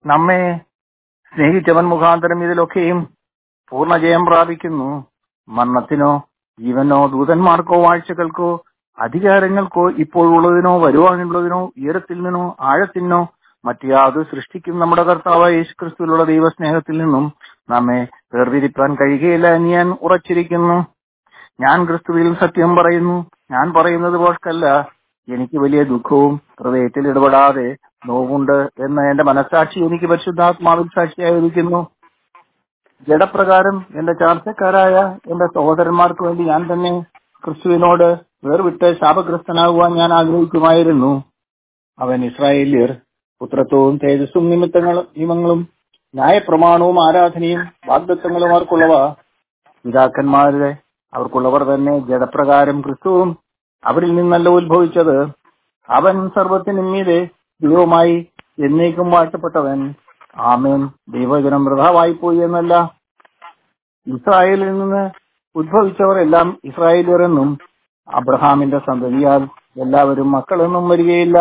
നമ്മെ സ്നേഹിച്ചവൻ മുഖാന്തരം ഇതിലൊക്കെയും പൂർണ്ണജയം പ്രാപിക്കുന്നു മരണത്തിനോ ജീവനോ ദൂതന്മാർക്കോ വാഴ്ചകൾക്കോ അധികാരങ്ങൾക്കോ ഇപ്പോഴുള്ളതിനോ വരുവാനുള്ളതിനോ ഉയരത്തിൽ നിന്നോ ആഴത്തിനോ മറ്റു യാതൊരു സൃഷ്ടിക്കും നമ്മുടെ കർത്താവായ യേശു ക്രിസ്തുവിലുള്ള ദൈവസ്നേഹത്തിൽ നിന്നും നമ്മെ വേർതിരിപ്പാൻ കഴിയുകയില്ല എന്ന് ഞാൻ ഉറച്ചിരിക്കുന്നു ഞാൻ ക്രിസ്തുവിൽ സത്യം പറയുന്നു ഞാൻ പറയുന്നത് പോൽക്കല്ല എനിക്ക് വലിയ ദുഃഖവും ഹൃദയത്തിൽ ഇടപെടാതെ നോവുണ്ട് എന്ന് എന്റെ മനസ്സാക്ഷി എനിക്ക് പരിശുദ്ധാത്മാവിൽ സാക്ഷിയായിരിക്കുന്നു ജഡപ്രകാരം എന്റെ ചാർച്ചക്കാരായ എന്റെ സഹോദരന്മാർക്ക് വേണ്ടി ഞാൻ തന്നെ ക്രിസ്തുവിനോട് വേർവിട്ട് ശാപഗ്രസ്തനാകുവാൻ ഞാൻ ആഗ്രഹിക്കുമായിരുന്നു അവൻ ഇസ്രായേല്യർ പുത്രത്വവും തേജസ്സും നിമിത്തങ്ങളും നിയമങ്ങളും ന്യായപ്രമാണവും ആരാധനയും വാഗ്ദത്വങ്ങളും അവർക്കുള്ളവ പിതാക്കന്മാരുടെ അവർക്കുള്ളവർ തന്നെ ജഡപ്രകാരം ക്രിസ്തുവും അവരിൽ നിന്നല്ല ഉത്ഭവിച്ചത് അവൻ സർവത്തിനും മീതെ ദൈവമായി എന്നേക്കും വാഴ്ത്തപ്പെട്ടവൻ ആമേൻ ദൈവജനം വൃഥാവായി പോയി എന്നല്ല ഇസ്രായേലിൽ നിന്ന് ഉദ്ഭവിച്ചവർ എല്ലാം ഇസ്രായേലിയർ എന്നും അബ്രഹാമിന്റെ സന്തതിയാൽ എല്ലാവരും മക്കളെന്നും വരികയില്ല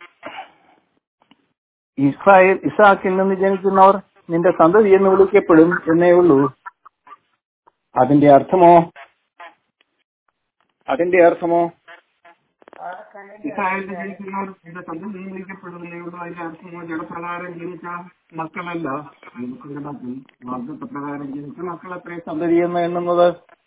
ഇസ്രായേൽ ഇസാക്കിൽ നിന്ന് ജനിക്കുന്നവർ നിന്റെ സന്തതി എന്ന് വിളിക്കപ്പെടും എന്നേ ഉള്ളൂ അതിന്റെ അർത്ഥമോ അതിന്റെ അർത്ഥമോ ഇസ്രായേലിൽ ജനിക്കുന്നവർ നിന്റെ സന്തതി എന്ന് വിളിക്കപ്പെടുന്നേ ഉള്ളൂ അതിന്റെ അർത്ഥമോ ജഡപ്രകാരം ജനിച്ച മക്കളല്ല ദൈവത്തിന്റെ മക്കൾ വാഗ്ദത്തപ്രകാരം ജനിച്ച മക്കളത്രേ സന്തതി എന്ന് എണ്ണുന്നത്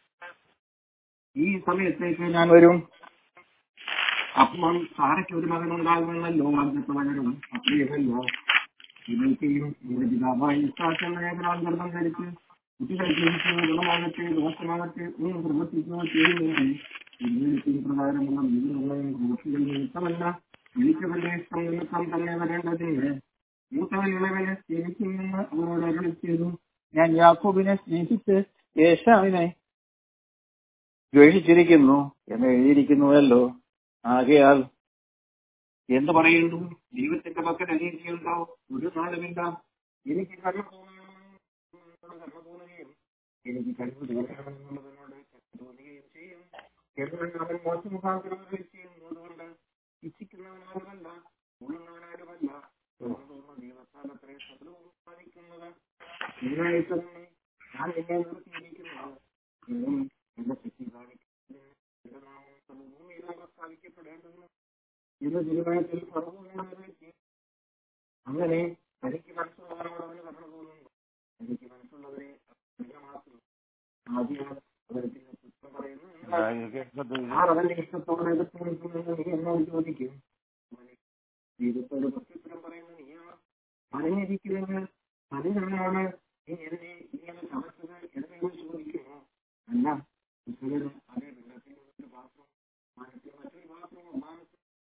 ഈ സമയത്തേക്ക് ഞാൻ വരും അപ്പോൾ സാരയ്ക്ക് ഒരു മകൻ ഉണ്ടാകുമെന്നല്ലോ വാഗ്ദത്തവനും അപ്രിയമല്ലോ ഇവയ്ക്കെയും നിന്റെ പിതാവായ ഇസ്രാക്ക് എന്ന ഏകനാൾ ഗർഭം ധരിച്ച് കുട്ടികളെ ജനിക്കുന്ന ഗുണമാകട്ടെ ദോഷമാകട്ടെ ഒന്നും പ്രവർത്തിക്കുകയോ ചെയ്യുമെങ്കിൽ ഇതിനേക്കും പ്രകാരമുള്ള വീടുകളെയും കുട്ടികൾ നിമിത്തമല്ല വിളിച്ചവന്റെ ഇഷ്ടം നിമിത്തം തന്നെ വരേണ്ടതിന് മൂത്തവൻ ഇളവനെ സ്നേഹിക്കുമെന്ന് അവരോട് അരുളി ചെയ്തു ഞാൻ യാക്കോബിനെ സ്നേഹിച്ച് യേശാവിനെ ദ്വേഷിച്ചിരിക്കുന്നു എന്ന് എഴുതിയിരിക്കുന്നുവല്ലോ ആകയാൽ എന്ത് പറയുന്നു ദൈവത്തിന്റെ പക്കൽ അനീതിയുണ്ടോ ഒരു നാളുമില്ല എനിക്ക് കർമ്മ തോന്നുകയും എനിക്ക് കഴിവ് തോന്നണമെന്നുള്ളതിനോട് തോന്നുകയും ചെയ്യും എന്നാൽ അവൻ മോശമുഖാന്തരം ചെയ്യുന്നു അതുകൊണ്ട് ഇച്ഛിക്കുന്നവനാരുമല്ല ഉള്ളുന്നവനാരുമല്ല തോന്നുന്ന ദൈവത്താൽ അത്രേ സകലവും സാധിക്കുന്നത് ഇതിനായി തന്നെ ഞാൻ എന്നെ നിർത്തിയിരിക്കുന്നത് എന്നും എന്റെ ശക്തി കാണിക്കുന്നതിന് എന്റെ നാമം സർവ്വഭൂമിയിലാകെ സ്ഥാപിക്കപ്പെടേണ്ടതിന് ഇത് തിരുവനന്തപുരത്തിൽ സർവ്വഭൂമിയിലേക്ക് അങ്ങനെ എനിക്ക് മനസ്സുള്ളവരോട് അവന് കടന്നു പോകുന്നു എനിക്ക് മനസ്സുള്ളവരെ മാത്രം ആദ്യം അവരത്തിന്റെ പുസ്തകം പറയുന്നു ആർ അവന്റെ ഇഷ്ടത്തോടെ എതിർത്ത് നിൽക്കുമെന്ന് നീ എന്നോട് ചോദിക്കും ദൈവത്തോട് പ്രത്യുത്തരം പറയുന്ന നീയാണ് അറിഞ്ഞിരിക്കുന്നത് അതിനാണ് നീ എന്നെ ഇങ്ങനെ ചമച്ചത് എന്നോട് ചോദിക്കുന്നു അല്ല ഇസ്രയേൽ അതേ വെള്ളത്തിൽ ഒരു പാത്രം മാനത്തിൽ മറ്റൊരു പാത്രവും മാനത്തിൽ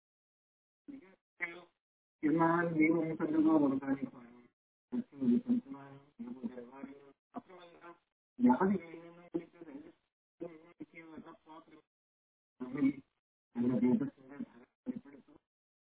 എന്നാൽ ദൈവം കണ്ടുകോ വർദ്ധാനിപ്പാനും അത്രമല്ല ജാതികളിൽ നിന്ന് വിളിച്ചത് എന്റെ പാത്രം അതിൽ എന്റെ ദൈവത്തിന്റെ വെളിപ്പെടുത്തും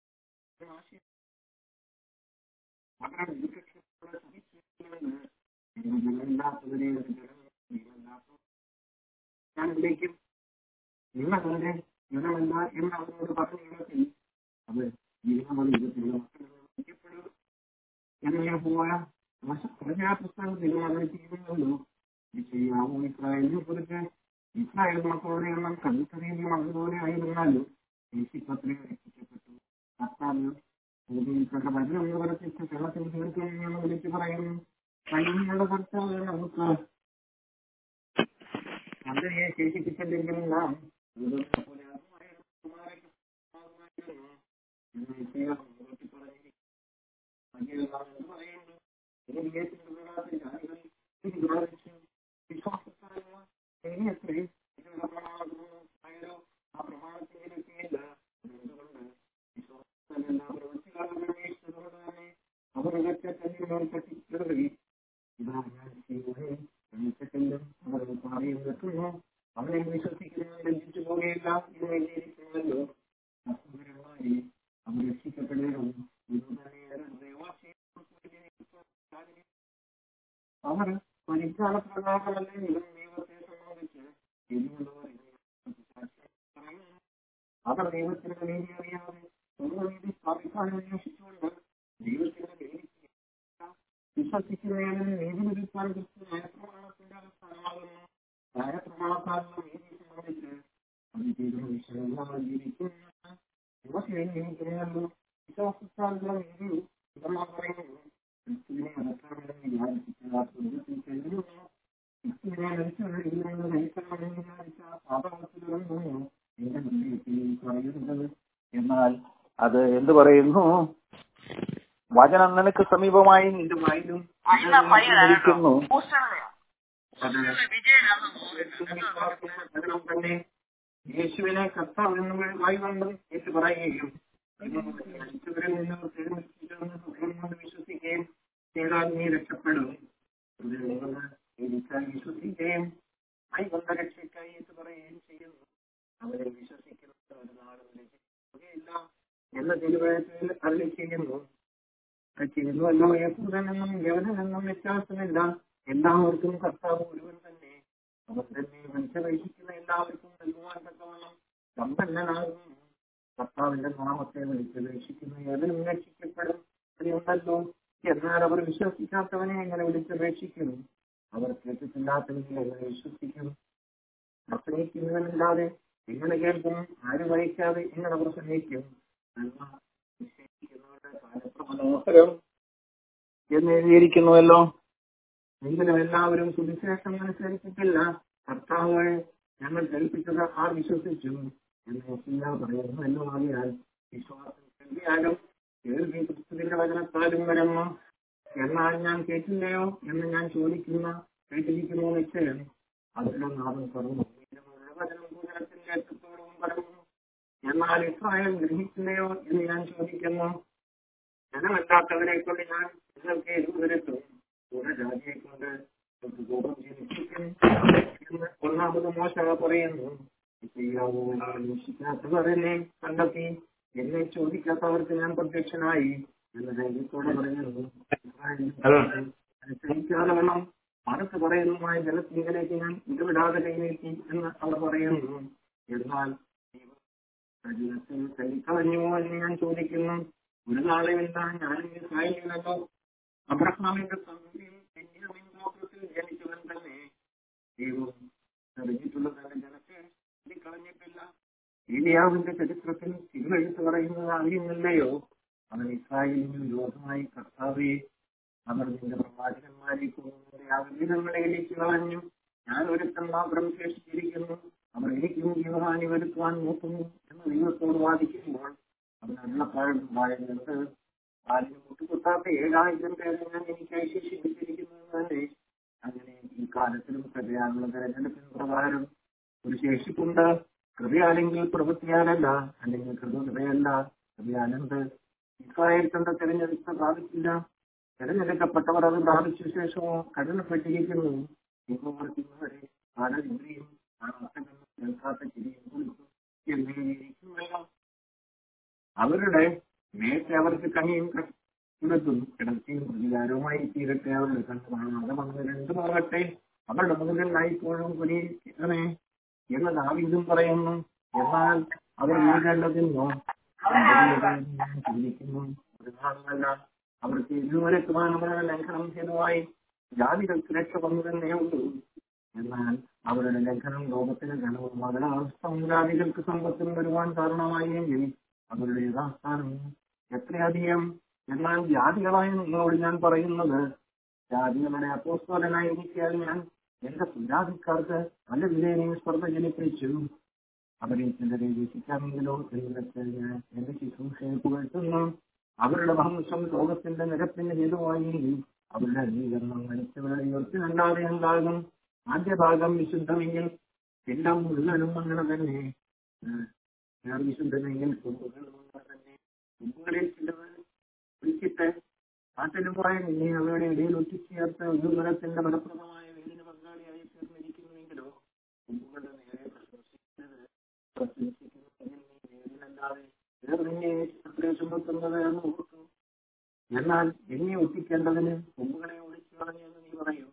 വളരെ ദീർഘക്ഷമത്തോടെ സഹിച്ചിരിക്കുന്നത് എന്റെ ജനമില്ലാത്തവരെ ഒരു ജനം ദൈവമില്ലാത്ത ഞാൻ വിളിക്കും നിങ്ങളെ ജനമല്ല എന്ന് അവരോട് പറഞ്ഞു അത് ജീവിതമുള്ള വിധത്തിലുള്ള മക്കളെന്ന് എന്നെ പോയ പുസ്തകത്തിൽ അവർ ചെയ്യുന്നുള്ളൂ ഇത് ചെയ്യാമോ ഇസ്രായേലിനെ കുറിച്ച് ഇസ്രായേൽ മക്കളുടെ എണ്ണം കഴുത്തറിയുന്ന അതുപോലെ ആയിരുന്നാലും യേശുപത്രി രക്ഷിക്കപ്പെട്ടു കർത്താവ് ഭൂമിയിൽപ്പെട്ട വചനം പ്രവർത്തിച്ച വെള്ളത്തിൽ തീർക്കുമെന്ന് വിളിച്ചു പറയുന്നു കൈകളുടെ കർത്താവ് നമുക്ക് അതിനെ ശേഷിപ്പിച്ചില്ലെങ്കിലും നാം പോലെ അവരെ വിശ്വസിക്കുന്നവരെ ലഭിച്ചു പോവുകയില്ല എന്ന് എഴുതിയിരിക്കുന്നല്ലോ അസുഖരമായി അവർ രക്ഷിക്കപ്പെടുകയും അവർ പരിജ്ഞാന പ്രകാരമല്ലെങ്കിലും ദൈവത്തെ സംബന്ധിച്ച് എരിവുള്ളവർ അവർ ദൈവത്തിന്റെ നീതി അറിയാതെ സ്വന്തം നീതി സ്ഥാപിക്കാൻ അന്വേഷിച്ചുകൊണ്ട് ദൈവത്തിന്റെ നീതി വിശ്വസിക്കുന്നതിന് നീതി ലഭിക്കാൻ ക്രിസ്തു ന്യായപ്രമാണത്തിന്റെ അടിസ്ഥാനമാകുന്നു ന്യായപ്രമാണത്താലുള്ള നീതി സംബന്ധിച്ച് അത് ചെയ്ത വിഷയങ്ങൾ ജീവിക്കുന്ന യുവശൈലി നിയമിക്കുന്നല്ലോ വിശ്വാസത്താലുള്ള നീതി ഇതെല്ലാം പറയുന്നു ക്രിസ്തുവിനെ അടക്കാമെന്ന് വിചാരിച്ചിട്ടുള്ള സ്വർഗത്തിൽ ചെല്ലുന്നു ക്രിസ്തുവിനെ മരിച്ചവരുടെ ഇതിൽ നിന്ന് നയിക്കണമെന്ന് വിചാരിച്ച പാപത്തിലൊന്നും എന്റെ ഹൃദയത്തിൽ പറയുന്നത് എന്നാൽ അത് എന്ത് പറയുന്നു വചനം നിനക്ക് സമീപമായി നിന്റെ വായിലും ഇരിക്കുന്നു അത് വചനം തന്നെ യേശുവിനെ കർത്താവ് എന്ന് വായിക്കൊണ്ട് യേശു പറയുകയും മരിച്ചവരിൽ നിന്ന് തിരുമിച്ചിട്ടെന്ന് ഹൃദയം കൊണ്ട് വിശ്വസിക്കുകയും ചെയ്താൽ നീ രക്ഷപ്പെടും ഹൃദയം കൊണ്ട് എനിക്കായി വിശ്വസിക്കുകയും ആയി കൊണ്ട രക്ഷയ്ക്കായി യേശു പറയുകയും ചെയ്യുന്നു അവരെ വിശ്വസിക്കുന്നത് ഒരു നാളും രക്ഷിക്കുകയില്ല എന്ന തിരുവചനത്തിൽ അരളി ചെയ്യുന്നു ചെയ്യുന്നുവല്ലോ യേശുദനെന്നും യവനെന്നും വ്യത്യാസമില്ല എല്ലാവർക്കും കർത്താവ് ഒരുവൻ തന്നെ അവർ തന്നെ മനുഷ്യവഹിക്കുന്ന എല്ലാവർക്കും നൽകുവാൻ തക്കവണ്ണം സമ്പന്നനാകുന്നു കർത്താവിന്റെ നാമത്തെ വിളിച്ചപേക്ഷിക്കുന്ന ഏവനും രക്ഷിക്കപ്പെടും ഉണ്ടല്ലോ എന്നാൽ അവർ വിശ്വസിക്കാത്തവനെ എങ്ങനെ വിളിച്ചപേക്ഷിക്കും അവർ കേട്ടിട്ടില്ലാത്തവനെ എങ്ങനെ വിശ്വസിക്കും പ്രസംഗിക്കുന്നവനില്ലാതെ എങ്ങനെ കേൾക്കും ആരും വഹിക്കാതെ എങ്ങനെ പ്രസംഗിക്കും നന്മ നിശ്ചയിക്കുന്നവരുടെ കാലത്ത് മനോഹരം എന്ന് എഴുതിയിരിക്കുന്നുവല്ലോ എങ്കിലും എല്ലാവരും സുവിശേഷം അനുസരിച്ചിട്ടില്ല കർത്താവ് ഞങ്ങൾ കൽപ്പിച്ചത് ആർ വിശ്വസിച്ചു എന്ന് യെശയ്യാ പറയുന്നു എന്ന് ആകിയാൽ വിശ്വാസം കേൾവിയാലും കേൾവി ക്രിസ്തുവിന്റെ വചനത്താലും വരുന്നു എന്നാൽ ഞാൻ കേട്ടില്ലയോ എന്ന് ഞാൻ ചോദിക്കുന്ന കേട്ടിരിക്കുന്നു നിശ്ചയം അതിലുള്ള നാമം പറഞ്ഞു വചനം ഭൂതലത്തിൽ കേട്ടത്തോടും പറഞ്ഞു എന്നാൽ ഇസ്രായേൽ ഗ്രഹിച്ചില്ലയോ എന്ന് ഞാൻ ചോദിക്കുന്നു ജനമല്ലാത്തവരെ കൊണ്ട് ഞാൻ നിങ്ങൾക്ക് എതിർവരുത്തും ഒരു ജാതിയെ കൊണ്ട് നിങ്ങൾക്ക് കോപം ജനിപ്പിക്കും എന്ന് ഒന്നാമത് മോശ പറയുന്നു അന്വേഷിക്കാത്തവർ എന്നെ കണ്ടെത്തി എന്നെ ചോദിക്കാത്തവർക്ക് ഞാൻ പ്രത്യക്ഷനായി എന്ന് ധൈര്യത്തോടെ പറയുന്നു അനുസരിക്കാതെ വേണം മറത്ത് പറയുന്നതുമായ ജലത്തിങ്കലേക്ക് ഞാൻ ഇടപെടാതെ കൈനീട്ടി എന്ന് അവർ പറയുന്നു എന്നാൽ ജീവിതത്തിൽ തല്ലിക്കളഞ്ഞുവോ എന്ന് ഞാൻ ചോദിക്കുന്നു ഒരു നാളുമില്ല ഞാൻ ഇസ്രായേലിനല്ലോ അബ്രഹാമിന്റെ സന്ധിയിൽ ബെന്യാമിൻ ഗോത്രത്തിൽ ജനിച്ചവൻ തന്നെ ദൈവം അറിഞ്ഞിട്ടുള്ള തന്റെ ജനത്തെ കളഞ്ഞിട്ടില്ല ഏലിയാവിന്റെ ചരിത്രത്തിൽ തിരുവെഴുത്ത് പറയുന്നത് അറിയുന്നില്ലയോ അവൻ ഇസ്രായേലിന് വിരോധമായി കർത്താവെ അവർ നിന്റെ പ്രവാചകന്മാരെ കൊന്നതിന്റെ ആഗ്രഹങ്ങളെ എലിച്ചു കളഞ്ഞു ഞാൻ ഒരുത്തൻ മാത്രം ശേഷിച്ചിരിക്കുന്നു അവർ എനിക്കും ജീവഹാനി വരുത്തുവാൻ നോക്കുന്നു എന്ന് ദൈവത്തോട് വാദിക്കുമ്പോൾ അവൻ അരുളപ്പാടുണ്ടായിരുന്നത് ആരും മുട്ടുകുത്താത്ത ഏഴായിരം പേരെ ഞാൻ എനിക്കായി ശേഷിപ്പിച്ചിരിക്കുന്നു തന്നെ അങ്ങനെ ഈ കാലത്തിലും കൃപയാനുള്ള തെരഞ്ഞെടുപ്പിന് പ്രകാരം ഒരു ശേഷിപ്പുണ്ട് കൃപയാണെങ്കിൽ പ്രവൃത്തിയാലല്ല അല്ലെങ്കിൽ കൃപയല്ല കൃപയാലെന്ത് ഇസ്രായേൽ തന്റെ തെരഞ്ഞെടുപ്പ് പ്രാപിച്ചില്ല തെരഞ്ഞെടുക്കപ്പെട്ടവർ അത് പ്രാപിച്ച ശേഷമോ കടലപ്പെട്ടിരിക്കുന്നു ഇവരെ ആനന്ദിയും കേൾക്കാത്ത ചിരിയും കുളിക്കും എന്നിരിക്കുമല്ലോ അവരുടെ നേരത്തെ അവർക്ക് കനിയും കൊടുത്തും കിടത്തിയും പ്രതികാരവുമായി തീരട്ടെ അവരുടെ കണ്ടുമാണ് വന്ന് രണ്ടുമാകട്ടെ അവരുടെ മുകളിലായിപ്പോഴും കുനിയിരിക്കണേ എന്ന് ദാവീദും പറയുന്നു എന്നാൽ അവർ വീഴേണ്ടതെന്നോ ചിന്തിക്കുന്നു ഒരു നാളല്ല അവർക്ക് ഇതുവരെ കുമാരമായ ലംഘനം ചെയ്തതായി ജാതികൾക്ക് രക്ഷ വന്നു തന്നെ ഉള്ളൂ എന്നാൽ അവരുടെ ലംഘനം ലോകത്തിന് ഘനവും മരണാവസ്ഥ ജാതികൾക്ക് സമ്പത്തും വരുവാൻ കാരണമായെങ്കിൽ അവരുടെ യഥാസ്ഥാനം എത്രയധികം എന്നാൽ ജാതികളായ നിങ്ങളോട് ഞാൻ പറയുന്നത് ജാതികളുടെ അപ്പോസ്തോലനായിരിക്കാൻ ഞാൻ എന്റെ സുജാതിക്കാർക്ക് നല്ല വിലയെയും സ്പർദ്ധ ജനിപ്പിച്ചു അവരെ ചിലരെ രക്ഷിക്കാമെങ്കിലോ എന്നിടത്ത് ഞാൻ എന്റെ ശുശ്രൂഷയെ പുകഴ്ത്തുന്നു അവരുടെ വംശം ലോകത്തിന്റെ നിരപ്പിന് ഹേതുവായെങ്കിൽ അവരുടെ അംഗീകരണം മരിച്ചവരുടെ ഉയർത്തിനല്ലാതെ ഉണ്ടാകും ആദ്യ ഭാഗം വിശുദ്ധമെങ്കിൽ എല്ലാം മുഴുവനും അങ്ങനെ തന്നെ ഞാൻ വിശുദ്ധമെങ്കിൽ കൊമ്പുകളും അങ്ങനെ തന്നെ കൊമ്പുകളിൽ ചിലത് വിളിച്ചിട്ട് കാട്ടിലും പോയ നിന്നെ അവരുടെ ഇടയിൽ ഒറ്റിച്ചേർത്ത് ഉദുമരത്തിന്റെ ഫലപ്രദമായ വേലിന് പങ്കാളിയായി തീർന്നിരിക്കുന്നുവെങ്കിലോ കൊമ്പുകളുടെ നേരെ പ്രശംസിക്കുന്നത് പ്രശംസിക്കുന്നതിൽ നീ വേലിനല്ലാതെ വേറെ നിന്നെ അത്രേ ചുമത്തുന്നത് എന്ന് ഓർത്തു എന്നാൽ എന്നെ ഒറ്റിക്കേണ്ടതിന് കൊമ്പുകളെ ഒളിച്ചു കളഞ്ഞെന്ന് നീ പറയും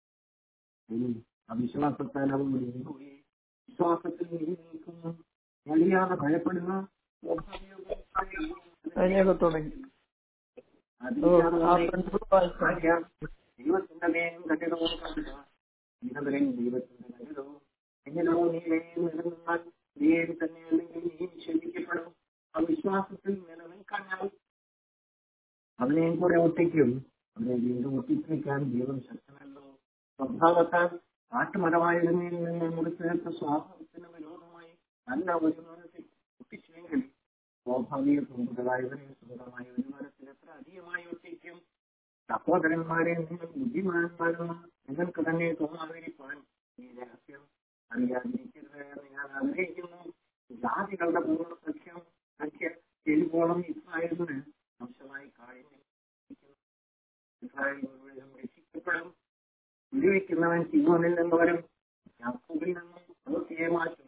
ഇനി അവിശ്വാസത്താൽ അവൻ പോയി വിശ്വാസത്തിൽ നീ നിൽക്കുന്നു എളിയാതെ ഭയപ്പെടുന്ന അതിനെയൊക്കെ തുടങ്ങി ഭാര്യ ദൈവത്തിന്റെ മേലും കണ്ടിടവും കണ്ടില്ല ഇന്നവരെയും ദൈവത്തിന്റെ കണ്ടിടവും എങ്കിലോ നീ വേഗം നിലനിന്നാൽ നീയും തന്നെ അല്ലെങ്കിൽ നീയും ക്ഷമിക്കപ്പെടും ആ വിശ്വാസത്തിൽ നിലനിൽക്കാൻ അവനെയും കൂടെ ഒട്ടിക്കും അവനെ വീണ്ടും ഒട്ടിപ്പിടിക്കാൻ ദൈവം ശക്തനല്ലോ സ്വഭാവത്താൽ കാട്ടുമരമായതിൽ നിന്ന് മുറിച്ചെടുത്ത സ്വാഭാവത്തിന് വിരോധമായി നല്ല ഒരു മരത്തിൽ ഒട്ടിച്ചെങ്കിൽ സ്വാഭാവിക സ്വന്തമായവനെ സ്വന്തമായ ഒരു മരത്തിൽ എത്ര അധികമായി ഒട്ടിക്കും സഹോദരന്മാരെ നിങ്ങൾ ബുദ്ധിമാന്മാരും നിങ്ങൾക്ക് തന്നെ തോന്നാതിരിക്കാൻ ഈ രഹസ്യം അറിയാതിരിക്കരുത് എന്ന് ഞാൻ ആഗ്രഹിക്കുന്നു ജാതികളുടെ പൂർണ്ണ സഖ്യം സഖ്യ എഴുപോളം ഇസ്രായേലിന് വംശമായി കഴിഞ്ഞു ഇസ്രായേൽ മുഴുവനും രക്ഷിക്കപ്പെടും വിടുവിക്കുന്നവൻ സിയോനിൽ നിന്ന് വരും യാക്കോബിൽ നിന്നും അതൊക്കെ മാറ്റും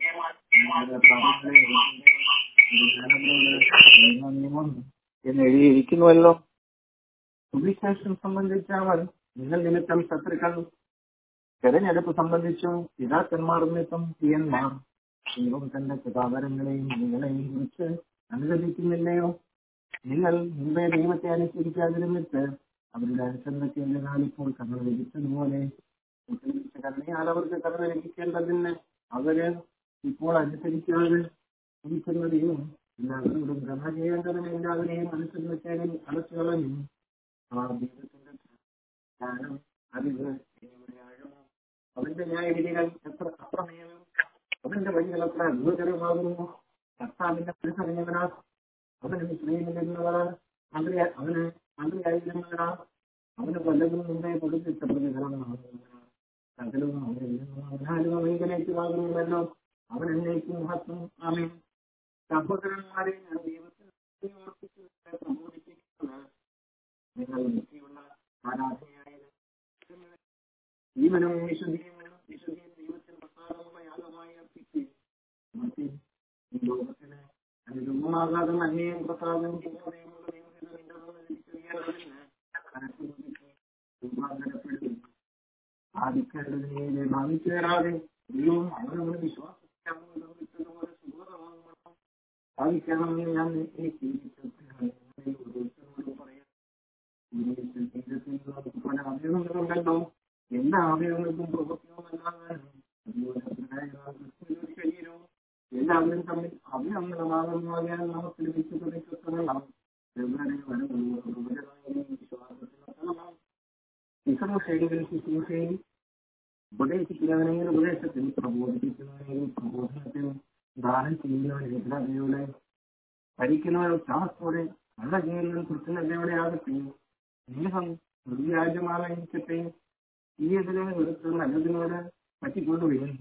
എന്ന് എഴുതിയിരിക്കുന്നുവല്ലോ സുവിശേഷം സംബന്ധിച്ചവർ നിങ്ങൾ നിമിത്തം ശത്രുക്കൾ തെരഞ്ഞെടുപ്പ് സംബന്ധിച്ചും പിതാക്കന്മാർ നിമിത്തം പിയന്മാർ ദൈവം തന്റെ കഥാപരങ്ങളെയും നിങ്ങളെയും കുറിച്ച് അനുവദിക്കുന്നില്ലയോ നിങ്ങൾ മുമ്പേ ദൈവത്തെ അനുസരിക്കാതിരുന്നിട്ട് അവരുടെ അനുസരണത്തിൽ ഇപ്പോൾ കർണ ലഭിച്ചതുപോലെ കരുണയാൽ അവർക്ക് കർണ ലഭിക്കേണ്ടതിന് അവര് ഇപ്പോൾ അനുസരിക്കാതെ ഇരിക്കുന്ന ദൈവം എല്ലാവരോടും കർണ ചെയ്യേണ്ടതിന് എല്ലാവരെയും അനുസരിക്കാനും അടച്ചു കളഞ്ഞു ആ ദൈവത്തിന്റെ ജ്ഞാനം അറിവ് എന്നിവയുടെ ആഴമോ അവന്റെ ന്യായവിധികൾ എത്ര അപ്രമേയവും അവന്റെ വഴികൾ എത്ര അത്ഭുതകരമാകുന്നു കർത്താവിന്റെ അനുസരണവനാ അവന് സ്നേഹിക്കുന്നവരാ അവരെ അവന് മന്ത്രിയായിരുന്നവരാ അവന് പലതും മുമ്പേ കൊടുത്തിട്ട പ്രതികരണമാണ് സകലവും അവരിൽ നിന്നും അവനാലും അവയിലേക്ക് വാങ്ങുന്നുവല്ലോ അവൻ എന്നേക്കും മഹത്വം ആമേ സഹോദരന്മാരെ ഞാൻ ദൈവത്തെ ഓർപ്പിച്ച് പ്രബോധിപ്പിക്കുന്നത് നിങ്ങൾ ബുദ്ധിയുള്ള ആരാധനയായത് ജീവനും വിശുദ്ധിയും വിശുദ്ധിയും ദൈവത്തിന് പ്രസാദമുള്ള യാഗമായി അർപ്പിച്ച് ഈ ലോകത്തിന് അനുരൂപമാകാതെ നന്മയും പ്രസാദവും പൂർണ്ണതയുമുള്ള ദൈവത്തിന് നിന്റെ തിരിച്ചറിയാൻ രൂപാന്തരപ്പെടുന്നു ആദിക്കാരുടെ ഭാവിച്ചു തരാതെ ദൈവം അവനവന് വിശ്വാസിക്കാവുന്ന വിട്ടതുപോലെ സുഖമാകണം ഭാവിക്കണമെന്ന് ഞാൻ എനിക്ക് ഓരോരുത്തരോട് പറയാം പല അവയവങ്ങളുണ്ടല്ലോ എല്ലാ അവയവങ്ങൾക്കും പ്രവൃത്തിയുമല്ലാതെ ശരീരവും എല്ലാവരും തമ്മിൽ അവയവങ്ങളാകുന്നതിനാൽ നമുക്ക് ലഭിച്ചത് വിശ്വസനമാണ് ശുശ്രൂഷയിൽ ശുശ്രൂഷയിൽ ഉപദേശിക്കുന്നവനെങ്കിൽ ഉപദേശത്തിൽ പ്രബോധിപ്പിക്കുന്നവനെങ്കിൽ പ്രബോധനത്തിൽ ദാനം ചെയ്യുന്നവനെ ഭരിക്കുന്നവർ ഉത്സാഹത്തോടെ നല്ല ചെയ്യുന്നവർ കൃത്യനല്ലയോടെ ആകട്ടെ സ്നേഹം നിർവ്യാജമായിരിക്കട്ടെ ഈ എതിരെ വെറുത്ത് നല്ലതിനോട് പറ്റിക്കൊണ്ടുവരും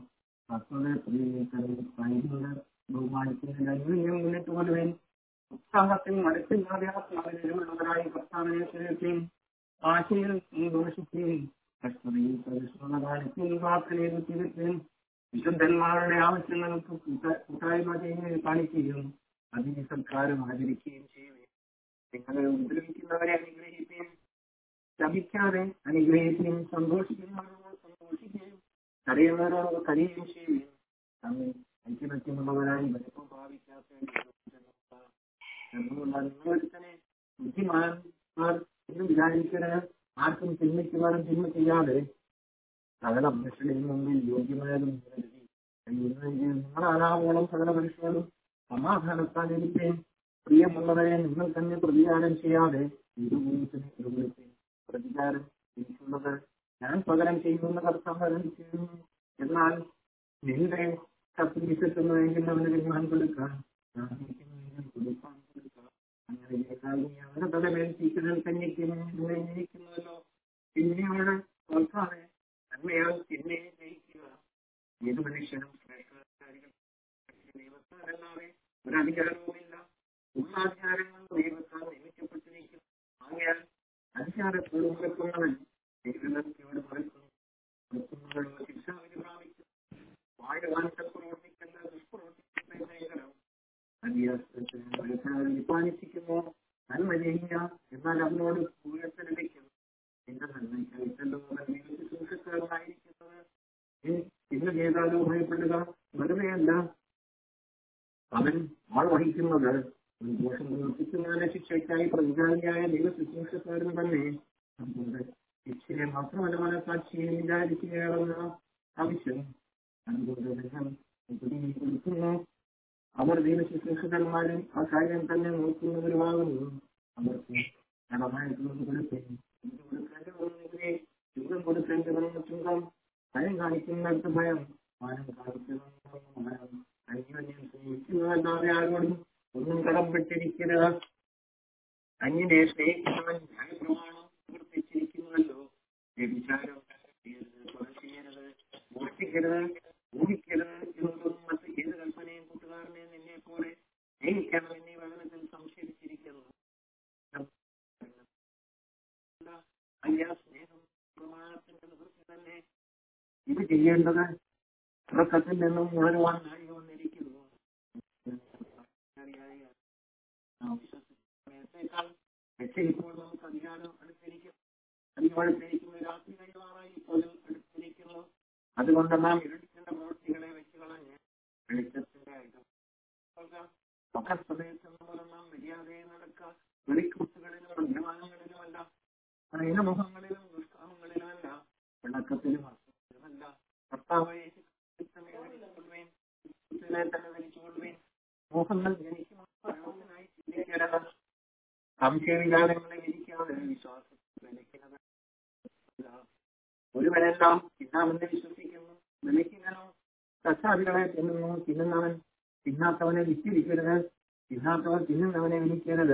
ബഹുമാനിക്കുന്നതിന് അന്യോന്യം മുന്നിട്ട് കൊണ്ടുവരും ഉത്സാഹത്തിൽ മനസ്സില്ലാതെയുള്ളവരായി കർത്താവിനെ സ്നേഹിക്കുകയും ആശയിൽ നീ ദോഷിക്കുകയും കഷ്ടതയിൽ പരിശ്രമ കാണിക്കുകയും വാക്കിനെ തിരുത്തുകയും വിശുദ്ധന്മാരുടെ ആവശ്യങ്ങൾക്ക് കൂട്ടായ്മ ചെയ്യുകയും കാണിക്കുകയും അതിനെ സർക്കാരും ആചരിക്കുകയും ചെയ്യുകയും നിങ്ങളെ ഉപദ്രവിക്കുന്നവരെ അനുഗ്രഹിക്കുകയും ശപിക്കാതെ അനുഗ്രഹിക്കുകയും സന്തോഷിക്കുന്നവരോട് സന്തോഷിക്കുകയും കരയുന്നവരോട് കരയുകയും ചെയ്യുകയും തമ്മിൽ ഐക്യപത്യമുള്ളവരായി വലിപ്പം ഭാവിക്കാത്ത നിങ്ങളൊരുത്തനെ ബുദ്ധിമാന്മാർ എന്ന് വിചാരിക്കരുത് ആർക്കും തിന്മയ്ക്കുവാനും തിന്മ ചെയ്യാതെ സകല മനുഷ്യരുടെയും മുമ്പിൽ യോഗ്യമായതും നിങ്ങളാലാവോളം സകല മനുഷ്യരും സമാധാനത്താൽ ഇരിക്കുകയും പ്രിയമുള്ളവരെ നിങ്ങൾ തന്നെ പ്രതികാരം ചെയ്യാതെ ഇരുപൂത്തിന് ഇരുപത്തി പ്രതികാരം എനിക്കുള്ളത് ഞാൻ പകരം ചെയ്യുന്ന കർത്താവ് ചെയ്യുന്നു എന്നാൽ നിന്റെ ശത്രു വിശ്വസിക്കുന്നതെങ്കിൽ അവന് തീരുമാനം കൊടുക്കാം കൊടുക്കാൻ കൊടുക്കാം അങ്ങനെ അവരുടെ തലമേൽ ടീച്ചറിൽ തന്നിരിക്കുന്നുവല്ലോ പിന്നെ അവിടെ ഓർക്കാതെ നന്മയാൽ പിന്നെ ജയിക്കുക ഏത് മനുഷ്യനും ശ്രേഷ്ഠാധികാരികൾ ദൈവത്താലല്ലാതെ ഒരധികാരവുമില്ല ഉള്ള അധികാരങ്ങൾ ദൈവത്താൽ നിയമിക്കപ്പെട്ടിരിക്കുന്നു ആകയാൽ അധികാരത്തോട് മുറക്കുന്നവൻ ദൈവത്തിനോട് മറക്കുന്നു മുറക്കുന്നവരുടെ ശിക്ഷാവിധി പ്രാപിക്കും വായുവാനത്തെ പ്രവർത്തിക്കുന്ന ദുഷ്പ്രവർത്തിക്കുന്ന ഉൽപ്പാദിപ്പിക്കുന്നു നന്മ ചെയ്യുക എന്നാൽ അവനോട് ഉയർച്ച ലഭിക്കും എന്റെ നന്മയ്ക്കായിട്ടല്ലോ ശുശ്രൂഷക്കാരനായിരിക്കുന്നത് ഇന്ന് ചെയ്താലോ ഭയപ്പെടുക വെറുതെയല്ല അവൻ ആൾ വഹിക്കുന്നത് ഒരു ദോഷം പ്രവർത്തിക്കുന്നതിനെ ശിക്ഷയ്ക്കായി പ്രതികാരിയായ ദൈവ ശുശ്രൂഷക്കാരൻ തന്നെ അതുകൊണ്ട് ശിക്ഷയെ മാത്രമല്ല മനസാക്ഷിയെ വിചാരിക്കുകയാണെന്ന ആവശ്യം അതുകൊണ്ട് നിങ്ങൾ ഉപരി കൊടുക്കുന്നു അവർ ദൈവ ശുശ്രൂഷകന്മാരും ആ കാര്യം തന്നെ നോക്കുന്നവരുമാകുന്നു അവർക്ക് കടമായിട്ടുള്ളത് കൊടുക്കും കൊടുക്കേണ്ടതിനെ ചുങ്കം കൊടുക്കേണ്ടതെന്ന് ചുങ്കം ഭയം കാണിക്കുന്നിടത്ത് ഭയം മാനം കാണിക്കുന്നതെന്ന് ഭയം അന്യോന്യം സ്നേഹിക്കുന്നതല്ലാതെ ആരോടും ഒന്നും കടംപെട്ടിരിക്കരുത് അന്യനെ സ്നേഹിക്കുന്നവൻ ന്യായപ്രമാണം പ്രവർത്തിച്ചിരിക്കുന്നുവല്ലോ വ്യഭിചാരം ചെയ്യരുത് കൊല ചെയ്യരുത് മോഷ്ടിക്കരുത് ഊഹിക്കരുത് എന്നതൊന്നും മറ്റ് ഏത് കൽപ്പനയും കൂട്ടുകാരനെ നിന്നെ പോലെ സ്നേഹിക്കണം എന്നീ വചനത്തിൽ സംശയിച്ചിരിക്കുന്നു അയ്യാ സ്നേഹം പ്രമാണത്തിന്റെ നിവൃത്തി തന്നെ ഇത് ചെയ്യേണ്ടത് തുടക്കത്തിൽ നിന്നും ഉണരുവാൻ നാഴിക വന്നിരിക്കുന്നു സമയത്തേക്കാൾ പക്ഷേ ഇപ്പോൾ നമുക്ക് അധികാരം അടുത്തിരിക്കും അധികം അടുത്തിരിക്കുന്ന രാത്രി കഴിവാറായി ഇപ്പോഴും അടുത്തിരിക്കുന്നു അതുകൊണ്ട് നാം ഇരുട്ടിന്റെ പ്രവൃത്തികളെ വെച്ച് കളഞ്ഞ് വെളിച്ചത്തിന്റെ സമയത്തെന്ന് നാം മര്യാദയെ നടക്കുക വെളിക്കുത്തുകളിലും മദ്യപാനങ്ങളിലുമല്ല ഇനമുഖങ്ങളിലും ദുഷ്കാമങ്ങളിലുമല്ല വിളക്കത്തിലും അർത്ഥത്തിലുമല്ല കർത്താവായ യേശുക്രിസ്തുവിനെ തന്നെ ധരിച്ചുകൊള്ളുവേൻ മോഹങ്ങൾ ജനിക്കുമായി ചിന്തിക്കരുത് സംശയവിചാരങ്ങളെ വിധിക്കാതെ വിശ്വാസത്തിൽ വിലക്കുന്നത് ഒരുവനെല്ലാം തിന്നാമെന്ന് വിശ്വസിക്കുന്നു വിലക്കുന്നനോ സച്ചാദികളെ തിന്നുന്നു തിന്നുന്നവൻ തിന്നാത്തവനെ വിറ്റിരിക്കരുത് തിന്നാത്തവൻ തിന്നുന്നവനെ വിളിക്കരുത്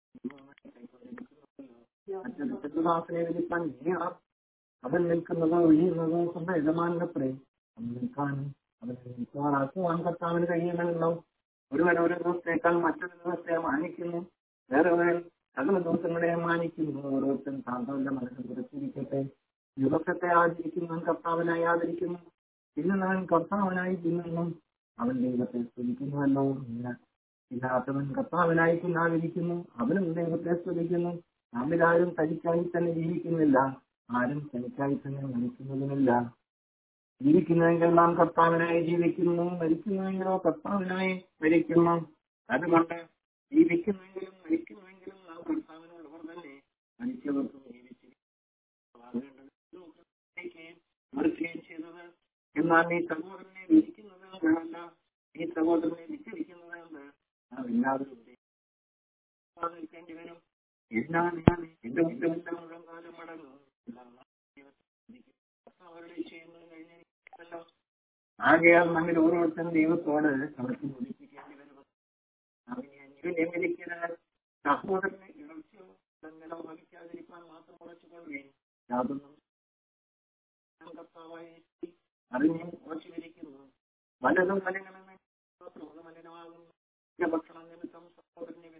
മറ്റൊരുദാസനെ വിളിക്കാൻ നീയാം അവൻ നിൽക്കുന്നതോ ഒഴിയുന്നതോ സ്വന്തം യജമാനത്രേ അവൻ നിൽക്കാനും അവനെ നിൽക്കുവാനാക്കുവാൻ കർത്താവിന് കഴിയുമല്ലോ ഒരുവൻ ഒരു ദിവസത്തേക്കാൾ മറ്റൊരു ദിവസത്തെ മാനിക്കുന്നു വേറൊരുവൻ സകല ദിവസങ്ങളെ മാനിക്കുന്നു ഓരോരുത്തൻ താന്തവന്റെ മനസ്സിൽ കുറച്ചിരിക്കട്ടെ ദിവസത്തെ ആചരിക്കുന്നവൻ കർത്താവിനായി ആദരിക്കുന്നു തിന്നുന്നവൻ കർത്താവിനായി തിന്നുന്നു അവൻ ദൈവത്തെ സ്തുതിക്കുന്നുവല്ലോ ഇല്ല ഇല്ലാത്തവൻ കർത്താവിനായി തിന്നാതിരിക്കുന്നു അവനും ദൈവത്തെ സ്തുതിക്കുന്നു നമ്മിലാരും തനിക്കായി തന്നെ ജീവിക്കുന്നില്ല ആരും തനിക്കായി തന്നെ മരിക്കുന്നതുമില്ല ജീവിക്കുന്നുവെങ്കിൽ നാം കർത്താവിനായി ജീവിക്കുന്നു മരിക്കുന്നുവെങ്കിലോ കർത്താവിനായി മരിക്കുന്നു അതുകൊണ്ട് ജീവിക്കുന്നുവെങ്കിലും മരിക്കുന്നുവെങ്കിലും നാം കർത്താവിനുള്ളവർ തന്നെ മരിച്ചവർക്കും ജീവിച്ചിരിക്കുകയും മറിക്കുകയും ചെയ്തത് എന്നാൽ നീ സഹോദരനെ വിധിക്കുന്നതെന്നല്ല നീ സഹോദരനെ വിച്ഛേദിക്കുന്നതെന്ന് നാം എല്ലാവരും നിൽക്കേണ്ടി വരും എല്ലാ ഞാൻ എന്റെ മുറ്റമെല്ലാം മുഴങ്കാലം മടങ്ങും അവരുടെ ചെയ്യുന്നത് കഴിഞ്ഞിരിക്കുന്നല്ലോ ആകയാൽ നമ്മൾ ഓരോരുത്തരും ദൈവത്തോട് അവർക്ക് മുടിപ്പിക്കേണ്ടി വരും അവനെ വിളിക്കുന്നത് സഹോദരനെ ഇളർച്ചയോ തങ്ങളോ വഹിക്കാതിരിക്കാൻ മാത്രം ഉറച്ചുകൊള്ളുകയും യാതൊന്നും കർത്താവായി അറിഞ്ഞ് ഉറച്ചുവിരിക്കുന്നു വലതും മലിനമെന്ന് മലിനമാകുന്നു ഭക്ഷണം നിമിത്തം സഹോദരനെ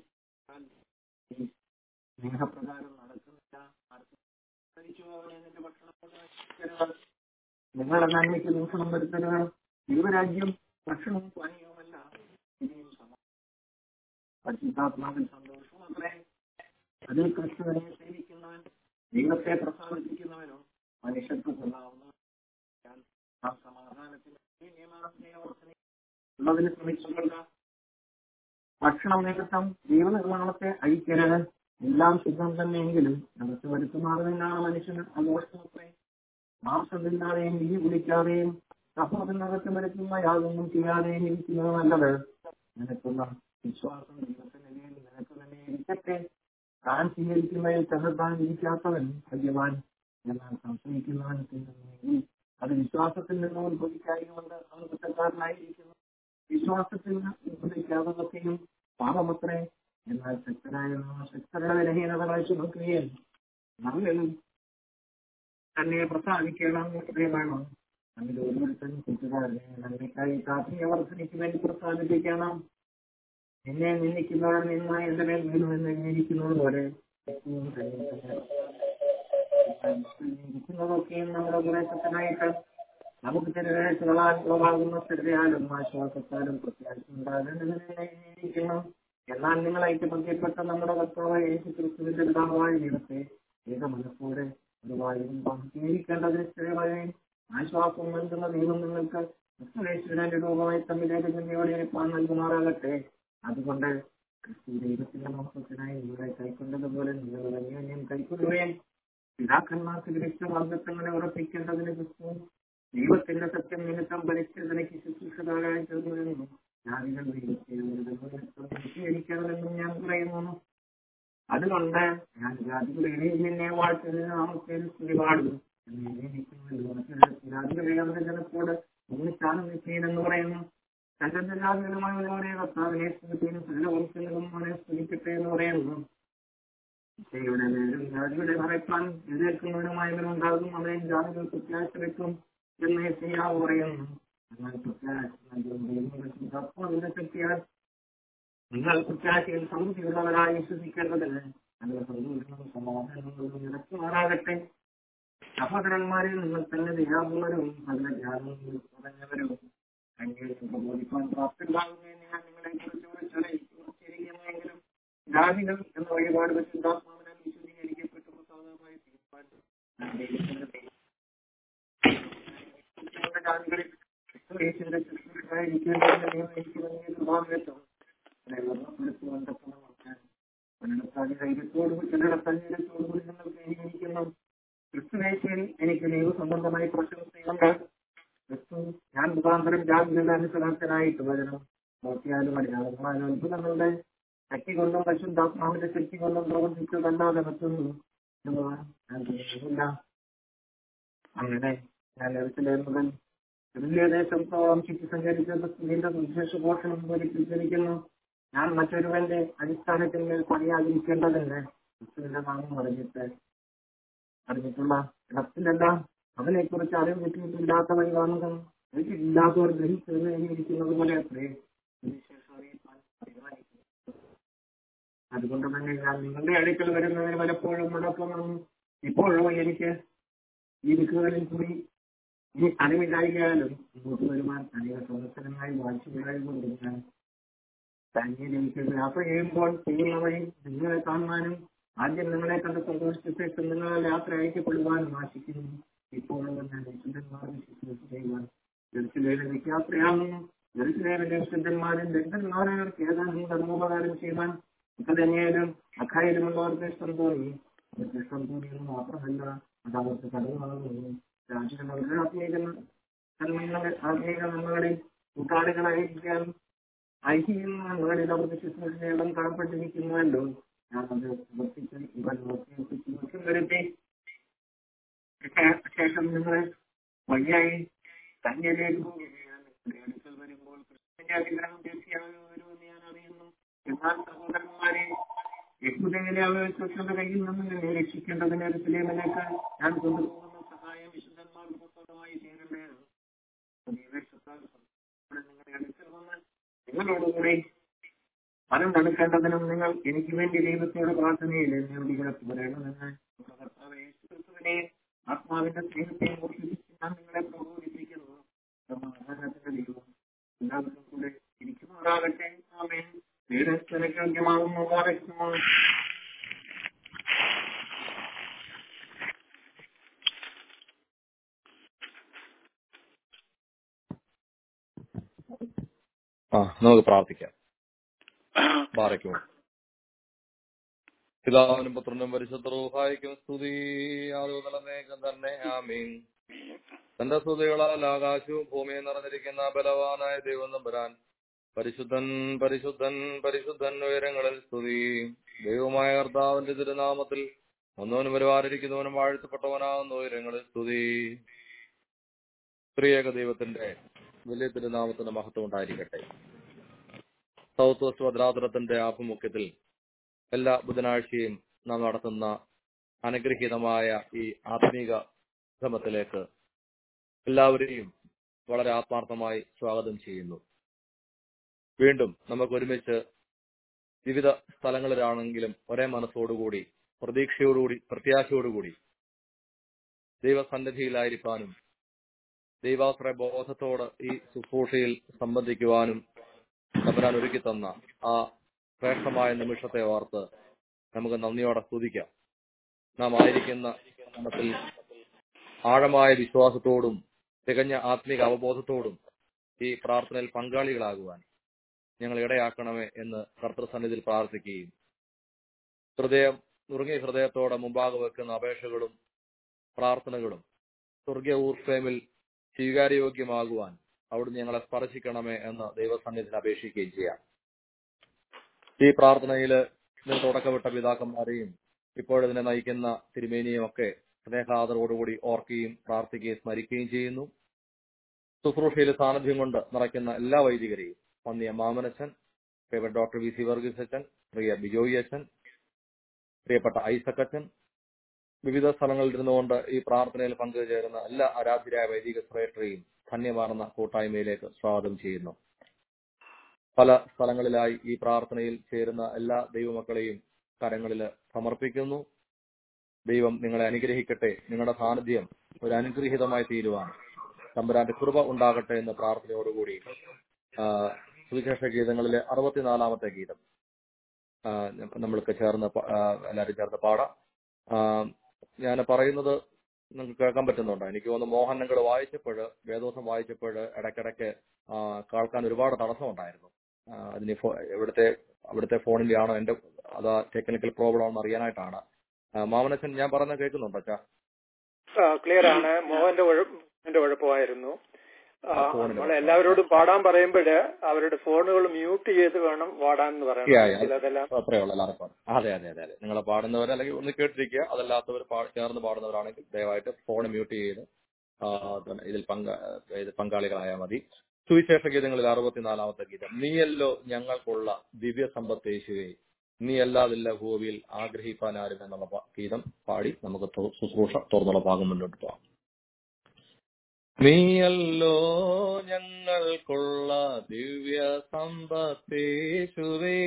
സ്നേഹപ്രകാരം നടക്കുന്നില്ല അവനെ നിന്റെ ഭക്ഷണം നിങ്ങളുടെ നന്മയ്ക്ക് ദൂഷണം വരുത്തരുത് ദൈവരാജ്യം ഭക്ഷണവും പാനീയവുമല്ല ഇനിയും പരിശുദ്ധാത്മാവിൽ സന്തോഷവും അത്രേ അതിൽ ക്രിസ്തുവിനെ സേവിക്കുന്നവൻ ദൈവത്തെ പ്രസാദിപ്പിക്കുന്നവനോ മനുഷ്യർക്ക് കൊള്ളാവുന്ന ആ സമാധാനത്തിന് ഉള്ളതിന് ശ്രമിച്ചുകൊള്ളുക ഭക്ഷണം നിമിത്തം ജീവനിർമ്മാണത്തെ അഴിക്കരുത് എല്ലാം ശുദ്ധം തന്നെയെങ്കിലും നമുക്ക് വരുത്തുമാറുമെന്നാണ് മനുഷ്യന് അമോഷമത്രേ മാംസം തിന്നാതെയും ഇനി കുടിക്കാതെയും സഹോദരനകത്ത് വരുത്തുന്ന യാതൊന്നും ചെയ്യാതെയും ഇരിക്കുന്നത് നല്ലത് നിനക്കുള്ള വിശ്വാസം ദൈവത്തിന്റെ നിനക്ക് തന്നെ ഇരിക്കട്ടെ താൻ സ്വീകരിക്കുന്നതിൽ തന്നെത്താൻ ഇരിക്കാത്തവൻ ഭാഗ്യവാൻ എന്നാൽ സംശയിക്കുന്നവൻ തിന്നുന്നെങ്കിൽ അത് വിശ്വാസത്തിൽ നിന്ന് ഉത്ഭവിക്കായതുകൊണ്ട് അവൻ കുറ്റക്കാരനായിരിക്കുന്നു വിശ്വാസത്തിൽ ഉത്ഭവിക്കാവുന്നതൊക്കെയും പാപമത്രേ എന്നാൽ ശക്തരായ ശക്തരുടെ ബലഹീനതകളെ ചുമക്കുകയും നമ്മിൽ തന്നെ പ്രസാദിക്കണം വേണം നമ്മിൽ ഓരോരുത്തരും കൂട്ടുകാരനെ നന്മയ്ക്കായി പ്രാഥമിക വർദ്ധനയ്ക്ക് വേണ്ടി പ്രസാദിപ്പിക്കണം നിന്നെ നിന്ദിക്കുന്നവർ നിന്ന എന്റെ മേൽ വീഴുമെന്ന് എഴുതിയിരിക്കുന്നത് പോലെ ഇരിക്കുന്നതൊക്കെയും നമ്മുടെ ഉപദേശത്തിനായിട്ട് നമുക്ക് തിരവേറ്റുകളാൽ ഉളവാകുന്ന സ്ഥിരതയാലും ആശ്വാസത്താലും പ്രത്യാശയുണ്ടാകുന്നതിനും എന്നാൽ നിങ്ങൾ ഐക്യബന്ധപ്പെട്ട നമ്മുടെ കർത്താവ് യേശു ക്രിസ്തുവിന്റെ പിതാവായ ദൈവത്തെ ഏക മനസ്സോടെ ഒരു വായും പങ്കുചേരിക്കേണ്ടതിന് സ്ഥിരമായും ആശ്വാസം നൽകുന്ന ദൈവം നിങ്ങൾക്ക് ക്രിസ്തുവേശ്വരന്റെ രൂപമായി തമ്മിലേക്ക് നിന്നയോടെ പാൻ നൽകുമാറാകട്ടെ അതുകൊണ്ട് ക്രിസ്തു ദൈവത്തിന്റെ മഹത്വത്തിനായി നിങ്ങളെ കൈക്കൊണ്ടതുപോലെ നിങ്ങൾ അന്യോന്യം കൈക്കൊള്ളുകയും പിതാക്കന്മാർക്ക് വിരിച്ച വാഗ്ദത്തങ്ങളെ ഉറപ്പിക്കേണ്ടതിന് ക്രിസ്തു ദൈവത്തിന്റെ സത്യം നിമിത്തം പരിസ്ഥിതിക്ക് ശുശ്രൂഷകാരായി തീർന്നുവെന്നും ജാതികൾ ദൈവത്തെ ഞാൻ പറയുന്നു അതുകൊണ്ട് ഞാൻ ജാതികളുടെ ഇടയിൽ നിന്നെ വാഴ്ത്തതിന് നാമത്തിൽ സ്തുതി പാടുന്നു ജാതികളുടെ ജനത്തോട് ഒന്നിച്ചാണ് നിശ്ചയെന്ന് പറയുന്നു തന്റെ ജാതികളുമായ കർത്താവിനെ സ്തുതിക്കും സകല വംശങ്ങളും അവനെ സ്തുതിക്കട്ടെ എന്ന് പറയുന്നു ഈശോയുടെ പേരിൽ ജാതികളെ മറയ്ക്കാൻ എതിർക്കുന്നവനുമായവനുണ്ടാകും അവനെ ജാതികൾ പ്രത്യാശ വെക്കും എന്ന് യെശയ്യാവ് പറയുന്നു എന്നാൽ പ്രത്യാശ നൽകുന്ന ശക്തിയാൽ നിങ്ങൾ പ്രത്യാശയിൽ സമൃദ്ധിയുള്ളവരായി വിശ്വസിക്കേണ്ടതിന് നല്ല സന്തോഷവും സമാധാനങ്ങളും നിറച്ചുമാറാകട്ടെ സഹോദരന്മാരിൽ നിങ്ങൾ തന്നെ ദയാപുള്ളവരും നല്ല ജ്ഞാനവും കുറഞ്ഞവരും അന്വേഷണം പ്രബോധിക്കാൻ പ്രാപ്തരാകുന്നതിന് ഞാൻ നിങ്ങളെ കുറിച്ച് ജാതികൾ എന്ന വഴിപാട് പരിശുദ്ധാത്മാവിനാൽ വിശദീകരിക്കപ്പെട്ട പ്രസാദമായി തീരുമാനം ജാതികളിൽ ക്രിസ്തുയേശുവിന്റെ ശുശ്രൂഷയായിരിക്കേണ്ടതിന് നിങ്ങൾ എനിക്ക് നൽകിയ സ്വഭാവത്വം ധൈര്യത്തോടുകൂടി നിങ്ങൾക്ക് അനുകരിക്കുന്നു ക്രിസ്തുവേശയിൽ എനിക്ക് ദൈവ സംബന്ധമായി പ്രശംസയുണ്ട് ക്രിസ്തു ഞാൻ മുഖാന്തരം ജാഗ്രത അനുസരണത്തിനായിട്ട് വരണം നോക്കിയാലും അടയാളങ്ങളാലും അത്ഭുതങ്ങളുടെ ശക്തി കൊണ്ടും പരിശുദ്ധാത്മാവിന്റെ ശക്തി കൊണ്ടും പ്രവർത്തിച്ചതല്ലാതെ മറ്റൊന്നും ഞാൻ ചെയ്യുന്നില്ല അങ്ങനെ ഞാൻ എറിച്ചിലേർ മുതൽ തുല്യദേശത്തോളം ചുറ്റി സഞ്ചരിച്ച ക്രിസ്തുവിന്റെ സുവിശേഷ പോഷണം ധരിപ്പിച്ചിരിക്കുന്നു ഞാൻ മറ്റൊരുവന്റെ അടിസ്ഥാനത്തിന്മേൽ പണിയാതിരിക്കേണ്ടതിന് ക്രിസ്തുവിന്റെ നാമം അറിഞ്ഞിട്ട് അറിഞ്ഞിട്ടുള്ള ഇടത്തിലെല്ലാം അവനെ കുറിച്ച് അറിവ് കിട്ടിയിട്ടില്ലാത്ത വഴി കാണുക ഇല്ലാത്തവർ ഗ്രഹിച്ചിരിക്കുന്നത് പോലെ അത്രേ അതുകൊണ്ട് തന്നെ ഞാൻ നിങ്ങളുടെ അടുക്കൽ വരുന്നതിന് പലപ്പോഴും മുടക്കം ഇപ്പോഴോ എനിക്ക് ഈ ദിക്കുകളിൽ കൂടി ഈ അറിവില്ലായാലും ഇങ്ങോട്ട് വരുവാൻ അനേക സംവത്സരങ്ങളായി വാഴ്ചകളായി കൊണ്ട് ഞാൻ തന്നെ എനിക്ക് യാത്ര ചെയ്യുമ്പോൾ ചെയ്യുന്ന വഴി നിങ്ങളെ കാണുവാനും ആദ്യം നിങ്ങളെ കണ്ട് സന്തോഷിച്ച നിങ്ങളെ യാത്ര അയക്കപ്പെടുവാനും ആശിക്കുന്നു ഇപ്പോഴും ഞാൻ വിശുദ്ധന്മാരും ശുശ്രൂഷ ചെയ്യുവാൻ ജെറുസലേമിലേക്ക് യാത്രയാകുന്നു ജെറുസലേമിലെ വിശുദ്ധന്മാരും ദരിദ്രന്മാരവർക്ക് ഏതാനും ധർമ്മോപകാരം ചെയ്യുവാൻ ഇപ്പതന്നെയായാലും അഖായിലുമുള്ളവർക്ക് ഇഷ്ടം തോന്നി അവർക്ക് ഇഷ്ടം തോന്നിയത് മാത്രമല്ല അത് അവർക്ക് കടന്നു രാജ്യങ്ങളുടെ ആത്മീക നന്മകളെ ആത്മീക നന്മകളിൽ കൂട്ടാളികളായിരിക്കാൻ ഐഹികം നന്മകളിൽ അവർക്ക് ശുശ്രൂഷ നേടാൻ കടപ്പെട്ടിരിക്കുന്നുവല്ലോ ഞാനത് വർത്തിച്ച് ഇവൻ വർദ്ധിപ്പിച്ച് വരുത്തി ശേഷം നിങ്ങൾ വഴിയായി തന്നിലേക്ക് പോകുകയാണ് അടുക്കൽ വരുമ്പോൾ ക്രിസ്തുവിന്റെ അനുഗ്രഹം തീർച്ചയായും വരുമെന്ന് ഞാൻ അറിയുന്നു എന്നാൽ സഹോദരന്മാരെ യഹൂദയിലെ അവശേഷന്റെ കയ്യിൽ നിന്ന് നിന്നെ രക്ഷിക്കേണ്ടതിന് എരുസലേമിലേക്ക് ഞാൻ കൊണ്ടുപോകുന്ന സഹായം വിശുദ്ധന്മാർക്ക് പുസ്തകമായി ചെയ്യേണ്ടതാണ് നിങ്ങളുടെ അടുക്കൽ വന്ന് നിങ്ങളോടുകൂടി മനം തണുക്കേണ്ടതിനും നിങ്ങൾ എനിക്ക് വേണ്ടി ദൈവത്തോട് പ്രാർത്ഥനയിൽ എന്നോട് കിടപ്പ് പറയണമെന്ന് കർത്താവ് യേശുക്രിസ്തുവിനെ ആത്മാവിന്റെ സ്നേഹത്തെയും കുറിച്ച് ഞാൻ നിങ്ങളെ പ്രബോധിപ്പിക്കുന്നു സമാധാനത്തിന്റെ ദൈവം എല്ലാവർക്കും കൂടെ ഇരിക്കുമാറാകട്ടെ ആമേൻ യോഗ്യമാകുന്നു വ്യക്തമാണ് ആ നമുക്ക് പ്രാർത്ഥിക്കാം ബാറയ്ക്കും പിതാവിനും പുത്രനും പരിശുദ്ധ റൂഹായിക്കും സ്തുതി ആദോതലമേകം തന്നെ ആമീൻ തന്റെ സ്തുതികളാൽ ആകാശവും ഭൂമിയും നിറഞ്ഞിരിക്കുന്ന ബലവാനായ ദൈവം നമ്പുരാൻ പരിശുദ്ധൻ പരിശുദ്ധൻ പരിശുദ്ധൻ ഉയരങ്ങളിൽ സ്തുതി ദൈവമായ കർത്താവിന്റെ തിരുനാമത്തിൽ ഒന്നവനും വരുവാനിരിക്കുന്നവനും വാഴ്ത്തപ്പെട്ടവനാകുന്ന ഉയരങ്ങളിൽ സ്തുതി സ്ത്രീയേക ദൈവത്തിന്റെ വലിയ തിരുനാമത്തിന്റെ മഹത്വം ഉണ്ടായിരിക്കട്ടെ സൗത്ത് വെസ്റ്റ് ഭദ്രാതലത്തിന്റെ ആഭിമുഖ്യത്തിൽ എല്ലാ ബുധനാഴ്ചയും നാം നടത്തുന്ന അനുഗ്രഹീതമായ ഈ ആത്മീക ശ്രമത്തിലേക്ക് എല്ലാവരെയും വളരെ ആത്മാർത്ഥമായി സ്വാഗതം ചെയ്യുന്നു വീണ്ടും നമുക്ക് ഒരുമിച്ച് വിവിധ സ്ഥലങ്ങളിലാണെങ്കിലും ഒരേ മനസ്സോടുകൂടി പ്രതീക്ഷയോടുകൂടി പ്രത്യാശയോടുകൂടി ദൈവസന്നിധിയിലായിരിക്കാനും ദൈവാശ്രയ ബോധത്തോട് ഈ ശുശ്രൂഷയിൽ സംബന്ധിക്കുവാനും തമ്പുരാൻ ഒരുക്കി തന്ന ആ ശ്രേഷ്ഠമായ നിമിഷത്തെ ഓർത്ത് നമുക്ക് നന്ദിയോടെ സ്തുതിക്കാം നാം ആയിരിക്കുന്ന സ്ഥാനത്തിൽ ആഴമായ വിശ്വാസത്തോടും തികഞ്ഞ ആത്മീക അവബോധത്തോടും ഈ പ്രാർത്ഥനയിൽ പങ്കാളികളാകുവാൻ ഞങ്ങൾ ഇടയാക്കണമേ എന്ന് കർത്തൃസന്നിധിയിൽ പ്രാർത്ഥിക്കുകയും ഹൃദയം നുറുങ്ങിയ ഹൃദയത്തോടെ മുമ്പാകെ വെക്കുന്ന അപേക്ഷകളും പ്രാർത്ഥനകളും സ്വർഗീയ ഊർഫേമിൽ സ്വീകാര്യയോഗ്യമാകുവാൻ അവിടുന്ന് ഞങ്ങളെ സ്പർശിക്കണമേ എന്ന് ദൈവസന്നിധിയിൽ അപേക്ഷിക്കുകയും ചെയ്യാം ഈ പ്രാർത്ഥനയിൽ ഇതിന് തുടക്കമിട്ട പിതാക്കന്മാരെയും ഇപ്പോഴതിനെ നയിക്കുന്ന തിരുമേനിയും ഒക്കെ സ്നേഹാദരോടുകൂടി ഓർക്കുകയും പ്രാർത്ഥിക്കുകയും സ്മരിക്കുകയും ചെയ്യുന്നു ശുശ്രൂഷയിൽ സാന്നിധ്യം കൊണ്ട് നിറയ്ക്കുന്ന എല്ലാ വൈദികരെയും പന്നിയ മാമനച്ചൻ പ്രിയപ്പെട്ട ഡോക്ടർ വി സി വർഗീസ് അച്ഛൻ പ്രിയ ബിജോയി അച്ഛൻ പ്രിയപ്പെട്ട ഐസക് അച്ഛൻ വിവിധ സ്ഥലങ്ങളിൽ ഇരുന്നുകൊണ്ട് ഈ പ്രാർത്ഥനയിൽ പങ്കുചേരുന്ന എല്ലാ ആരാധ്യരായ വൈദിക സെക്രട്ടറിയും ധന്യമാർന്ന കൂട്ടായ്മയിലേക്ക് സ്വാഗതം ചെയ്യുന്നു പല സ്ഥലങ്ങളിലായി ഈ പ്രാർത്ഥനയിൽ ചേരുന്ന എല്ലാ ദൈവമക്കളെയും കരങ്ങളിൽ സമർപ്പിക്കുന്നു ദൈവം നിങ്ങളെ അനുഗ്രഹിക്കട്ടെ നിങ്ങളുടെ സാന്നിധ്യം ഒരു അനുഗ്രഹീതമായി തീരുവാൻ തമ്പുരാന്റെ കൃപ ഉണ്ടാകട്ടെ എന്ന പ്രാർത്ഥനയോടുകൂടി ആ, സുവിശേഷ ഗീതങ്ങളിലെ അറുപത്തിനാലാമത്തെ ഗീതം ആ, നമ്മൾക്ക് ചേർന്ന് പ- ആ, എല്ലാവരും ചേർന്ന് പാടാം ആ, ഞാൻ പറയുന്നത് നിങ്ങൾക്ക് കേൾക്കാൻ പറ്റുന്നുണ്ടോ എനിക്ക് തോന്നുന്നു മോഹനങ്ങൾ വായിച്ചപ്പോൾ വേദോസം വായിച്ചപ്പോൾ ഇടയ്ക്കിടയ്ക്ക് ആ, കേൾക്കാൻ ഒരുപാട് തടസ്സമുണ്ടായിരുന്നു ആ, അതിന് ഫോ- ഇവിടുത്തെ അവിടുത്തെ ഫോണിന്റെ ആണോ എന്റെ അതാ ടെക്നിക്കൽ പ്രോബ്ലം ആണെന്ന് അറിയാനായിട്ടാണ് ആ, മാമനച്ചൻ ഞാൻ പറഞ്ഞ കേൾക്കുന്നുണ്ടോ അച്ഛാ ക്ലിയർ ആണ് മോഹന്റെ ഉഴപ്പിന്റെ കുഴപ്പമായിരുന്നു ആ, ആ, ഫോണിന് നമ്മൾ എല്ലാവരോടും പാടാൻ പറയുമ്പോഴ് അവരുടെ ഫോണുകൾ മ്യൂട്ട് ചെയ്ത് വേണം പാടാൻ എന്ന് Yeah, yeah. പറയണം അതെല്ലാം അത്രേ ഉള്ളൂ എല്ലാവർക്കും അതെ അതെ അതെ അതെ നിങ്ങൾ പാടുന്നവർ അല്ലെങ്കിൽ ഒന്ന് കേട്ടിരിക്കുക അതല്ലാത്തവർ പാ- ചേർന്ന് പാടുന്നവരാണെങ്കിൽ ദയവായിട്ട് ഫോൺ മ്യൂട്ട് ചെയ്ത് ആ, പിന്നെ ഇതിൽ പങ്ക ഇത് പങ്കാളികളായാൽ മതി സുവിശേഷ ഗീതങ്ങളിൽ അറുപത്തിനാലാമത്തെ ഗീതം നീയല്ലോ ഞങ്ങൾക്കുള്ള ദിവ്യ സമ്പത്ത് യേശുവേ നീ അല്ലാതില്ല ഭൂമിയിൽ ആഗ്രഹിപ്പാൻ ആരും എന്നുള്ള പ- ഗീതം പാടി നമുക്ക് തു- ശുശ്രൂഷ തുറന്നുള്ള ഭാഗം മുന്നോട്ട് പോകാം നീയല്ലോ ഞങ്ങൾക്കുള്ള ദിവ്യ സമ്പത്തേശുവേ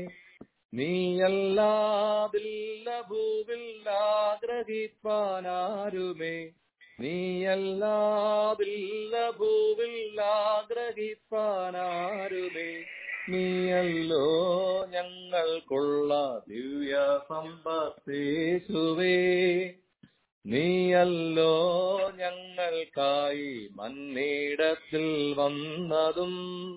നീയല്ലാതില്ല ഭൂവിൽ ആഗ്രഹിപ്പാനാരുമേ നീയല്ലാതില്ല ഭൂവിൽ ആഗ്രഹിപ്പാനാരുമേ നീയല്ലോ ഞങ്ങൾക്കുള്ള ദിവ്യ സമ്പത്തേശുവേ നീയല്ലോ ഞങ്ങൾക്കായി മന്നീടത്തിൽ വന്നതും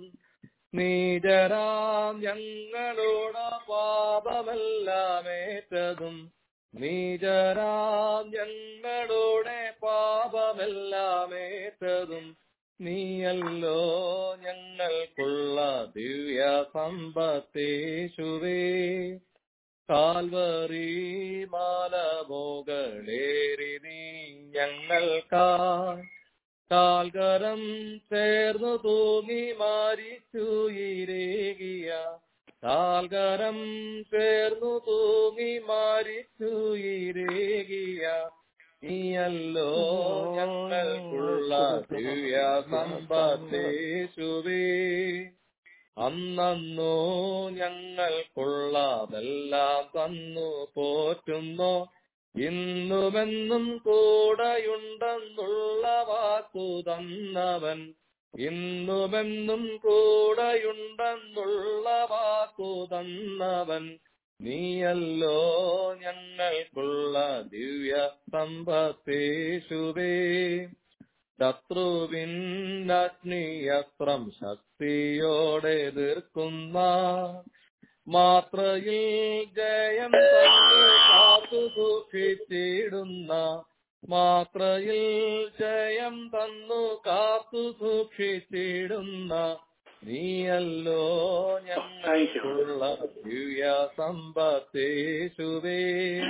നീജരാം ഞങ്ങളോട് പാപമെല്ലാം ഏറ്റതും നീജരാം ഞങ്ങളുടെ പാപമെല്ലാം ഏറ്റതും നീയല്ലോ ഞങ്ങൾക്കുള്ള ദിവ്യ സമ്പത്തേശുവേ കാൽവറി മാലമോകളേറി നീ ഞങ്ങൾക്കാ കാൽകരം ചേർന്നു തൂങ്ങി മാരിച്ചു ഇരേകിയ കാൽകരം ചേർന്നു തൂങ്ങി മാരിച്ചു ഇരേകിയ നീയല്ലോ ഞങ്ങൾക്കുള്ള ദിവ്യ സമ്പത്തേശുവേ അന്നോ ഞങ്ങൾക്കുള്ളതെല്ലാം തന്നു പോറ്റുന്നോ ഇന്നുമെന്നും കൂടെയുണ്ടെന്നുള്ള വാക്കു തന്നവൻ ഇന്നുമെന്നും കൂടെയുണ്ടെന്നുള്ള വാക്കു തന്നവൻ നീയല്ലോ ഞങ്ങൾക്കുള്ള ദിവ്യ സമ്പത്തേശുവേ ശത്രുവിന്നഗ്നിയസ്ത്രം ശക്തിയോടെ എതിർക്കുന്ന മാത്രയിൽ ജയം തന്നെ കാത്തു സൂക്ഷിച്ചിടുന്ന മാത്രയിൽ ജയം തന്നു കാത്തു സൂക്ഷിച്ചിടുന്ന നീയല്ലോ ഞങ്ങൾക്കുള്ള ദിവ്യ സമ്പത്തേശുവേ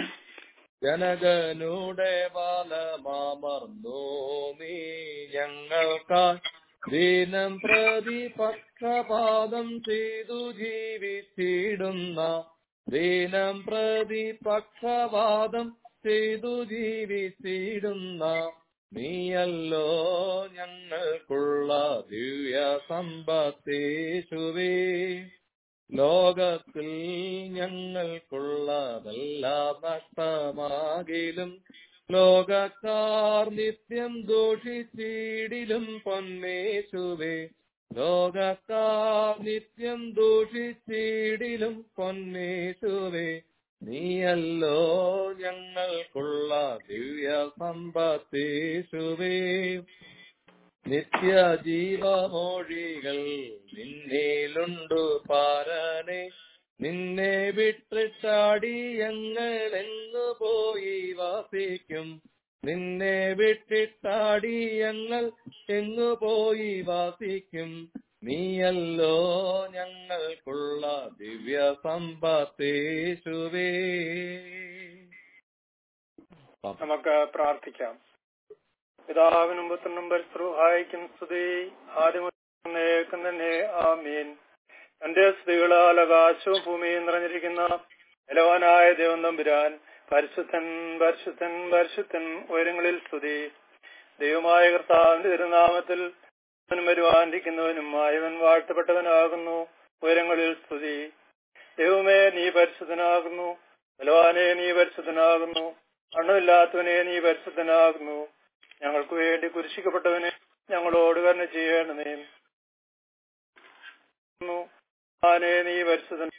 ജനകനുടെ ബാലമാമർന്നു നീ ഞങ്ങൾക്കായി ദീനം പ്രതി പക്ഷപാതം ചെയ്തു ജീവിച്ചിടുന്ന ദീനം പ്രതി പക്ഷപാതം ചെയ്തു ജീവിച്ചിടുന്ന നീയല്ലോ ഞങ്ങൾക്കുള്ള ദിവ്യ സമ്പത്തേശുവേ ലോകത്തിൽ ഞങ്ങൾക്കുള്ളതെല്ലാം നഷ്ടമാകിലും ലോകക്കാർ നിത്യം ദൂഷിച്ചിടിലും പൊന്നേശുവേ ലോകക്കാർ നിത്യം ദൂഷിച്ചിടിലും പൊന്നേശുവേ നീയല്ലോ ഞങ്ങൾക്കുള്ള ദിവ്യ സമ്പത്തേശുവേ നിത്യ ജീവമൊഴികൾ നിന്നിലുണ്ടു പാരനെ നിന്നെ വിട്ടിട്ടാടിയങ്ങൾ എങ്ങു പോയി വാസിക്കും നിന്നെ വിട്ടിട്ടാടിയങ്ങൾ എങ്ങു പോയി വാസിക്കും നീയല്ലോ ഞങ്ങൾക്കുള്ള ദിവ്യ സമ്പത്തേശുവേ നമുക്ക് പ്രാർത്ഥിക്കാം പിതാവിനും പുത്രനും പരിശ്രഹായിക്കും സ്തുതി ആദ്യമേക്കും തന്നെ ആമീൻ എന്റെ സ്ത്രീകളാൽ ആകാശവും ഭൂമിയും നിറഞ്ഞിരിക്കുന്ന ബലവാനായ ദൈവം തമ്പുരാൻ പരിശുദ്ധൻ പരിശുദ്ധൻ പരിശുദ്ധൻ ഉയരങ്ങളിൽ സ്തുതി ദൈവമായ കർത്താവിന്റെ തിരുനാമത്തിൽ അവൻ വരുവാനിരിക്കുന്നവനും ആയവൻ വാഴ്ത്തപ്പെട്ടവനാകുന്നു ഉയരങ്ങളിൽ സ്തുതി ദൈവമേ നീ പരിശുദ്ധനാകുന്നു ബലവാനെ നീ പരിശുദ്ധനാകുന്നു അണ്ണമില്ലാത്തവനെ നീ പരിശുദ്ധനാകുന്നു ഞങ്ങൾക്ക് വേണ്ടി കുരിശിക്കപ്പെട്ടവനെ ഞങ്ങളോട് കരുണ ചെയ്യണമേ ആനെ നീ പരിശുദ്ധൻ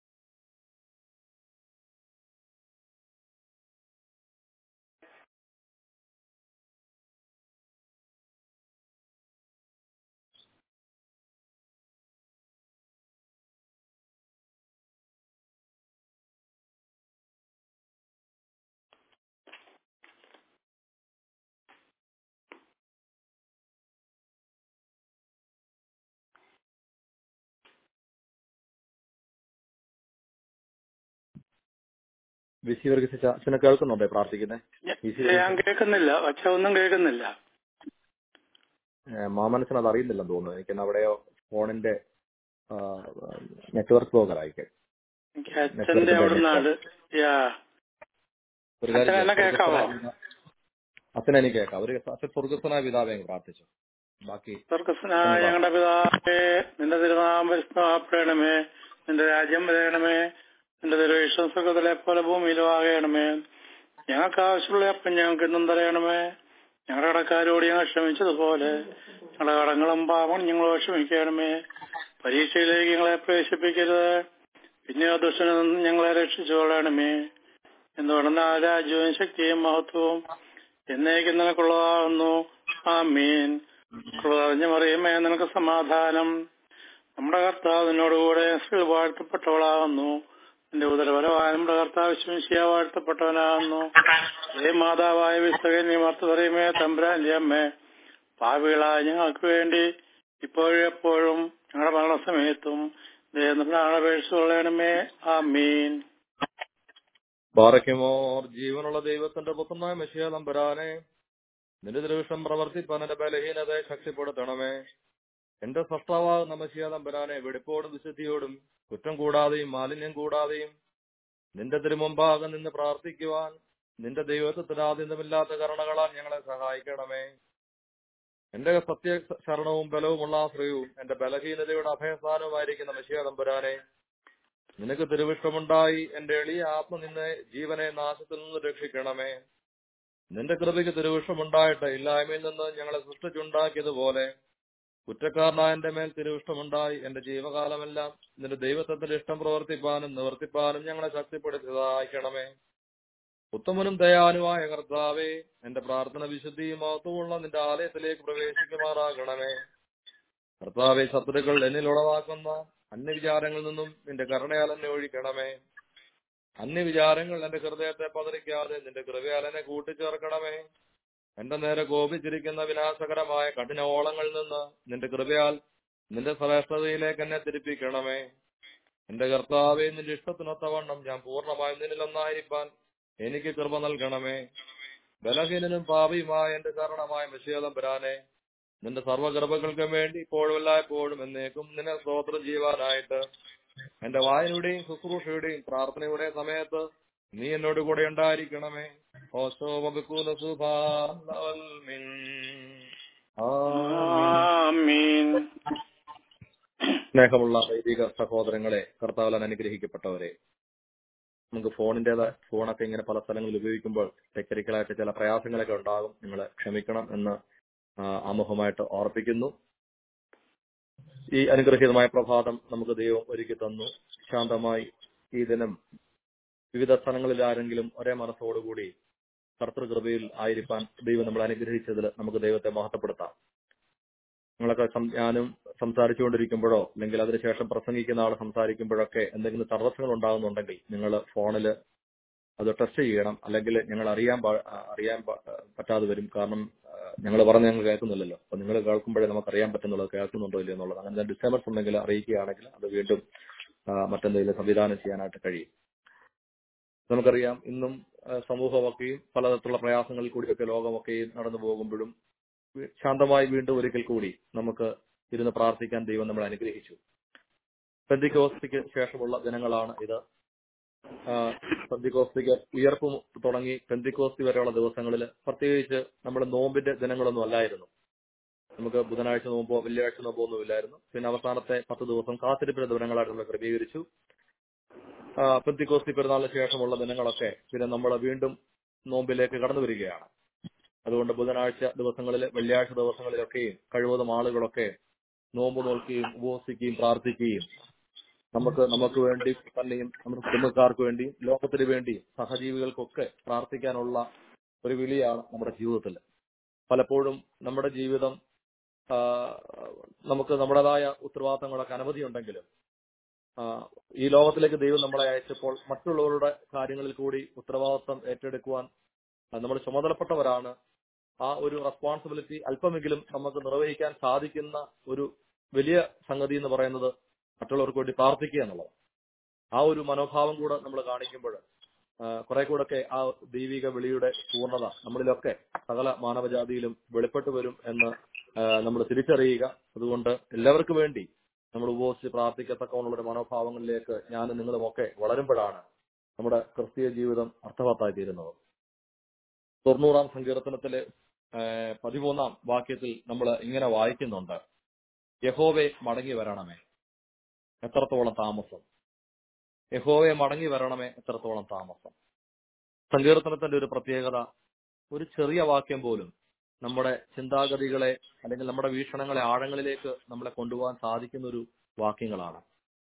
വിശി വർഗിച്ച അച്ഛനെ കേൾക്കുന്നുണ്ടേ പ്രാർത്ഥിക്കുന്നേ ഞാൻ കേൾക്കുന്നില്ല ഒച്ച ഒന്നും കേൾക്കുന്നില്ല മാമനസിന് അത് അറിയുന്നില്ലെന്ന് തോന്നുന്നു എനിക്ക് അവിടെയോ ഫോണിന്റെ നെറ്റ്വർക്ക് പ്രോഗ്രാം എനിക്ക് അച്ഛന്റെ അവിടുന്നാണ് യാ ഒരു കാര്യം അച്ഛനെ എന്നെ കേൾക്കാവോ? അച്ഛനെ എനിക്ക് കേൾക്കാം ഒരു അച്ഛൻ സ്വർഗസ്വനായ പിതാവെ അങ്ങ് പ്രാർത്ഥിച്ചു ബാക്കി സ്വർഗസ്നായ ഞങ്ങളുടെ പിതാവേ നിന്റെ തിരുനാമം പരിശുദ്ധമാപ്പെടണമേ നിന്റെ രാജ്യം വരയണമേ നിന്റെ തിരുവിഷ്ടം സ്വർഗത്തിലെ പോലെ ഭൂമിയിലും ആകണമേ ഞങ്ങൾക്ക് ആവശ്യമുള്ള അപ്പം ഞങ്ങൾക്ക് ഇന്നും തരയണമേ ഞങ്ങളുടെ കടക്കാരോട് ഞങ്ങൾ ക്ഷമിച്ചതുപോലെ ഞങ്ങളുടെ കടങ്ങളും പാപം ഞങ്ങളോട് ക്ഷമിക്കണമേ പരീക്ഷയിലേക്ക് ഞങ്ങളെ പ്രവേശിപ്പിക്കരുത് പിന്നെ ദുഷ്ടനിൽ നിന്ന് ഞങ്ങളെ രക്ഷിച്ചുകൊള്ളണമേ എന്തുകൊണ്ടെന്ന് ആ രാജ്യവും ശക്തിയും മഹത്വവും എന്നേക്കും നിനക്കുള്ളതാകുന്നു ആ മീൻ കുറഞ്ഞ മറിയമേ നിനക്ക് സമാധാനം നമ്മുടെ കർത്താവ് നിന്നോടുകൂടെ സ്ത്രീ വാഴ്ത്തപ്പെട്ടവളാകുന്നു നിന്റെ ഉദരപരമായ നമ്മുടെ കർത്താവ് ശിവശിയ വാഴ്ത്തപ്പെട്ടവനാകുന്നു ഏ മാതാവായ വിസ്തകൻ നീ മർത്തറിയമേ തമ്പുരാന്റെ അമ്മേ പാവികളായ ഞങ്ങൾക്ക് വേണ്ടി ഇപ്പോഴും എപ്പോഴും ഞങ്ങളുടെ മരണസമയത്തും പ്രാണപേക്ഷ കൊള്ളണമേ ആ മീൻ ബാറയ്ക്കുമോർ ജീവനുള്ള ദൈവത്തിന്റെ പുത്രനായ മെഷിയ നമ്പരാനെ നിന്റെ ദൃഷ്ടം പ്രവർത്തിപ്പാൻ എന്റെ ബലഹീനതയെ ശക്തിപ്പെടുത്തണമേ എന്റെ സൃഷ്ടാവാകുന്ന മെഷിയ നമ്പരാനെ വെടിപ്പോടും വിശുദ്ധിയോടും കുറ്റം കൂടാതെയും മാലിന്യം കൂടാതെയും നിന്റെ തിരുമുമ്പാകെ നിന്ന് പ്രാർത്ഥിക്കുവാൻ നിന്റെ ദൈവത്വത്തിന് ആദ്യന്തമില്ലാത്ത കരുണകളാൽ ഞങ്ങളെ സഹായിക്കണമേ എന്റെ സത്യ ശരണവും ബലവുമുള്ള ആശ്രയവും എന്റെ ബലഹീനതയുടെ അഭയസ്ഥാനവുമായിരിക്കുന്ന മെഷിയ തമ്പുരാനെ നിനക്ക് തിരുവിഷ്ടമുണ്ടായി എന്റെ എളിയ ആത്മ നിന്നെ ജീവനെ നാശത്തിൽ നിന്ന് രക്ഷിക്കണമേ നിന്റെ കൃപയ്ക്ക് തിരുവിഷ്ടമുണ്ടായിട്ട് ഇല്ലായ്മയിൽ നിന്ന് ഞങ്ങളെ സൃഷ്ടിച്ചുണ്ടാക്കിയതുപോലെ കുറ്റക്കാരനായ എന്റെ മേൽ തിരുവിഷ്ടമുണ്ടായി എന്റെ ജീവകാലമെല്ലാം നിന്റെ ദൈവത്വത്തിന്റെ ഇഷ്ടം പ്രവർത്തിപ്പാനും നിവർത്തിപ്പാനും ഞങ്ങളെ ശക്തിപ്പെടുത്തി സഹായിക്കണമേ ഉത്തമനും ദയാനുമായ കർത്താവേ എന്റെ പ്രാർത്ഥന വിശുദ്ധിയും മഹത്വമുള്ള നിന്റെ ആലയത്തിലേക്ക് പ്രവേശിക്കുമാറാകണമേ കർത്താവെ ശത്രുക്കൾ എന്നിൽ ഉളവാക്കുന്ന അന്യവിചാരങ്ങളിൽ നിന്നും നിന്റെ കരുണയാൽ എന്നെ ഒഴിക്കണമേ അന്യവിചാരങ്ങൾ എന്റെ ഹൃദയത്തെ പതറിക്കാതെ നിന്റെ കൃപയാൽ എന്നെ കൂട്ടിച്ചേർക്കണമേ എന്റെ നേരെ കോപിച്ചിരിക്കുന്ന വിനാശകരമായ കഠിന ഓളങ്ങളിൽ നിന്ന് നിന്റെ കൃപയാൽ നിന്റെ ശ്രേഷ്ഠതയിലേക്ക് എന്നെ തിരിപ്പിക്കണമേ എന്റെ കർത്താവെ നിന്റെ ഇഷ്ടത്തിനൊത്തവണ്ണം ഞാൻ പൂർണ്ണമായും നിന്നിലൊന്നായിരിക്കാൻ എനിക്ക് കൃപ നൽകണമേ ബലഹീനനും പാപിയുമായ എന്റെ കാരണമായ വിഷയതം വരാനെ നിന്റെ സർവ്വകൃപകൾക്കും വേണ്ടി ഇപ്പോഴും എല്ലായ്പ്പോഴും എന്നേക്കും നിന്നെ സ്തോത്രം ചെയ്യുവാനായിട്ട് എന്റെ വായനയുടെയും ശുശ്രൂഷയുടെയും പ്രാർത്ഥനയുടെ സമയത്ത് നീ എന്നോട് കൂടെ ഉണ്ടായിരിക്കണമേ ഓശോ വബുക്കൂല സുഭാൻ ആമീൻ സ്നേഹമുള്ള വൈദിക സഹോദരങ്ങളെ കർത്താവലാൻ അനുഗ്രഹിക്കപ്പെട്ടവരെ നമുക്ക് ഫോണിന്റേത് ഫോണൊക്കെ ഇങ്ങനെ പല സ്ഥലങ്ങളിൽ ഉപയോഗിക്കുമ്പോൾ ടെക്നിക്കലായിട്ട് ചില പ്രയാസങ്ങളൊക്കെ ഉണ്ടാകും നിങ്ങൾ ക്ഷമിക്കണം എന്ന് ആ, ആമുഖമായിട്ട് ഓർപ്പിക്കുന്നു ഈ അനുഗ്രഹീതമായ പ്രഭാതം നമുക്ക് ദൈവം ഒരുക്കി തന്നു ശാന്തമായി ഈ ദിനം വിവിധ സ്ഥലങ്ങളിൽ ആരെങ്കിലും ഒരേ മനസ്സോടുകൂടി കർത്തൃകൃപയിൽ ആയിരിക്കാൻ ദൈവം നമ്മളെ അനുഗ്രഹിച്ചതിൽ നമുക്ക് ദൈവത്തെ മഹത്വപ്പെടുത്താം നിങ്ങളൊക്കെ സം- ഞാനും സംസാരിച്ചുകൊണ്ടിരിക്കുമ്പോഴോ അല്ലെങ്കിൽ അതിനുശേഷം പ്രസംഗിക്കുന്ന ആൾ സംസാരിക്കുമ്പോഴൊക്കെ എന്തെങ്കിലും തടസ്സങ്ങൾ ഉണ്ടാകുന്നുണ്ടെങ്കിൽ നിങ്ങൾ ഫോണിൽ അത് ടെസ്റ്റ് ചെയ്യണം അല്ലെങ്കിൽ ഞങ്ങൾ അറിയാൻ പാ- അറിയാൻ പാ- പറ്റാതെ വരും കാരണം ഞങ്ങൾ പറഞ്ഞ് ഞങ്ങൾ കേൾക്കുന്നില്ലല്ലോ അപ്പൊ നിങ്ങൾ കേൾക്കുമ്പോഴേ നമുക്ക് അറിയാൻ പറ്റുന്നുള്ളത് കേൾക്കുന്നുണ്ടോ ഇല്ലയോ എന്നുള്ളത് അങ്ങനെ ഡിസ്റ്റർബൻസ് ഉണ്ടെങ്കിൽ അറിയിക്കുകയാണെങ്കിൽ അത് വീണ്ടും ആ, മറ്റെന്തെങ്കിലും സംവിധാനം ചെയ്യാനായിട്ട് കഴിയും നമുക്കറിയാം ഇന്നും ആ, സമൂഹമൊക്കെയും പലതരത്തിലുള്ള പ്രയാസങ്ങളിൽ കൂടിയൊക്കെ ലോകമൊക്കെയും നടന്നു പോകുമ്പോഴും വി- ശാന്തമായി വീണ്ടും ഒരിക്കൽ കൂടി നമുക്ക് ഇരുന്ന് പ്രാർത്ഥിക്കാൻ ദൈവം നമ്മളെ അനുഗ്രഹിച്ചു പെന്തിക്കോസ്തിക്ക് ശേഷമുള്ള ദിനങ്ങളാണ് ഇത് ആ, പെന്തിക്കോസ്തിക്ക് ഉയർപ്പ് തുടങ്ങി പെന്തിക്കോസ്തി വരെയുള്ള ദിവസങ്ങളിൽ പ്രത്യേകിച്ച് നമ്മുടെ നോമ്പിന്റെ ദിനങ്ങളൊന്നും അല്ലായിരുന്നു നമുക്ക് ബുധനാഴ്ച നോമ്പോ വെള്ളിയാഴ്ച നോമ്പോ ഒന്നും ഇല്ലായിരുന്നു പിന്നെ അവസാനത്തെ പത്ത് ദിവസം കാത്തിരിപ്പിന്റെ ദിനങ്ങളായിട്ട് നമ്മൾ ക്രമീകരിച്ചു ആ, പെന്തിക്കോസ്തി പെരുന്നാളിന് ശേഷമുള്ള ദിനങ്ങളൊക്കെ പിന്നെ നമ്മൾ വീണ്ടും നോമ്പിലേക്ക് കടന്നു വരികയാണ് അതുകൊണ്ട് ബുധനാഴ്ച ദിവസങ്ങളിൽ വെള്ളിയാഴ്ച ദിവസങ്ങളിലൊക്കെയും കഴിവതും ആളുകളൊക്കെ നോമ്പ് നോൽക്കുകയും ഉപവസിക്കുകയും പ്രാർത്ഥിക്കുകയും നമുക്ക് നമുക്ക് വേണ്ടി തന്നെയും നമ്മുടെ കുടുംബക്കാർക്ക് വേണ്ടിയും ലോകത്തിന് വേണ്ടിയും സഹജീവികൾക്കൊക്കെ പ്രാർത്ഥിക്കാനുള്ള ഒരു വിളിയാണ് നമ്മുടെ ജീവിതത്തിൽ പലപ്പോഴും നമ്മുടെ ജീവിതം ആ, നമുക്ക് നമ്മുടേതായ ഉത്തരവാദിത്തങ്ങളൊക്കെ അനവധിയുണ്ടെങ്കിലും ആ, ഈ ലോകത്തിലേക്ക് ദൈവം നമ്മളെ അയച്ചപ്പോൾ മറ്റുള്ളവരുടെ കാര്യങ്ങളിൽ കൂടി ഉത്തരവാദിത്തം ഏറ്റെടുക്കുവാൻ ആ, നമ്മൾ ചുമതലപ്പെട്ടവരാണ് ആ ഒരു റെസ്പോൺസിബിലിറ്റി അല്പമെങ്കിലും നമുക്ക് നിർവഹിക്കാൻ സാധിക്കുന്ന ഒരു വലിയ സംഗതി എന്ന് പറയുന്നത് മറ്റുള്ളവർക്ക് വേണ്ടി പ്രാർത്ഥിക്കുക എന്നുള്ളത് ആ ഒരു മനോഭാവം കൂടെ നമ്മൾ കാണിക്കുമ്പോൾ കുറെ കൂടെയൊക്കെ ആ ദൈവിക വിളിയുടെ പൂർണ്ണത നമ്മളിലൊക്കെ സകല മാനവജാതിയിലും വെളിപ്പെട്ടു വരും എന്ന് നമ്മൾ തിരിച്ചറിയുക അതുകൊണ്ട് എല്ലാവർക്കും വേണ്ടി നമ്മൾ ഉപവസിച്ച് പ്രാർത്ഥിക്കത്തക്കവണ്ണുള്ള ഒരു മനോഭാവങ്ങളിലേക്ക് ഞാനും നിങ്ങളുമൊക്കെ വളരുമ്പോഴാണ് നമ്മുടെ ക്രിസ്തീയ ജീവിതം അർത്ഥവത്തായി തീരുന്നത് തൊണ്ണൂറാം സങ്കീർത്തനത്തിലെ ആ, പതിമൂന്നാം വാക്യത്തിൽ നമ്മൾ ഇങ്ങനെ വായിക്കുന്നുണ്ട് യഹോവെ മടങ്ങി വരണമേ എത്രത്തോളം താമസം യഹോവെ മടങ്ങി വരണമേ എത്രത്തോളം താമസം സങ്കീർത്തനത്തിന്റെ ഒരു പ്രത്യേകത ഒരു ചെറിയ വാക്യം പോലും നമ്മുടെ ചിന്താഗതികളെ അല്ലെങ്കിൽ നമ്മുടെ വീക്ഷണങ്ങളെ ആഴങ്ങളിലേക്ക് നമ്മളെ കൊണ്ടുപോകാൻ സാധിക്കുന്ന ഒരു വാക്യങ്ങളാണ്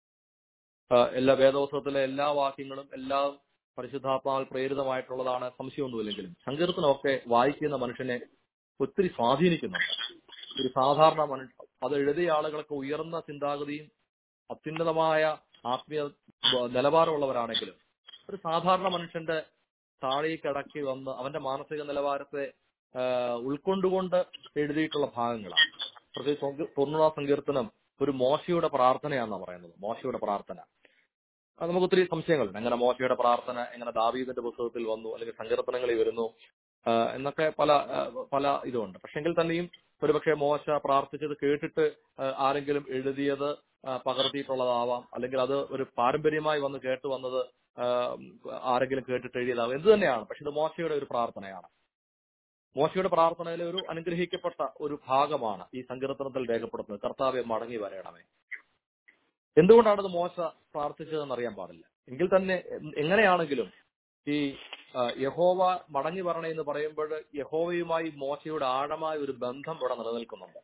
ആ, എല്ലാ വേദോത്സവത്തിലെ എല്ലാ വാക്യങ്ങളും എല്ലാം പരിശുദ്ധാത്മാവിൽ പ്രേരിതമായിട്ടുള്ളതാണ് സംശയമൊന്നുമില്ലെങ്കിലും സങ്കീർത്തനമൊക്കെ വായിക്കുന്ന മനുഷ്യനെ ഒത്തിരി സ്വാധീനിക്കുന്നുണ്ട് ഒരു സാധാരണ മനുഷ്യ അത് എഴുതിയ ആളുകളൊക്കെ ഉയർന്ന ചിന്താഗതിയും അത്യുന്നതമായ ആത്മീയ ബ- നിലവാരമുള്ളവരാണെങ്കിലും ഒരു സാധാരണ മനുഷ്യന്റെ താഴേക്ക് അടക്കി വന്ന് അവന്റെ മാനസിക നിലവാരത്തെ ആ, ഉൾക്കൊണ്ടുകൊണ്ട് എഴുതിയിട്ടുള്ള ഭാഗങ്ങളാണ് പ്രത്യേകിച്ച് തൊണ്ണൂ- തൊണ്ണൂറാം സങ്കീർത്തനം ഒരു മോശയുടെ പ്രാർത്ഥനയാണെന്നാണ് പറയുന്നത് മോശയുടെ പ്രാർത്ഥന അത് നമുക്ക് ഒത്തിരി സംശയങ്ങളുണ്ട് എങ്ങനെ മോശയുടെ പ്രാർത്ഥന എങ്ങനെ ദാവീദിന്റെ പുസ്തകത്തിൽ വന്നു അല്ലെങ്കിൽ സങ്കീർത്തനങ്ങളിൽ വരുന്നു ആ, എന്നൊക്കെ പല ആ, പല ഇതുണ്ട് പക്ഷെങ്കിൽ തന്നെയും ഒരുപക്ഷെ മോശ പ്രാർത്ഥിച്ചത് കേട്ടിട്ട് ആ, ആരെങ്കിലും എഴുതിയത് ആ, പകർത്തിയിട്ടുള്ളതാവാം അല്ലെങ്കിൽ അത് ഒരു പാരമ്പര്യമായി വന്ന് കേട്ട് വന്നത് ആ, ആരെങ്കിലും കേട്ടിട്ട് എഴുതിയതാവാം എന്ത് തന്നെയാണ് പക്ഷെ ഇത് മോശയുടെ ഒരു പ്രാർത്ഥനയാണ് മോശയുടെ പ്രാർത്ഥനയിലെ ഒരു അനുഗ്രഹിക്കപ്പെട്ട ഒരു ഭാഗമാണ് ഈ സങ്കീർത്തനത്തിൽ രേഖപ്പെടുത്തുന്നത് കർത്താവെ മടങ്ങി വരണമേ എന്തുകൊണ്ടാണ് ഇത് മോശ പ്രാർത്ഥിച്ചതെന്ന് അറിയാൻ പാടില്ല എങ്കിൽ തന്നെ എ- എങ്ങനെയാണെങ്കിലും ഈ ആ, യഹോവ മടങ്ങി വരണേ എന്ന് പറയുമ്പോൾ യഹോവയുമായി മോശയുടെ ആഴമായ ഒരു ബന്ധം ഇവിടെ നിലനിൽക്കുന്നുണ്ട്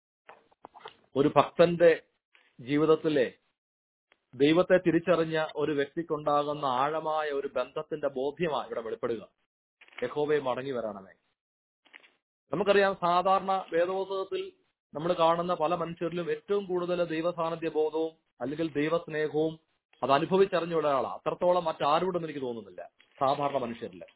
ഒരു ഭക്തന്റെ ജീവിതത്തിലെ ദൈവത്തെ തിരിച്ചറിഞ്ഞ ഒരു വ്യക്തിക്കുണ്ടാകുന്ന ആഴമായ ഒരു ബന്ധത്തിന്റെ ബോധ്യമാണ് ഇവിടെ വെളിപ്പെടുക യഹോവയെ മടങ്ങി വരണമേ നമുക്കറിയാം സാധാരണ വേദോത്സവത്തിൽ നമ്മൾ കാണുന്ന പല മനുഷ്യരിലും ഏറ്റവും കൂടുതൽ ദൈവ സാന്നിധ്യ ബോധവും അല്ലെങ്കിൽ ദൈവസ്നേഹവും അത് അനുഭവിച്ചറിഞ്ഞ ഒരാളാണ് അത്രത്തോളം മറ്റാരോടും എനിക്ക് തോന്നുന്നില്ല സാധാരണ മനുഷ്യരില്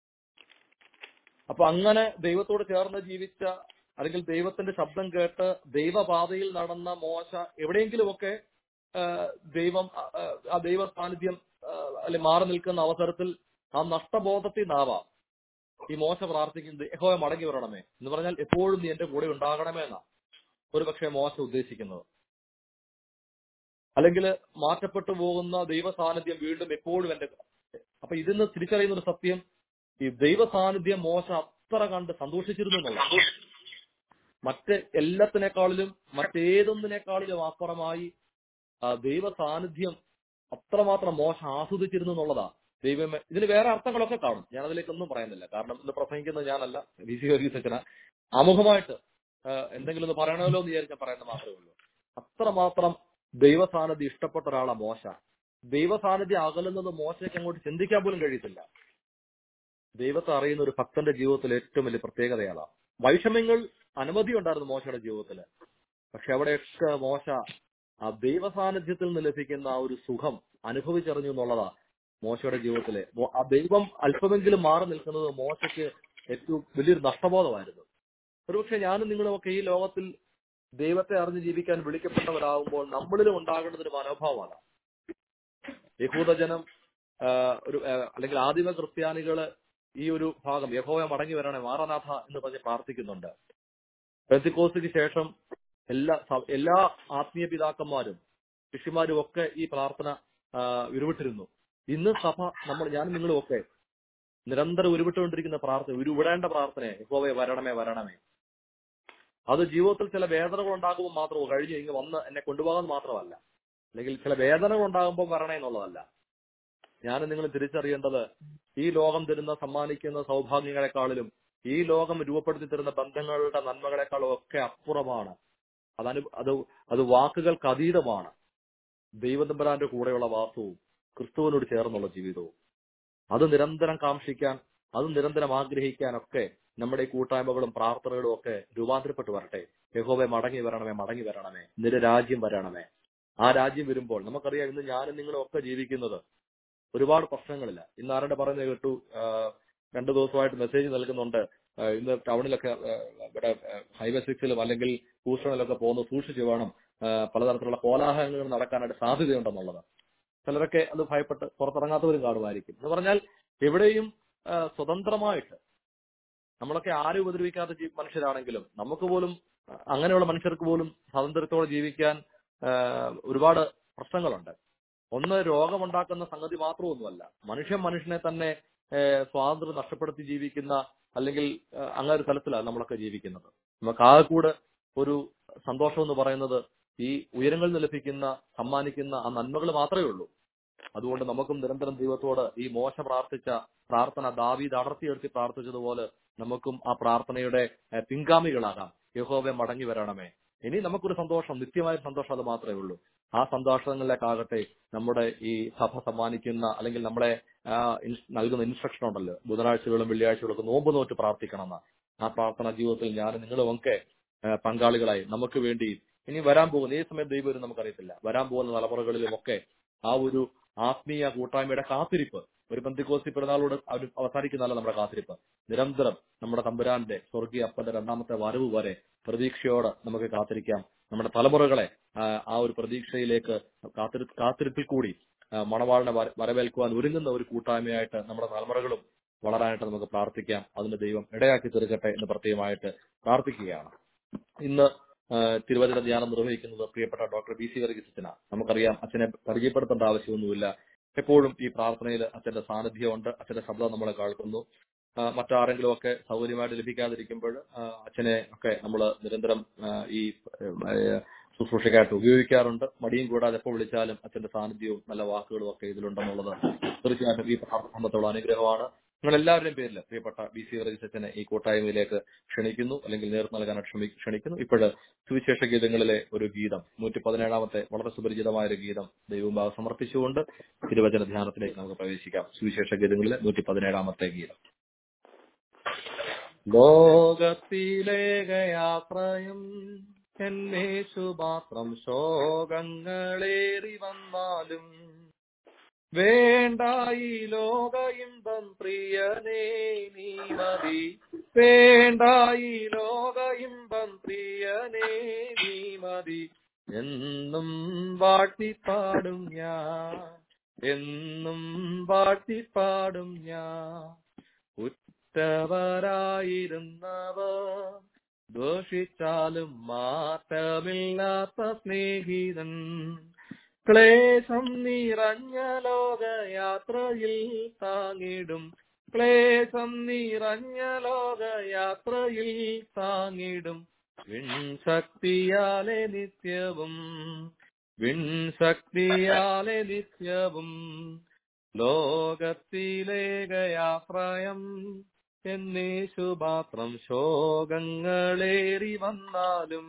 അപ്പൊ അങ്ങനെ ദൈവത്തോട് ചേർന്ന് ജീവിച്ച അല്ലെങ്കിൽ ദൈവത്തിന്റെ ശബ്ദം കേട്ട് ദൈവപാതയിൽ നടന്ന മോശ എവിടെയെങ്കിലുമൊക്കെ ആ, ദൈവം ആ, ആ ദൈവ സാന്നിധ്യം ആ, അല്ലെങ്കിൽ മാറി നിൽക്കുന്ന അവസരത്തിൽ ആ നഷ്ടബോധത്തിൽ നിന്നാവാം ഈ മോശ പ്രാർത്ഥിക്കുന്നത് യഹോവ മടങ്ങി വരണമേ എന്ന് പറഞ്ഞാൽ എപ്പോഴും നീ എന്റെ കൂടെ ഉണ്ടാകണമേ എന്നാ ഒരുപക്ഷെ മോശ ഉദ്ദേശിക്കുന്നത് അല്ലെങ്കിൽ മാറ്റപ്പെട്ടു പോകുന്ന ദൈവ സാന്നിധ്യം വീണ്ടും എപ്പോഴും എന്റെ അപ്പൊ ഇതിന്ന് തിരിച്ചറിയുന്ന ഒരു സത്യം ഈ ദൈവ സാന്നിധ്യം മോശ അത്ര കണ്ട് സന്തോഷിച്ചിരുന്നു എന്നുള്ളത് മറ്റ് എല്ലാത്തിനേക്കാളിലും മറ്റേതൊന്നിനേക്കാളിലും അപ്പുറമായി ആ ദൈവ സാന്നിധ്യം അത്രമാത്രം മോശ ആസ്വദിച്ചിരുന്നു എന്നുള്ളതാ ദൈവമേ ഇതിന് വേറെ അർത്ഥങ്ങളൊക്കെ കാണും ഞാൻ അതിലേക്കൊന്നും പറയുന്നില്ല കാരണം ഇന്ന് പ്രസംഗിക്കുന്നത് ഞാനല്ല വി സി വർഗീസച്ചന ആമുഖമായിട്ട് ആ, എന്തെങ്കിലും ഒന്ന് പറയണമല്ലോ എന്ന് വിചാരിച്ചാൽ പറയുന്നത് മാത്രമേ ഉള്ളൂ അത്രമാത്രം ദൈവ സാന്നിധ്യം ഇഷ്ടപ്പെട്ട ഒരാളാ മോശ ദൈവ സാന്നിധ്യം അകലുന്നത് മോശയ്ക്ക് അങ്ങോട്ട് ചിന്തിക്കാൻ പോലും കഴിയത്തില്ല ദൈവത്തെ അറിയുന്ന ഒരു ഭക്തന്റെ ജീവിതത്തിൽ ഏറ്റവും വലിയ പ്രത്യേകതയാണ് വൈഷമ്യങ്ങൾ അനവധി ഉണ്ടായിരുന്നു മോശയുടെ ജീവിതത്തിൽ പക്ഷെ അവിടെയൊക്കെ മോശ ആ ദൈവ സാന്നിധ്യത്തിൽ നിന്ന് ലഭിക്കുന്ന ആ ഒരു സുഖം അനുഭവിച്ചറിഞ്ഞു എന്നുള്ളതാ മോശയുടെ ജീവിതത്തിലെ മോ- ആ ദൈവം അല്പമെങ്കിലും മാറി നിൽക്കുന്നത് മോശയ്ക്ക് ഏറ്റവും വലിയൊരു നഷ്ടബോധമായിരുന്നു ഒരുപക്ഷെ ഞാനും നിങ്ങളുമൊക്കെ ഈ ലോകത്തിൽ ദൈവത്തെ അറിഞ്ഞ് ജീവിക്കാൻ വിളിക്കപ്പെട്ടവരാകുമ്പോൾ നമ്മളിലും ഉണ്ടാകേണ്ടത് ഒരു മനോഭാവമാണ് യഹൂദജനം ആ, ഒരു ആ, അല്ലെങ്കിൽ ആദിമ ക്രിസ്ത്യാനികള് ഈ ഒരു ഭാഗം യഹോവ മടങ്ങി വരണേ മാറനാഥ എന്ന് പറഞ്ഞ് പ്രാർത്ഥിക്കുന്നുണ്ട് പെന്തിക്കോസിക്ക് ശേഷം എല്ലാ സ- എല്ലാ ആത്മീയ പിതാക്കന്മാരും ശിഷ്യന്മാരും ഒക്കെ ഈ പ്രാർത്ഥന ആ, ഉരുവിട്ടിരുന്നു ഇന്ന് സഭ നമ്മൾ ഞാനും നിങ്ങളും ഒക്കെ നിരന്തരം ഉരുവിട്ടുകൊണ്ടിരിക്കുന്ന പ്രാർത്ഥന ഉരുവിടേണ്ട പ്രാർത്ഥനയെ യഹോവയെ വരണമേ വരണമേ അത് ജീവിതത്തിൽ ചില വേദനകൾ ഉണ്ടാകുമ്പോൾ മാത്രമോ കഴിഞ്ഞ് ഇങ്ങ് വന്ന് എന്നെ കൊണ്ടുപോകാൻ മാത്രമല്ല അല്ലെങ്കിൽ ചില വേദനകൾ ഉണ്ടാകുമ്പോൾ വരണേ എന്നുള്ളതല്ല ഞാനും നിങ്ങൾ തിരിച്ചറിയേണ്ടത് ഈ ലോകം തരുന്ന സമ്മാനിക്കുന്ന സൗഭാഗ്യങ്ങളെക്കാളിലും ഈ ലോകം രൂപപ്പെടുത്തി തരുന്ന ബന്ധങ്ങളുടെ നന്മകളെക്കാളും ഒക്കെ അപ്പുറമാണ് അതനു അത് അത് വാക്കുകൾക്ക് അതീതമാണ് ദൈവതമ്പരാന്റെ കൂടെയുള്ള വാസവും ക്രിസ്തുവിനോട് ചേർന്നുള്ള ജീവിതവും അത് നിരന്തരം കാക്ഷിക്കാൻ അത് നിരന്തരം ആഗ്രഹിക്കാനൊക്കെ നമ്മുടെ ഈ കൂട്ടായ്മകളും പ്രാർത്ഥനകളും ഒക്കെ രൂപാന്തരപ്പെട്ടു വരട്ടെ യഹോവെ മടങ്ങി വരണമേ മടങ്ങി വരണമേ നിന്റെ രാജ്യം വരണമേ ആ രാജ്യം വരുമ്പോൾ നമുക്കറിയാം ഇന്ന് ഞാനും നിങ്ങളും ഒക്കെ ജീവിക്കുന്നത് ഒരുപാട് പ്രശ്നങ്ങളില്ല ഇന്ന് ആരുടെ പറയുന്നത് കേട്ടു ആ, രണ്ടു ദിവസമായിട്ട് മെസ്സേജ് നൽകുന്നുണ്ട് ആ, ഇന്ന് ടൗണിലൊക്കെ ആ, ഇവിടെ ഹൈവേ സിക്സിലും അല്ലെങ്കിൽ ഹൂസ്റ്റണിലൊക്കെ പോകുന്ന സൂക്ഷിച്ചു വേണം ആ, പലതരത്തിലുള്ള കോലാഹലങ്ങൾ നടക്കാനായിട്ട് സാധ്യതയുണ്ടെന്നുള്ളത് ചിലരൊക്കെ അത് ഭയപ്പെട്ട് പുറത്തിറങ്ങാത്തവരും കാണുമായിരിക്കും എന്ന് പറഞ്ഞാൽ എവിടെയും ആ, സ്വതന്ത്രമായിട്ട് നമ്മളൊക്കെ ആരും ഉപദ്രവിക്കാത്ത ജീ- മനുഷ്യരാണെങ്കിലും നമുക്ക് പോലും ആ, അങ്ങനെയുള്ള മനുഷ്യർക്ക് പോലും സ്വാതന്ത്ര്യത്തോടെ ജീവിക്കാൻ ആ, ഒരുപാട് പ്രശ്നങ്ങളുണ്ട് ഒന്ന് രോഗമുണ്ടാക്കുന്ന സംഗതി മാത്രമൊന്നുമല്ല മനുഷ്യൻ മനുഷ്യനെ തന്നെ ആ, സ്വാതന്ത്ര്യം നഷ്ടപ്പെടുത്തി ജീവിക്കുന്ന അല്ലെങ്കിൽ ആ, അങ്ങനെ ഒരു തലത്തിലാണ് നമ്മളൊക്കെ ജീവിക്കുന്നത് നമുക്ക് ആകെ കൂടെ ഒരു സന്തോഷം എന്ന് പറയുന്നത് ഈ ഉയരങ്ങളിൽ നിന്ന് ലഭിക്കുന്ന സമ്മാനിക്കുന്ന ആ നന്മകൾ മാത്രമേ ഉള്ളൂ അതുകൊണ്ട് നമുക്കും നിരന്തരം ദൈവത്തോട് ഈ മോശ പ്രാർത്ഥിച്ച പ്രാർത്ഥന ദാവീദ് അടർത്തിയെടുത്തി പ്രാർത്ഥിച്ചതുപോലെ നമുക്കും ആ പ്രാർത്ഥനയുടെ ഏഹ്, പിൻഗാമികളാകാം യഹോവെ മടങ്ങി വരണമേ ഇനി നമുക്കൊരു സന്തോഷം നിത്യമായ സന്തോഷം അത് മാത്രമേ ഉള്ളൂ ആ സന്തോഷങ്ങളിലേക്കാകട്ടെ നമ്മുടെ ഈ സഭ സമ്മാനിക്കുന്ന അല്ലെങ്കിൽ നമ്മളെ ആ, ഇൻസ്- നൽകുന്ന ഇൻസ്ട്രക്ഷൻ ഉണ്ടല്ലോ ബുധനാഴ്ചകളും വെള്ളിയാഴ്ചകളും ഒക്കെ നോമ്പ് നോറ്റ് പ്രാർത്ഥിക്കണമെന്ന് ആ പ്രാർത്ഥന ജീവിതത്തിൽ ഞാൻ നിങ്ങളുമൊക്കെ ആ, പങ്കാളികളായി നമുക്ക് വേണ്ടി ഇനി വരാൻ പോകുന്ന ഈ സമയം ദൈവം വരും നമുക്കറിയത്തില്ല വരാൻ പോകുന്ന തലമുറകളിലുമൊക്കെ ആ ഒരു ആത്മീയ കൂട്ടായ്മയുടെ കാത്തിരിപ്പ് ഒരു ബന്ധിക്കോസി പിറന്നാളോട് അവർ അവസാനിക്കുന്നതല്ല നമ്മുടെ കാത്തിരിപ്പ് നിരന്തരം നമ്മുടെ തമ്പുരാന്റെ സ്വർഗീയ അപ്പന്റെ രണ്ടാമത്തെ വരവ് വരെ പ്രതീക്ഷയോടെ നമുക്ക് കാത്തിരിക്കാം നമ്മുടെ തലമുറകളെ ആ, ആ ഒരു പ്രതീക്ഷയിലേക്ക് കാത്തിരി കാത്തിരിപ്പിൽ കൂടി ആ, മണവാളിനെ വര- വരവേൽക്കുവാൻ ഒരുങ്ങുന്ന ഒരു കൂട്ടായ്മയായിട്ട് നമ്മുടെ തലമുറകളും വളരാനായിട്ട് നമുക്ക് പ്രാർത്ഥിക്കാം അതിന് ദൈവം ഇടയാക്കി തീർക്കട്ടെ എന്ന് പ്രത്യേകമായിട്ട് പ്രാർത്ഥിക്കുകയാണ് ഇന്ന് ആ, തിരുവചന ധ്യാനം നിർവഹിക്കുന്നത് പ്രിയപ്പെട്ട ഡോക്ടർ ബി സി വർഗീസത്തിനാണ് നമുക്കറിയാം അച്ഛനെ പരിചയപ്പെടുത്തേണ്ട ആവശ്യമൊന്നുമില്ല എപ്പോഴും ഈ പ്രാർത്ഥനയിൽ അച്ഛന്റെ സാന്നിധ്യമുണ്ട് അച്ഛന്റെ ശബ്ദം നമ്മളെ കേൾക്കുന്നു ആ, മറ്റാരെങ്കിലും ഒക്കെ സൗകര്യമായിട്ട് ലഭിക്കാതിരിക്കുമ്പോൾ ആ, അച്ഛനെ ഒക്കെ നമ്മൾ നിരന്തരം ആ, ഈ ആ, ശുശ്രൂഷയ്ക്കായിട്ട് ഉപയോഗിക്കാറുണ്ട് മടിയും കൂടാതെ എപ്പോൾ വിളിച്ചാലും അച്ഛന്റെ സാന്നിധ്യവും നല്ല വാക്കുകളും ഒക്കെ ഇതിലുണ്ടെന്നുള്ളത് തീർച്ചയായിട്ടും ഈ പ്രാർത്ഥനത്തോളം അനുഗ്രഹമാണ് നിങ്ങൾ എല്ലാവരുടെയും പേരിൽ പ്രിയപ്പെട്ട ബി സി വർഗീസ് അച്ഛനെ ഈ കൂട്ടായ്മയിലേക്ക് ക്ഷണിക്കുന്നു അല്ലെങ്കിൽ നേതൃത്വം നൽകാനായിട്ട് ക്ഷമി- ക്ഷണിക്കുന്നു ഇപ്പോഴ് സുവിശേഷ ഗീതങ്ങളിലെ ഒരു ഗീതം നൂറ്റി പതിനേഴാമത്തെ വളരെ സുപരിചിതമായ ഒരു ഗീതം ദൈവഭാവം സമർപ്പിച്ചുകൊണ്ട് തിരുവചന ധ്യാനത്തിലേക്ക് നമുക്ക് പ്രവേശിക്കാം സുവിശേഷ ഗീതങ്ങളിലെ നൂറ്റി പതിനേഴാമത്തെ ഗീതം ലോകത്തിലേകയാത്രയും എന്നേശുപാത്രം ശോകങ്ങളേറി വന്നാലും വേണ്ടായി ലോകയിമ്പം പ്രിയനേ നീ മതി വേണ്ടായി ലോകയിമ്പം പ്രിയനേ നീ മതി എന്നും വാഴ്ത്തിപ്പാടും ഞാൻ എന്നും വാഴ്ത്തിപ്പാടും ഞാൻ ഉറ്റവരായിരുന്നവർ ദോഷിച്ചാലും മാറ്റമില്ലാത്ത സ്നേഹിതൻ ക്ലേശം നിറഞ്ഞ ലോകയാത്രയിൽ താങ്ങിടും ക്ലേശം നിറഞ്ഞ ലോകയാത്രയിൽ താങ്ങിടും വിൺശക്തിയാലെ നിത്യവും വിൺശക്തിയാലെ നിത്യവും ലോകത്തിലേകയാശ്രയം എന്നേശുപാത്രം ശോകങ്ങളേറി വന്നാലും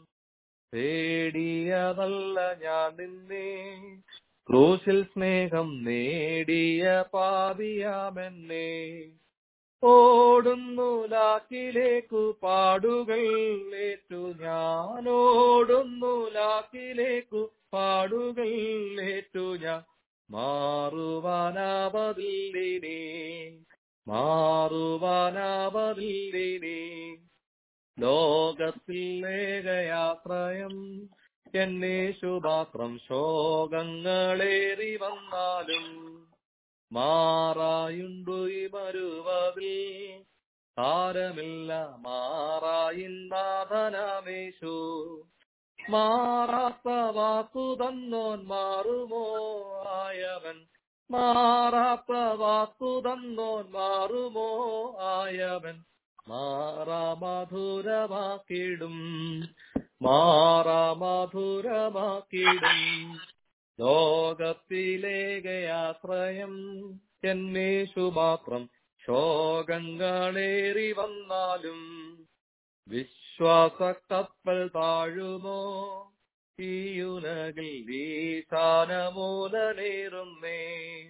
പേടിയതല്ല ഞാൻ നിന്നെ ക്രൂശിൽ സ്നേഹം നേടിയ പാപിയാമെന്നെ ഓടുന്നു ലാക്കിലേക്കു പാടുകൾ ഏറ്റു ഞാൻ ഓടുന്നു ലാക്കിലേക്കു പാടുകൾ ഏറ്റു ഞാൻ മാറുവാനാവതില്ലിനി മാറുവാനാവതില്ലിനി ലോകത്തിൽ ഏകയാത്രയം എന്നേശുപാത്രം ശോകങ്ങളേറി വന്നാലും മാറായുണ്ടു ഈ മരുവതിൽ താരമില്ല മാറായിൻ നാഥനാമേശു മാറാത്ത വാക്കു തന്നോൻ മാറുമോ ആയവൻ മാറാത്ത വാക്കു തന്നോൻ മാറുമോ ആയവൻ മാറാ മധുരമാക്കിടും മാറാ മധുരമാക്കിടും ലോകത്തിലേകയാത്രയം എന്നേശു മാത്രം ശോകങ്ങളേറി വന്നാലും വിശ്വാസ കപ്പൽ താഴുമോ ഈയുലകിൽ ഈശാനമൂലനേറുന്നേ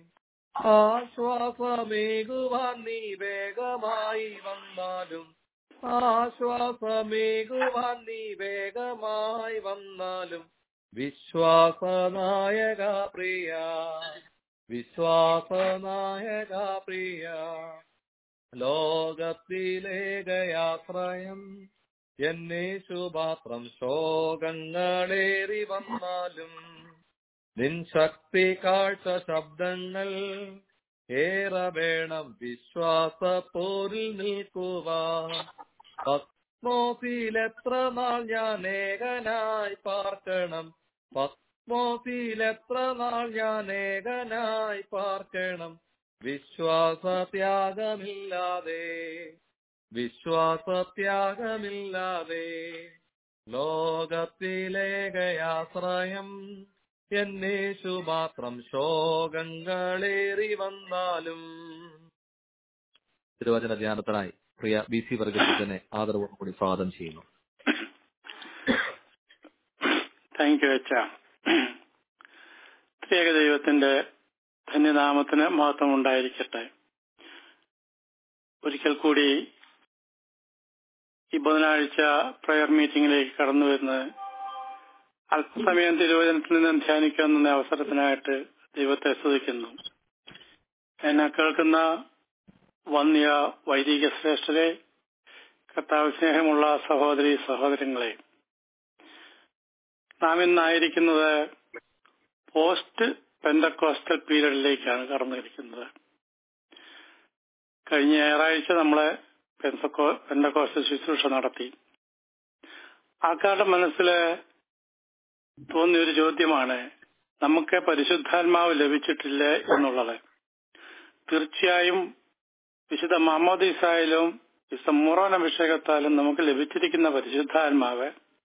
ആശ്വാസമേകുവാൻ നീ വേഗമായി വന്നാലും ആശ്വാസമേകുവാൻ നീ വേഗമായി വന്നാലും വിശ്വാസനായക പ്രിയ വിശ്വാസനായക പ്രിയ ലോകത്തിലേകയാത്രയം എന്നേശുപാത്രം ശോകങ്ങളേറി വന്നാലും നിൻ ശക്തി കാഴ്ച ശബ്ദങ്ങൾ ഏറെ വേണം വിശ്വാസ പോരിൽ നിൽക്കുവാൻ പത്മോസിൽ എത്ര നാൾ ഞാൻ ഏകനായി പാർക്കണം പത്മോസിൽ എത്ര നാൾ ഞാൻ ഏകനായി പാർക്കണം വിശ്വാസത്യാഗമില്ലാതെ വിശ്വാസത്യാഗമില്ലാതെ ലോകത്തിലേകയാശ്രയം എന്നേശു മാത്രം ശോകങ്ങളേറി വന്നാലും തിരുവചന ധ്യാനത്തിനായി പ്രിയ ബി സി വർഗത്തിന് ആദരവോടുകൂടി സ്വാഗതം ചെയ്യുന്നു താങ്ക് യു അച്ഛ ത്രിയേക ദൈവത്തിന്റെ ധന്യനാമത്തിന് മഹത്വം ഉണ്ടായിരിക്കട്ടെ ഒരിക്കൽ കൂടി ഈ ബുധനാഴ്ച പ്രയർ മീറ്റിംഗിലേക്ക് കടന്നു വരുന്നത് അല്പസമയം തിരുവചനത്തിൽ നിന്ന് ധ്യാനിക്കുന്ന അവസരത്തിനായിട്ട് ദൈവത്തെ സ്തുതിക്കുന്നു എന്നെ കേൾക്കുന്ന വന്യ വൈദിക ശ്രേഷ്ഠരെ കർത്താവ് സ്നേഹമുള്ള സഹോദരി സഹോദരങ്ങളെ നാം ഇന്നായിരിക്കുന്നത് പോസ്റ്റ് പെന്തക്കോസ്റ്റൽ പീരീഡിലേക്കാണ് കടന്നിരിക്കുന്നത് കഴിഞ്ഞ ഞായറാഴ്ച നമ്മളെ പെന്തക്കോ പെന്തക്കോസ്റ്റൽ ശുശ്രൂഷ നടത്തി ആൾക്കാരുടെ മനസ്സിൽ തോന്നിയ ഒരു ചോദ്യമാണ് നമുക്ക് പരിശുദ്ധാത്മാവ് ലഭിച്ചിട്ടില്ലേ എന്നുള്ളത് തീർച്ചയായും വിശുദ്ധ മാമോദീസായാലും വിശുദ്ധ മൂറോൻ അഭിഷേകത്താലും നമുക്ക് ലഭിച്ചിരിക്കുന്ന പരിശുദ്ധാത്മാവ്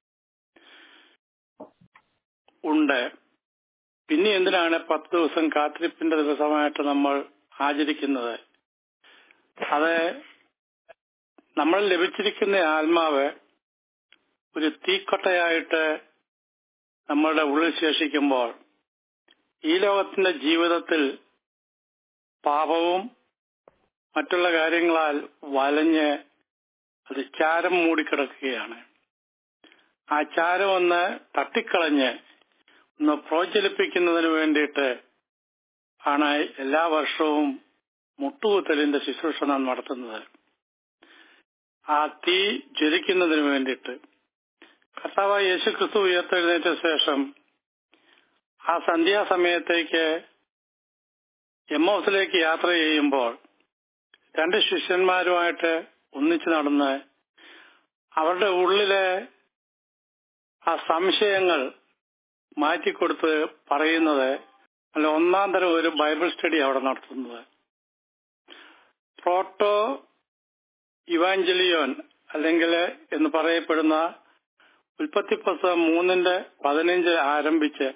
ഉണ്ട് പിന്നെ എന്തിനാണ് പത്ത് ദിവസം കാത്തിരിപ്പിന്റെ ദിവസമായിട്ട് നമ്മൾ ആചരിക്കുന്നത് അത് നമ്മൾ ലഭിച്ചിരിക്കുന്ന ആത്മാവ് ഒരു തീക്കൊട്ടയായിട്ട് നമ്മളുടെ ഉള്ളിൽ ശേഷിക്കുമ്പോൾ ഈ ലോകത്തിന്റെ ജീവിതത്തിൽ പാപവും മറ്റുള്ള കാര്യങ്ങളാൽ വലഞ്ഞ് അത് ചാരം മൂടിക്കിടക്കുകയാണ് ആ ചാരം ഒന്ന് തട്ടിക്കളഞ്ഞ് ഒന്ന് പ്രോജ്വലിപ്പിക്കുന്നതിന് വേണ്ടിയിട്ട് ആണ് എല്ലാ വർഷവും മുട്ടുകുത്തലിന്റെ ശുശ്രൂഷ നാം നടത്തുന്നത് ആ തീ ജ്വലിക്കുന്നതിന് വേണ്ടിയിട്ട് കർത്താവ് യേശു ക്രിസ്തു ഉയർത്തെഴുന്നേറ്റ ശേഷം ആ സന്ധ്യാസമയത്തേക്ക് എമ്മോസിലേക്ക് യാത്ര ചെയ്യുമ്പോൾ രണ്ട് ശിഷ്യന്മാരുമായിട്ട് ഒന്നിച്ചു നടന്ന് അവരുടെ ഉള്ളിലെ ആ സംശയങ്ങൾ മാറ്റിക്കൊടുത്ത് പറയുന്നത് അല്ല ഒന്നാം തരം ഒരു ബൈബിൾ സ്റ്റഡി അവിടെ നടത്തുന്നത് പ്രോട്ടോ ഇവാഞ്ചലിയോൻ അല്ലെങ്കിൽ എന്ന് പറയപ്പെടുന്ന ഉൽപ്പത്തി പുസ്തകം മൂന്നിന്റെ പതിനഞ്ച് ആരംഭിച്ച്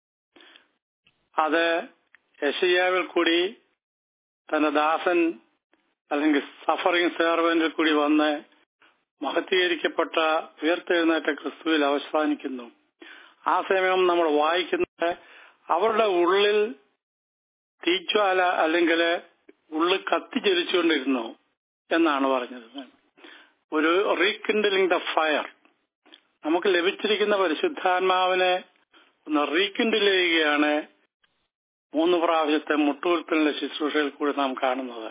അത് യശയ്യാവിൽ കൂടി തന്റെ ദാസൻ അല്ലെങ്കിൽ സഫറിംഗ് സെർവന്റിൽ കൂടി വന്ന് മഹത്തീകരിക്കപ്പെട്ട ഉയർത്തെഴുന്നേറ്റ ക്രിസ്തുവിൽ അവസാനിക്കുന്നു ആ സമയം നമ്മൾ വായിക്കുന്നത് അവരുടെ ഉള്ളിൽ തീജ്വാല അല്ലെങ്കിൽ ഉള്ളിൽ കത്തിജ്വലിച്ചുകൊണ്ടിരുന്നു എന്നാണ് പറഞ്ഞത് ഒരു റീകിൻഡലിംഗ് ദ ഫയർ നമുക്ക് ലഭിച്ചിരിക്കുന്ന പരിശുദ്ധാത്മാവിനെ ഒന്ന് റീകിൻഡിൽ ചെയ്യുകയാണ് മൂന്ന് പ്രാവശ്യത്തെ മുട്ടുകുത്തലിന്റെ ശുശ്രൂഷയിൽ കൂടി നാം കാണുന്നത്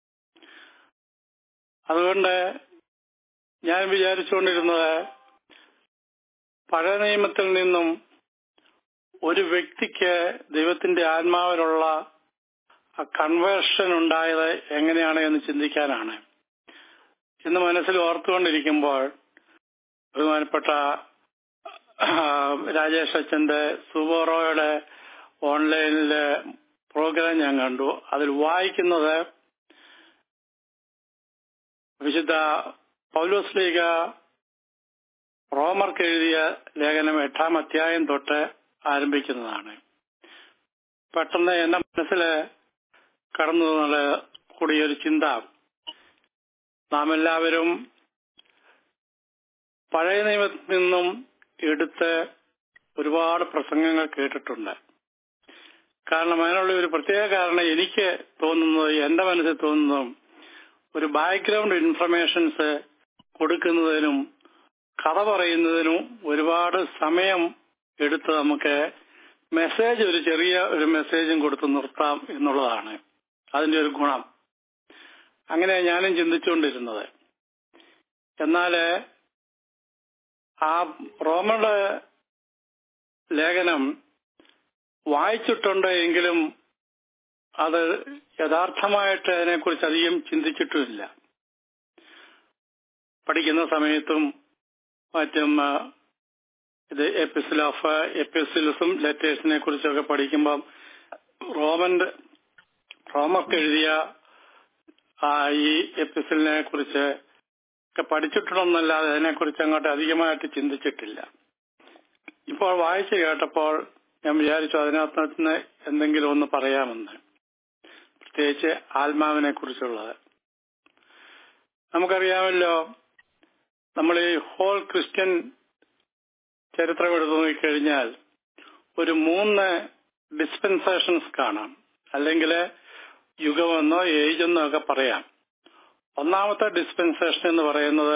അതുകൊണ്ട് ഞാൻ വിചാരിച്ചുകൊണ്ടിരുന്നത് പഴയ നിയമത്തിൽ നിന്നും ഒരു വ്യക്തിക്ക് ദൈവത്തിന്റെ ആത്മാവിലുള്ള കൺവേർഷൻ ഉണ്ടായത് എങ്ങനെയാണ് എന്ന് ചിന്തിക്കാനാണ് ഇന്ന് മനസ്സിൽ ഓർത്തുകൊണ്ടിരിക്കുമ്പോൾ ബഹുമാനപ്പെട്ട രാജേഷ് അച്ഛന്റെ സുബോറോയുടെ ഓൺലൈനിലെ പ്രോഗ്രാം ഞാൻ കണ്ടു അതിൽ വായിക്കുന്നത് വിശുദ്ധ പൗലോസ് ലീഗ റോമർക്ക് എഴുതിയ ലേഖനം എട്ടാം അധ്യായം തൊട്ട് ആരംഭിക്കുന്നതാണ് പെട്ടെന്ന് എന്റെ മനസ്സിൽ കടന്നു കൂടിയൊരു ചിന്ത നാം എല്ലാവരും പഴയ നിയമത്തിൽ നിന്നും എടുത്ത് ഒരുപാട് പ്രസംഗങ്ങൾ കേട്ടിട്ടുണ്ട് കാരണം അതിനുള്ള ഒരു പ്രത്യേക കാരണം എനിക്ക് തോന്നുന്നത് എന്റെ മനസ്സിൽ തോന്നുന്നതും ഒരു ബാക്ക്ഗ്രൗണ്ട് ഇൻഫർമേഷൻസ് കൊടുക്കുന്നതിനും കഥ പറയുന്നതിനും ഒരുപാട് സമയം എടുത്ത് നമുക്ക് മെസ്സേജ് ഒരു ചെറിയ ഒരു മെസ്സേജും കൊടുത്ത് നിർത്താം എന്നുള്ളതാണ് അതിന്റെ ഒരു ഗുണം അങ്ങനെ ഞാനും ചിന്തിച്ചുകൊണ്ടിരുന്നത് എന്നാല് ആ റോമയുടെ ലേഖനം വായിച്ചിട്ടുണ്ട് എങ്കിലും അത് യഥാർത്ഥമായിട്ട് അതിനെക്കുറിച്ച് അധികം ചിന്തിച്ചിട്ടുമില്ല പഠിക്കുന്ന സമയത്തും മറ്റും ഇത് എപ്പിസിൽ ഓഫ് എപ്പിസിൽസും ലെറ്റേഴ്സിനെ കുറിച്ചൊക്കെ പഠിക്കുമ്പം റോമന്റെ റോമർക്ക് എഴുതിയ ഈ എപ്പിസിലിനെ കുറിച്ച് ഒക്കെ പഠിച്ചിട്ടുണ്ടെന്നല്ലാതെ അതിനെക്കുറിച്ച് അങ്ങോട്ട് അധികമായിട്ട് ചിന്തിച്ചിട്ടില്ല ഇപ്പോൾ വായിച്ചു കേട്ടപ്പോൾ ഞാൻ വിചാരിച്ചു അതിനകത്ത് നിന്ന് എന്തെങ്കിലും ഒന്ന് പറയാമെന്ന് പ്രത്യേകിച്ച് ആത്മാവിനെ കുറിച്ചുള്ളത് നമുക്കറിയാമല്ലോ നമ്മൾ ഈ ഹോൾ ക്രിസ്ത്യൻ ചരിത്രം എടുത്തു നോക്കിക്കഴിഞ്ഞാൽ ഒരു മൂന്ന് ഡിസ്പെൻസേഷൻസ് കാണാം അല്ലെങ്കിൽ യുഗമെന്നോ ഏജ് എന്നോ ഒക്കെ പറയാം ഒന്നാമത്തെ ഡിസ്പെൻസേഷൻ എന്ന് പറയുന്നത്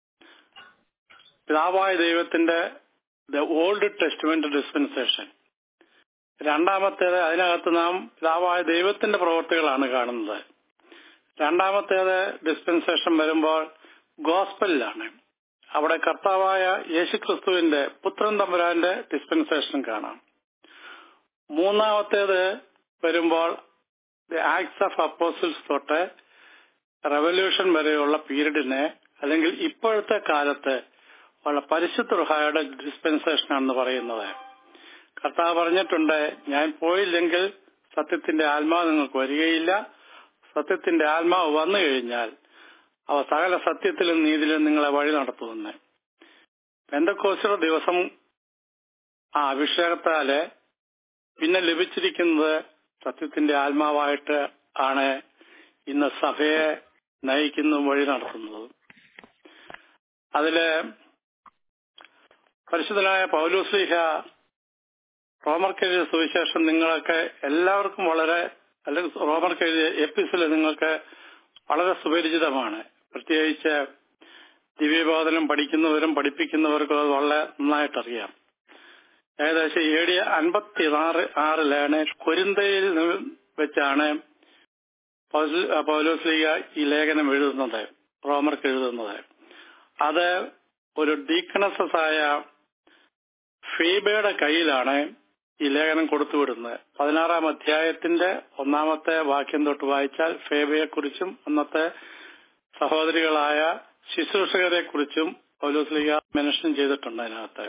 പിതാവായ ദൈവത്തിന്റെ ദ ഓൾഡ് ടെസ്റ്റ്മെന്റ് ഡിസ്പെൻസേഷൻ രണ്ടാമത്തേത് അതിനകത്ത് നാം പിതാവായ ദൈവത്തിന്റെ പ്രവർത്തികളാണ് കാണുന്നത് രണ്ടാമത്തേത് ഡിസ്പെൻസേഷൻ വരുമ്പോൾ ഗോസ്പലിലാണ് അവിടെ കർത്താവായ യേശുക്രിസ്തുവിന്റെ പുത്രൻ തമ്പുരാന്റെ ഡിസ്പെൻസേഷൻ കാണാം മൂന്നാമത്തേത് വരുമ്പോൾ ദി ആക്ട്സ് ഓഫ് അപ്പോസിൽസ് തൊട്ട് റവല്യൂഷൻ വരെയുള്ള പീരീഡിനെ അല്ലെങ്കിൽ ഇപ്പോഴത്തെ കാലത്ത് ഉള്ള പരിശുദ്ധ റുഹായുടെ ഡിസ്പെൻസേഷൻ ആണെന്ന് പറയുന്നത് കർത്താവ് പറഞ്ഞിട്ടുണ്ട് ഞാൻ പോയില്ലെങ്കിൽ സത്യത്തിന്റെ ആത്മാവ് നിങ്ങൾക്ക് വരികയില്ല സത്യത്തിന്റെ ആത്മാവ് വന്നു കഴിഞ്ഞാൽ അവ സകല സത്യത്തിലും നീതിയിലും നിങ്ങളെ വഴി നടത്തുമെന്ന് പെന്തക്കോസ്റ്റുടെ ദിവസം ആ അഭിഷേകത്താല് പിന്നെ ലഭിച്ചിരിക്കുന്നത് സത്യത്തിന്റെ ആത്മാവായിട്ട് ആണ് ഇന്ന് സഭയെ നയിക്കുന്നതും വഴി നടത്തുന്നതും അതില് പരിശുദ്ധനായ പൗലോസ്ലിഹ റോമർക്കെഴുതിയ സുവിശേഷം നിങ്ങളൊക്കെ എല്ലാവർക്കും വളരെ അല്ലെങ്കിൽ റോമർക്കെഴുതിയ എപ്പിസില് നിങ്ങൾക്ക് വളരെ സുപരിചിതമാണ് പ്രത്യേകിച്ച് ദിവ്യബോധനം പഠിക്കുന്നവരും പഠിപ്പിക്കുന്നവർക്കും അത് വളരെ നന്നായിട്ടറിയാം ഏകദേശം എ ഡി അൻപത്തി ആറ് ആറിലാണ് കൊരിന്തയിൽ വെച്ചാണ് പൗലോസ്ലിക ഈ ലേഖനം എഴുതുന്നത് റോമർക്ക് എഴുതുന്നത് അത് ഒരു ഡീക്കണസസ് ആയ ഫീബയുടെ കയ്യിലാണ് ഈ ലേഖനം കൊടുത്തുവിടുന്നത് പതിനാറാം അധ്യായത്തിന്റെ ഒന്നാമത്തെ വാക്യം തൊട്ട് വായിച്ചാൽ ഫേബയെ കുറിച്ചും അന്നത്തെ സഹോദരികളായ ശുശ്രൂഷകരെ കുറിച്ചും പൗലോസ്ലിക മെൻഷൻ ചെയ്തിട്ടുണ്ട് അതിനകത്ത്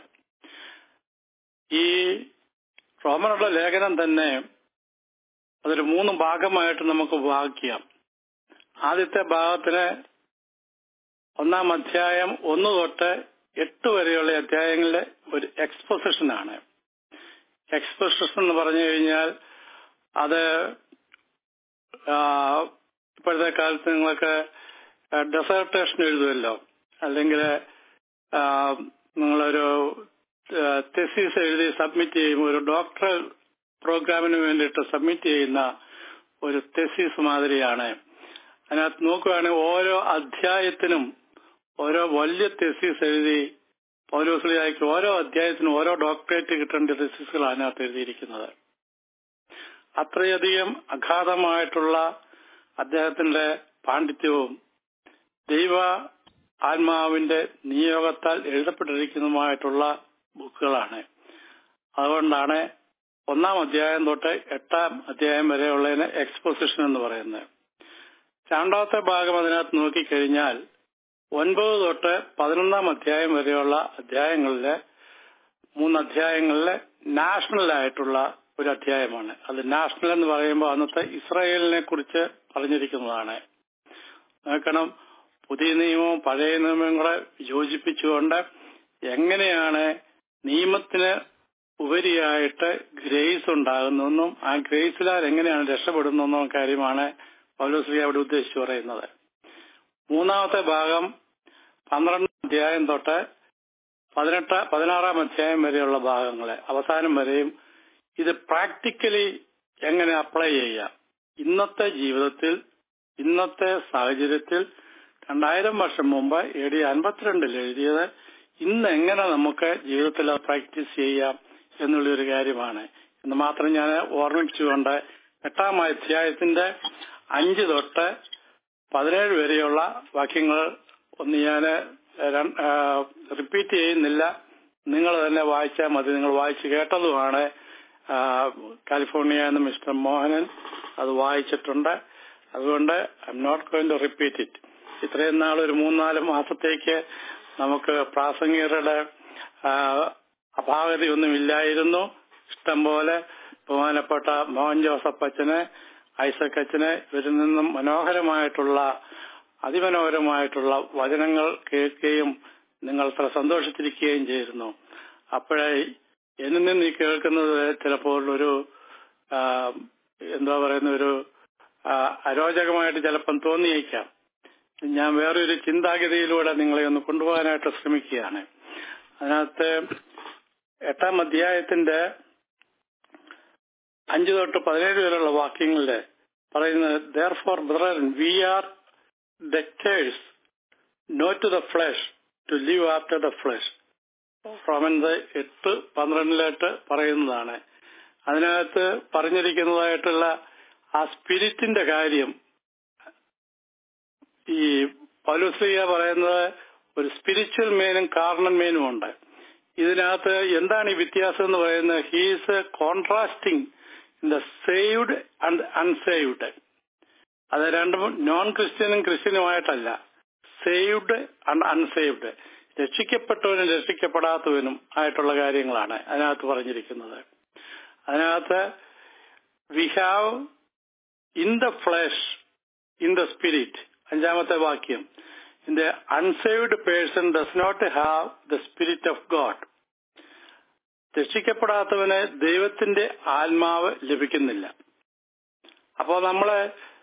ഈ റോമനുള്ള ലേഖനം തന്നെ അതൊരു മൂന്ന് ഭാഗമായിട്ട് നമുക്ക് വായിക്കാം ആദ്യത്തെ ഭാഗത്തിന് ഒന്നാം അധ്യായം ഒന്ന് തൊട്ട് എട്ട് വരെയുള്ള അധ്യായങ്ങളിലെ ഒരു എക്സ്പോസിഷനാണ് എക്സ്പോസിഷൻ എന്ന് പറഞ്ഞു കഴിഞ്ഞാൽ അത് ഇപ്പോഴത്തെ കാലത്ത് നിങ്ങൾക്ക് ഡെസർട്ടേഷൻ എഴുതുമല്ലോ അല്ലെങ്കിൽ നിങ്ങളൊരു തെസീസ് എഴുതി സബ്മിറ്റ് ചെയ്യുമ്പോൾ ഒരു ഡോക്ടറൽ പ്രോഗ്രാമിന് വേണ്ടിയിട്ട് സബ്മിറ്റ് ചെയ്യുന്ന ഒരു തെസീസ് മാതിരിയാണ് അതിനകത്ത് നോക്കുകയാണെങ്കിൽ ഓരോ അധ്യായത്തിനും ഓരോ വലിയ തെസീസ് എഴുതി പൗലോസ്ലിയായിക്ക് ഓരോ അധ്യായത്തിനും ഓരോ ഡോക്ടറേറ്റ് കിട്ടേണ്ട തെസീസുകൾ അതിനകത്ത് എഴുതിയിരിക്കുന്നത് അത്രയധികം അഗാധമായിട്ടുള്ള അദ്ദേഹത്തിന്റെ പാണ്ഡിത്യവും ദൈവ ആത്മാവിന്റെ നിയോഗത്താൽ എഴുതപ്പെട്ടിരിക്കുന്നതുമായിട്ടുള്ള ബുക്കുകളാണ് അതുകൊണ്ടാണ് ഒന്നാം അധ്യായം തൊട്ട് എട്ടാം അധ്യായം വരെയുള്ളതിന് എക്സ്പോസിഷൻ എന്ന് പറയുന്നത് രണ്ടാമത്തെ ഭാഗം അതിനകത്ത് നോക്കിക്കഴിഞ്ഞാൽ ഒൻപത് തൊട്ട് പതിനൊന്നാം അധ്യായം വരെയുള്ള അധ്യായങ്ങളിലെ മൂന്ന് അധ്യായങ്ങളിലെ നാഷണൽ ആയിട്ടുള്ള ഒരു അധ്യായമാണ് അത് നാഷണൽ എന്ന് പറയുമ്പോൾ അന്നത്തെ ഇസ്രായേലിനെ കുറിച്ച് പറഞ്ഞിരിക്കുന്നതാണ് നോക്കണം പുതിയ നിയമവും പഴയ നിയമവും കൂടെ യോജിപ്പിച്ചുകൊണ്ട് എങ്ങനെയാണ് നിയമത്തിന് ഉപരിയായിട്ട് ഗ്രേസ് ഉണ്ടാകുന്നെന്നും ആ ഗ്രേസിലാൽ എങ്ങനെയാണ് രക്ഷപ്പെടുന്നെന്നും കാര്യമാണ് പൗലോശ്രീ അവിടെ ഉദ്ദേശിച്ചു പറയുന്നത് മൂന്നാമത്തെ ഭാഗം പന്ത്രണ്ടാം അധ്യായം തൊട്ട് പതിനെട്ട് പതിനാറാം അധ്യായം വരെയുള്ള ഭാഗങ്ങളെ അവസാനം വരെയും ഇത് പ്രാക്ടിക്കലി എങ്ങനെ അപ്ലൈ ചെയ്യാം ഇന്നത്തെ ജീവിതത്തിൽ ഇന്നത്തെ സാഹചര്യത്തിൽ രണ്ടായിരം വർഷം മുമ്പ് എ ഡി അൻപത്തിരണ്ടിൽ എഴുതിയത് ഇന്ന് എങ്ങനെ നമുക്ക് ജീവിതത്തിൽ പ്രാക്ടീസ് ചെയ്യാം എന്നുള്ളൊരു കാര്യമാണ് എന്ന് മാത്രം ഞാൻ ഓർമ്മിച്ചുകൊണ്ട് എട്ടാം അധ്യായത്തിന്റെ അഞ്ച് തൊട്ട് പതിനേഴ് വരെയുള്ള വാക്യങ്ങൾ ഒന്ന് ഞാൻ റിപ്പീറ്റ് ചെയ്യുന്നില്ല നിങ്ങൾ തന്നെ വായിച്ചാൽ മതി നിങ്ങൾ വായിച്ചു കേട്ടതുമാണ് കാലിഫോർണിയ എന്ന മിസ്റ്റർ മോഹനൻ അത് വായിച്ചിട്ടുണ്ട് അതുകൊണ്ട് I'm not going to repeat it ഇത്രയും നാൾ ഒരു മൂന്നാല് മാസത്തേക്ക് നമുക്ക് പ്രാസംഗികരുടെ അപാകതയൊന്നും ഇല്ലായിരുന്നു ഇഷ്ടംപോലെ ബഹുമാനപ്പെട്ട മോഹൻ ജോസഫ് അച്ഛന് ഐസക് അച്ഛന് ഇവരിൽ നിന്നും മനോഹരമായിട്ടുള്ള അതിമനോഹരമായിട്ടുള്ള വചനങ്ങൾ കേൾക്കുകയും നിങ്ങൾ അത്ര സന്തോഷിച്ചിരിക്കുകയും ചെയ്തിരുന്നു അപ്പോഴേ എന്നിൽ നിന്ന് ഈ കേൾക്കുന്നത് ചിലപ്പോൾ ഒരു എന്താ പറയുന്ന ഒരു അരോചകമായിട്ട് ചിലപ്പം തോന്നിയേക്കാം ഞാൻ വേറൊരു ചിന്താഗതിയിലൂടെ നിങ്ങളെ ഒന്ന് കൊണ്ടുപോകാനായിട്ട് ശ്രമിക്കുകയാണ് അതിനകത്ത് എട്ടാം അധ്യായത്തിന്റെ അഞ്ചു തൊട്ട് പതിനേഴ് വരെയുള്ള വാക്യങ്ങളില് പറയുന്നത് therefore brother we are debtors no to the flesh to live after the flesh Romans എട്ട് പന്ത്രണ്ടിലായിട്ട് പറയുന്നതാണ് അതിനകത്ത് പറഞ്ഞിരിക്കുന്നതായിട്ടുള്ള ആ സ്പിരിറ്റിന്റെ കാര്യം ഈ പൗലുസ്ലിയ പറയുന്നത് ഒരു സ്പിരിച്വൽ മെയിനും കാർണൽ മെയിനും ഉണ്ട് ഇതിനകത്ത് എന്താണ് ഈ വ്യത്യാസം എന്ന് പറയുന്നത് he's contrasting in the saved and unsaved അത് രണ്ടും നോൺ ക്രിസ്ത്യനും ക്രിസ്ത്യനുമായിട്ടല്ല സേവ്ഡ് ആൻഡ് അൺസേവ്ഡ് രക്ഷിക്കപ്പെട്ടവനും രക്ഷിക്കപ്പെടാത്തവനും ആയിട്ടുള്ള കാര്യങ്ങളാണ് അതിനകത്ത് പറഞ്ഞിരിക്കുന്നത് അതിനകത്ത് we have in the flesh in the spirit അഞ്ചാമത്തെ വാക്യം in the unsaved person does not have the spirit of God രക്ഷിക്കപ്പെടാത്തവന് ദൈവത്തിന്റെ ആത്മാവ് ലഭിക്കുന്നില്ല അപ്പോൾ നമ്മള്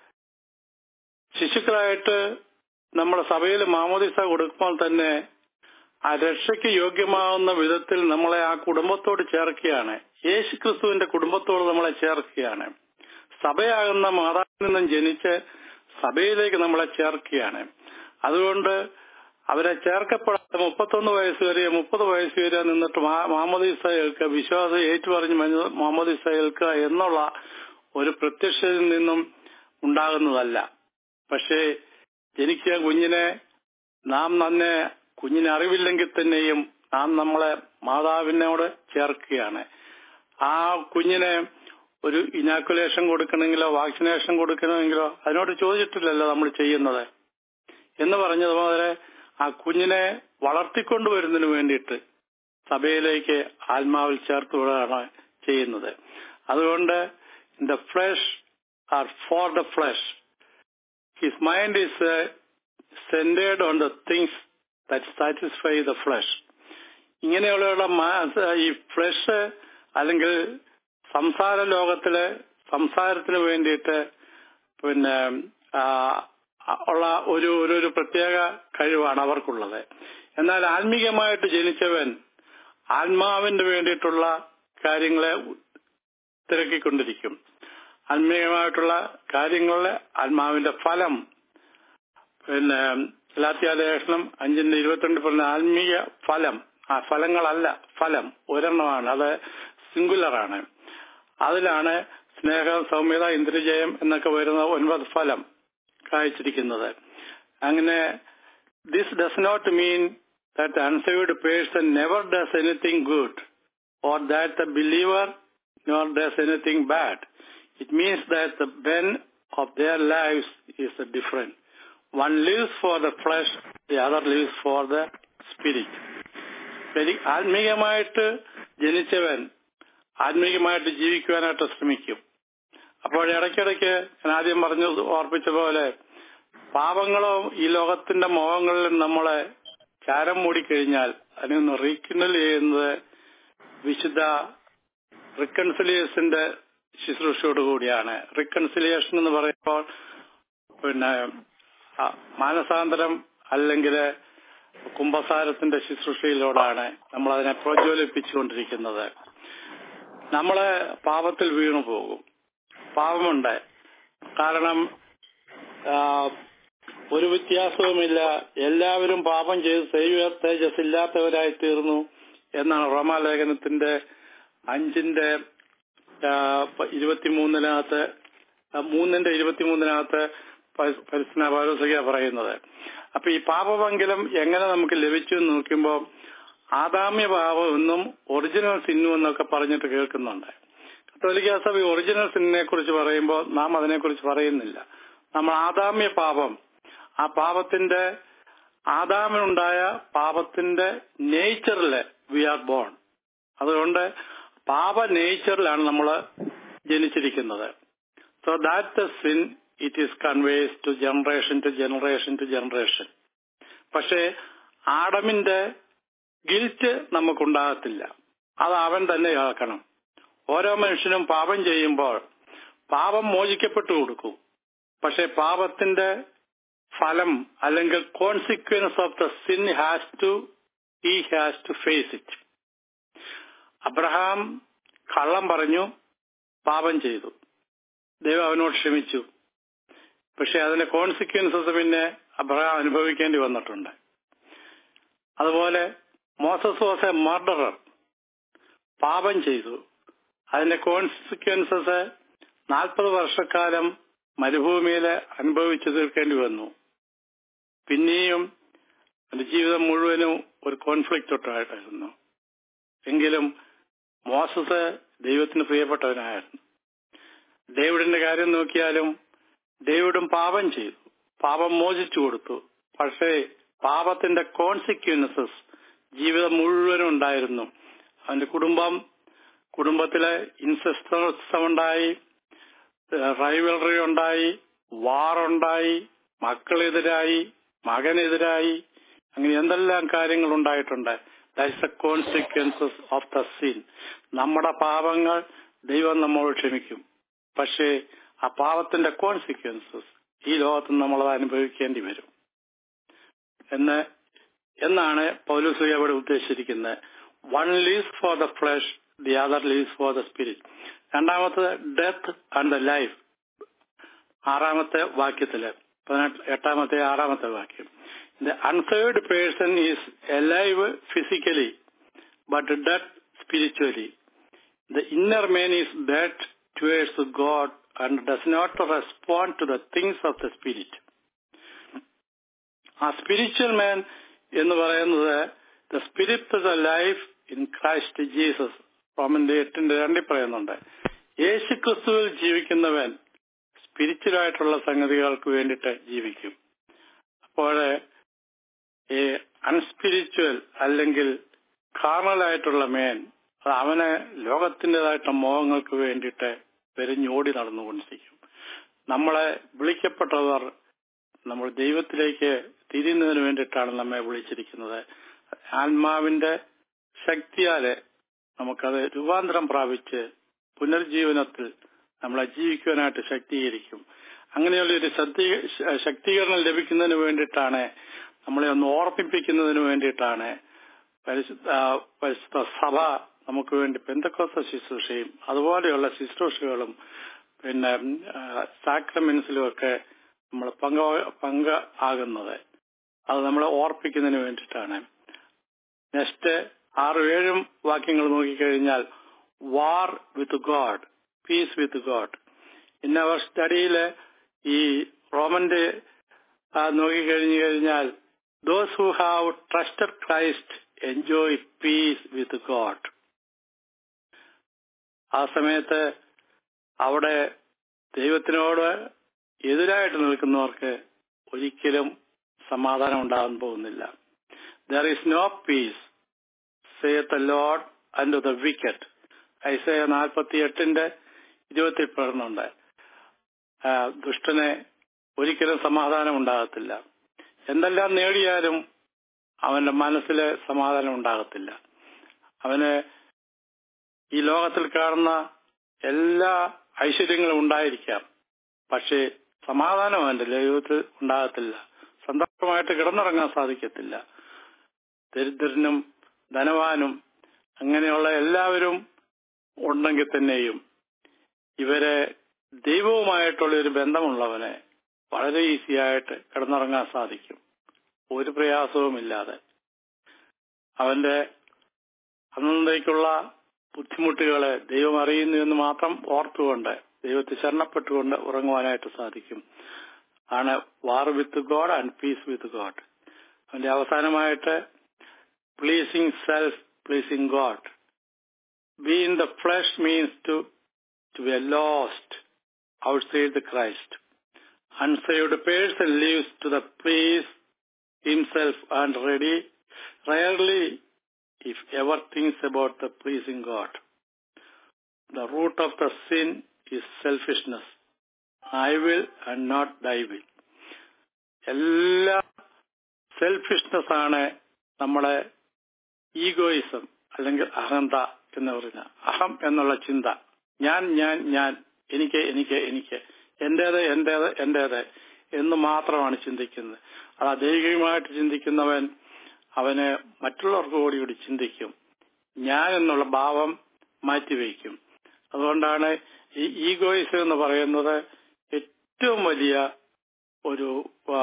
ശിശുക്കളായിട്ട് നമ്മുടെ സഭയിൽ മാമോദിസ കൊടുക്കുമ്പോൾ തന്നെ ആ രക്ഷയ്ക്ക് യോഗ്യമാവുന്ന വിധത്തിൽ നമ്മളെ ആ കുടുംബത്തോട് ചേർക്കുകയാണ് യേശു ക്രിസ്തുവിന്റെ കുടുംബത്തോട് നമ്മളെ ചേർക്കുകയാണ് സഭയാകുന്ന മാതാവിൽ നിന്നും ജനിച്ച് സഭയിലേക്ക് നമ്മളെ ചേർക്കുകയാണ് അതുകൊണ്ട് അവരെ ചേർക്കപ്പെടാത്ത മുപ്പത്തൊന്ന് വയസ്സ് വരെ മുപ്പത് വയസ്സ് വരെ നിന്നിട്ട് മാമോദിസ ഏൽക്കുക വിശ്വാസം ഏറ്റുപറഞ്ഞ് മാമോദിസ ഏൽക്കുക എന്നുള്ള ഒരു പ്രത്യക്ഷതയിൽ നിന്നും ഉണ്ടാകുന്നതല്ല പക്ഷേ ജനിച്ച കുഞ്ഞിനെ നാം തന്നെ കുഞ്ഞിന് അറിവില്ലെങ്കിൽ തന്നെയും നാം നമ്മളെ മാതാവിനോട് ചേർക്കുകയാണ് ആ കുഞ്ഞിനെ ഒരു ഇനാക്കുലേഷൻ കൊടുക്കണമെങ്കിലോ വാക്സിനേഷൻ കൊടുക്കണമെങ്കിലോ അതിനോട് ചോദിച്ചിട്ടില്ലല്ലോ നമ്മൾ ചെയ്യുന്നത് എന്ന് പറഞ്ഞതുപോലെ ആ കുഞ്ഞിനെ വളർത്തിക്കൊണ്ടുവരുന്നതിന് വേണ്ടിയിട്ട് സഭയിലേക്ക് ആത്മാവിൽ ചേർത്ത് വിടുകയാണ് ചെയ്യുന്നത് അതുകൊണ്ട് the flesh are for the flesh his mind is centred on the things that satisfy the flesh ഇങ്ങനെയുള്ള ഈ ഫ്ലഷ് അല്ലെങ്കിൽ സംസാര ലോകത്തിലെ സംസാരത്തിന് വേണ്ടിയിട്ട് പിന്നെ ഉള്ള ഒരു ഒരു ഒരു പ്രത്യേക കഴിവാണ് അവർക്കുള്ളത് എന്നാൽ ആത്മീകമായിട്ട് ജനിച്ചവൻ ആത്മാവിന് വേണ്ടിയിട്ടുള്ള കാര്യങ്ങളെ തിരക്കിക്കൊണ്ടിരിക്കും ആത്മീയമായിട്ടുള്ള കാര്യങ്ങളിലെ ആത്മാവിന്റെ ഫലം പിന്നെ ലാത്യാലേഖനം അഞ്ചിന്റെ ഇരുപത്തിരണ്ട് പറഞ്ഞ ആത്മീയ ഫലം ആ ഫലങ്ങളല്ല ഫലം ഒരെണ്ണമാണ് അത് സിംഗുലറാണ് അതിലാണ് സ്നേഹം സൗമ്യത ഇന്ദ്രജയം എന്നൊക്കെ വരുന്ന ഒൻപത് ഫലം കാഴ്ചിരിക്കുന്നത് അങ്ങനെ this does not mean that unsaved person never does anything good or that the believer nor does anything bad. It means that the bent of their lives is different. One lives for the flesh, the other lives for the spirit. ശരി ആത്മീയമായിട്ട് ജനിച്ചവൻ ആത്മീയമായിട്ട് ജീവിക്കുവാനായിട്ട് ശ്രമിക്കും അപ്പോൾ ഇടയ്ക്കിടയ്ക്ക് ഞാൻ ആദ്യം പറഞ്ഞു ഓർപ്പിച്ച പോലെ പാപങ്ങളോ ഈ ലോകത്തിന്റെ മോഹങ്ങളിലും നമ്മളെ ചാരം മൂടിക്കഴിഞ്ഞാൽ അതിനൊന്ന് റീക്കിനൽ ചെയ്യുന്നത് വിശുദ്ധ റിക്കൺസിലിയേഷന്റെ ശുശ്രൂഷയോട് കൂടിയാണ് റിക്കൺസിലിയേഷൻ എന്ന് പറയുമ്പോൾ പിന്നെ ആ, മാനസാന്തരം അല്ലെങ്കിൽ കുംഭസാരത്തിന്റെ ശുശ്രൂഷയിലൂടെയാണ് നമ്മൾ അതിനെ പ്രോജ്വലിപ്പിച്ചുകൊണ്ടിരിക്കുന്നത് നമ്മള് പാപത്തിൽ വീണു പോകും പാപമുണ്ട് കാരണം ആ, ഒരു വ്യത്യാസവുമില്ല എല്ലാവരും പാപം ചെയ്ത് ദൈവ തേജസ് ഇല്ലാത്തവരായി തീർന്നു എന്നാണ് റോമാലേഖനത്തിന്റെ അഞ്ചിന്റെ ആ, പ- ഇരുപത്തിമൂന്നിനകത്ത് ആ, മൂന്നിന്റെ ഇരുപത്തിമൂന്നിനകത്ത് പരി- പരിസ്ഥിതി പൗലോസിക പറയുന്നത് അപ്പൊ ഈ പാപമെങ്കിലും എങ്ങനെ നമുക്ക് ലഭിച്ചു എന്ന് നോക്കുമ്പോൾ ആദാമ്യ പാപം എന്നും ഒറിജിനൽ സിന്നും എന്നൊക്കെ പറഞ്ഞിട്ട് കേൾക്കുന്നുണ്ട് കത്തോലിക്ക സഭ ഈ ഒറിജിനൽ സിന്നിനെ കുറിച്ച് പറയുമ്പോൾ നാം അതിനെക്കുറിച്ച് പറയുന്നില്ല നമ്മൾ ആദാമ്യ പാപം ആ പാപത്തിന്റെ ആദാമിനുണ്ടായ പാപത്തിന്റെ നേച്ചറില് വി ആർ ബോൺ അതുകൊണ്ട് പാപ നേച്ചറിലാണ് നമ്മൾ ജനിച്ചിരിക്കുന്നത് so that the sin it is conveys to generation to generation to generation പക്ഷേ ആഡമിന്റെ ഗിൽറ്റ് നമുക്കുണ്ടാകത്തില്ല അത് അവൻ തന്നെ ആക്കണം ഓരോ മനുഷ്യനും പാപം ചെയ്യുമ്പോൾ പാപം മോചിക്കപ്പെട്ടു കൊടുക്കും പക്ഷെ പാപത്തിന്റെ ഫലം അല്ലെങ്കിൽ consequence of the sin has to he has to face it Abraham കള്ളം പറഞ്ഞു പാപം ചെയ്തു ദൈവം അവനോട് ക്ഷമിച്ചു പക്ഷെ അതിന്റെ കോൺസിക്വൻസസ് പിന്നെ അബ്രഹാം അനുഭവിക്കേണ്ടി വന്നിട്ടുണ്ട് അതുപോലെ മോസസ് വാസ് എ മർഡറർ പാപം ചെയ്തു അതിന്റെ കോൺസിക്വൻസസ് നാൽപ്പത് വർഷക്കാലം മരുഭൂമിയിൽ അനുഭവിച്ചു തീർക്കേണ്ടി വന്നു പിന്നെയും എന്റെ ജീവിതം മുഴുവനും ഒരു കോൺഫ്ലിക്റ്റ് തൊട്ടായിട്ടായിരുന്നു എങ്കിലും മോസസ് ദൈവത്തിന് പ്രിയപ്പെട്ടവനായിരുന്നു ഡേവിഡിന്റെ കാര്യം നോക്കിയാലും ഡേവിഡും പാപം ചെയ്തു പാപം മോചിച്ചു കൊടുത്തു പക്ഷേ പാപത്തിന്റെ കോൺസിക്വൻസസ് ജീവിതം മുഴുവനും ഉണ്ടായിരുന്നു അവന്റെ കുടുംബം കുടുംബത്തിലെ ഇൻസെസ്റ്റം ഉണ്ടായി റൈവലറി ഉണ്ടായി വാറുണ്ടായി മക്കളെതിരായി മകനെതിരായി അങ്ങനെ എന്തെല്ലാം കാര്യങ്ങൾ ഉണ്ടായിട്ടുണ്ട് that's the consequences of the sin നമ്മുടെ പാപങ്ങൾ ദൈവം നമ്മോട് ക്ഷമിക്കും പക്ഷേ ആ പാപത്തിന്റെ കോൺസിക്വൻസസ് ഈ ലോകത്ത് നമ്മൾ അനുഭവിക്കേണ്ടി വരും എന്ന് എന്നാണ് പൗലുസ് അവിടെ ഉദ്ദേശിച്ചിരിക്കുന്നത് one lives for the flesh the other lives for the spirit രണ്ടാമത്തത് ഡെത്ത് ആൻഡ് ദ ലൈഫ് ആറാമത്തെ വാക്യത്തില് പതിനെട്ട് എട്ടാമത്തെ ആറാമത്തെ വാക്യം the unsaved person is alive physically but death spiritually the inner man is dead towards God and does not respond to the things of the spirit ആ spiritual man എന്ന് പറയുന്നത് the spirit the life in Christ Jesus റോമന്റെ എട്ടിന്റെ രണ്ടിൽ പറയുന്നുണ്ട് യേശു ക്രിസ്തുവിൽ ജീവിക്കുന്നവൻ spiritual ആയിട്ടുള്ള സംഗതികൾക്ക് വേണ്ടിയിട്ട് ജീവിക്കും അപ്പോൾ ഈ അൺസ്പിരിച്വൽ അല്ലെങ്കിൽ കാർണലായിട്ടുള്ള മേൻ അത് അവന് ലോകത്തിൻ്റെതായിട്ടുള്ള മോഹങ്ങൾക്ക് വേണ്ടിയിട്ട് പെരിഞ്ഞോടി നടന്നുകൊണ്ടിരിക്കും നമ്മളെ വിളിക്കപ്പെട്ടവർ നമ്മൾ ദൈവത്തിലേക്ക് തിരിയുന്നതിന് വേണ്ടിയിട്ടാണ് നമ്മെ വിളിച്ചിരിക്കുന്നത് ആത്മാവിന്റെ ശക്തിയാല് നമുക്കത് രൂപാന്തരം പ്രാപിച്ച് പുനർജീവനത്തിൽ നമ്മളെ ജീവിക്കുവാനായിട്ട് ശക്തീകരിക്കും അങ്ങനെയുള്ള ഒരു ശക്തീകരണം ലഭിക്കുന്നതിന് വേണ്ടിയിട്ടാണ് നമ്മളെ ഒന്ന് ഓർമ്മിപ്പിക്കുന്നതിന് വേണ്ടിയിട്ടാണ് പരിശുദ്ധ പരിശുദ്ധ സഭ നമുക്ക് വേണ്ടി പെന്തക്കോസ ശുശ്രൂഷയും അതുപോലെയുള്ള ശുശ്രൂഷകളും പിന്നെ സാക്രമെന്റ്സിലും ഒക്കെ നമ്മൾ പങ്ക പങ്ക് ആകുന്നത് അത് നമ്മളെ ഓർപ്പിക്കുന്നതിന് വേണ്ടിയിട്ടാണ് നെക്സ്റ്റ് ആറും ഏഴും വാക്യങ്ങൾ നോക്കിക്കഴിഞ്ഞാൽ war with God peace with God in our സ്റ്റഡിയില് ഈ റോമന്റെ ആ, നോക്കിക്കഴിഞ്ഞു കഴിഞ്ഞാൽ those who have trusted Christ enjoy peace with God ആ സമയത്ത് അവിടെ ദൈവത്തിനോട് എതിരായിട്ട് നിൽക്കുന്നവർക്ക് ഒരിക്കലും സമാധാനം ഉണ്ടാകാൻ പോകുന്നില്ല there is no peace saith Lord and the wicked Isaiah നാൽപ്പത്തി എട്ടിന്റെ ഇരുപത്തിൽ പറയുന്നുണ്ട് ആ, ദുഷ്ടന് ഒരിക്കലും സമാധാനം ഉണ്ടാകത്തില്ല എന്തെല്ലാം നേടിയാലും അവന്റെ മനസ്സിൽ സമാധാനം ഉണ്ടാകത്തില്ല അവന് ഈ ലോകത്തിൽ കാണുന്ന എല്ലാ ഐശ്വര്യങ്ങളും ഉണ്ടായിരിക്കാം പക്ഷേ സമാധാനം അവന്റെ ജീവിതത്തിൽ ഉണ്ടാകത്തില്ല സന്തോഷമായിട്ട് കിടന്നുറങ്ങാൻ സാധിക്കത്തില്ല ദരിദ്രനും ധനവാനും അങ്ങനെയുള്ള എല്ലാവരും ഉണ്ടെങ്കിൽ തന്നെയും ഇവരെ ദൈവവുമായിട്ടുള്ള ഒരു ബന്ധമുള്ളവനെ വളരെ ഈസി ആയിട്ട് കിടന്നുറങ്ങാൻ സാധിക്കും ഒരു പ്രയാസവുമില്ലാതെ അവന്റെ അന്നേക്കുള്ള ബുദ്ധിമുട്ടുകളെ ദൈവം അറിയുന്നു എന്ന് മാത്രം ഓർത്തുകൊണ്ട് ദൈവത്തെ ശരണപ്പെട്ടുകൊണ്ട് ഉറങ്ങുവാനായിട്ട് സാധിക്കും ആണ് war with God and peace with God അവന്റെ അവസാനമായിട്ട് pleasing self pleasing God be in the flesh means to to be lost outside the Christ. Unsaved person lives to the please himself and ready, rarely, if ever, thinks about the pleasing God. The root of the sin is selfishness. I will and not thy will. എല്ലാ selfishness ആണ് നമ്മളെ egoism അല്ലെങ്കിൽ അഹന്ത എന്ന് പറയുന്ന അഹം എന്നുള്ള ചിന്ത ഞാൻ ഞാൻ ഞാൻ എനിക്ക് എനിക്ക് എനിക്ക് എന്റേത് എന്റേത് എന്റേത് എന്ന് മാത്രമാണ് ചിന്തിക്കുന്നത് അത് അദൈഹികമായിട്ട് ചിന്തിക്കുന്നവൻ അവന് മറ്റുള്ളവർക്ക് കൂടി കൂടി ചിന്തിക്കും ഞാൻ എന്നുള്ള ഭാവം മാറ്റിവെക്കും അതുകൊണ്ടാണ് ഈ ഈഗോയിസം എന്ന് പറയുന്നത് ഏറ്റവും വലിയ ഒരു ആ,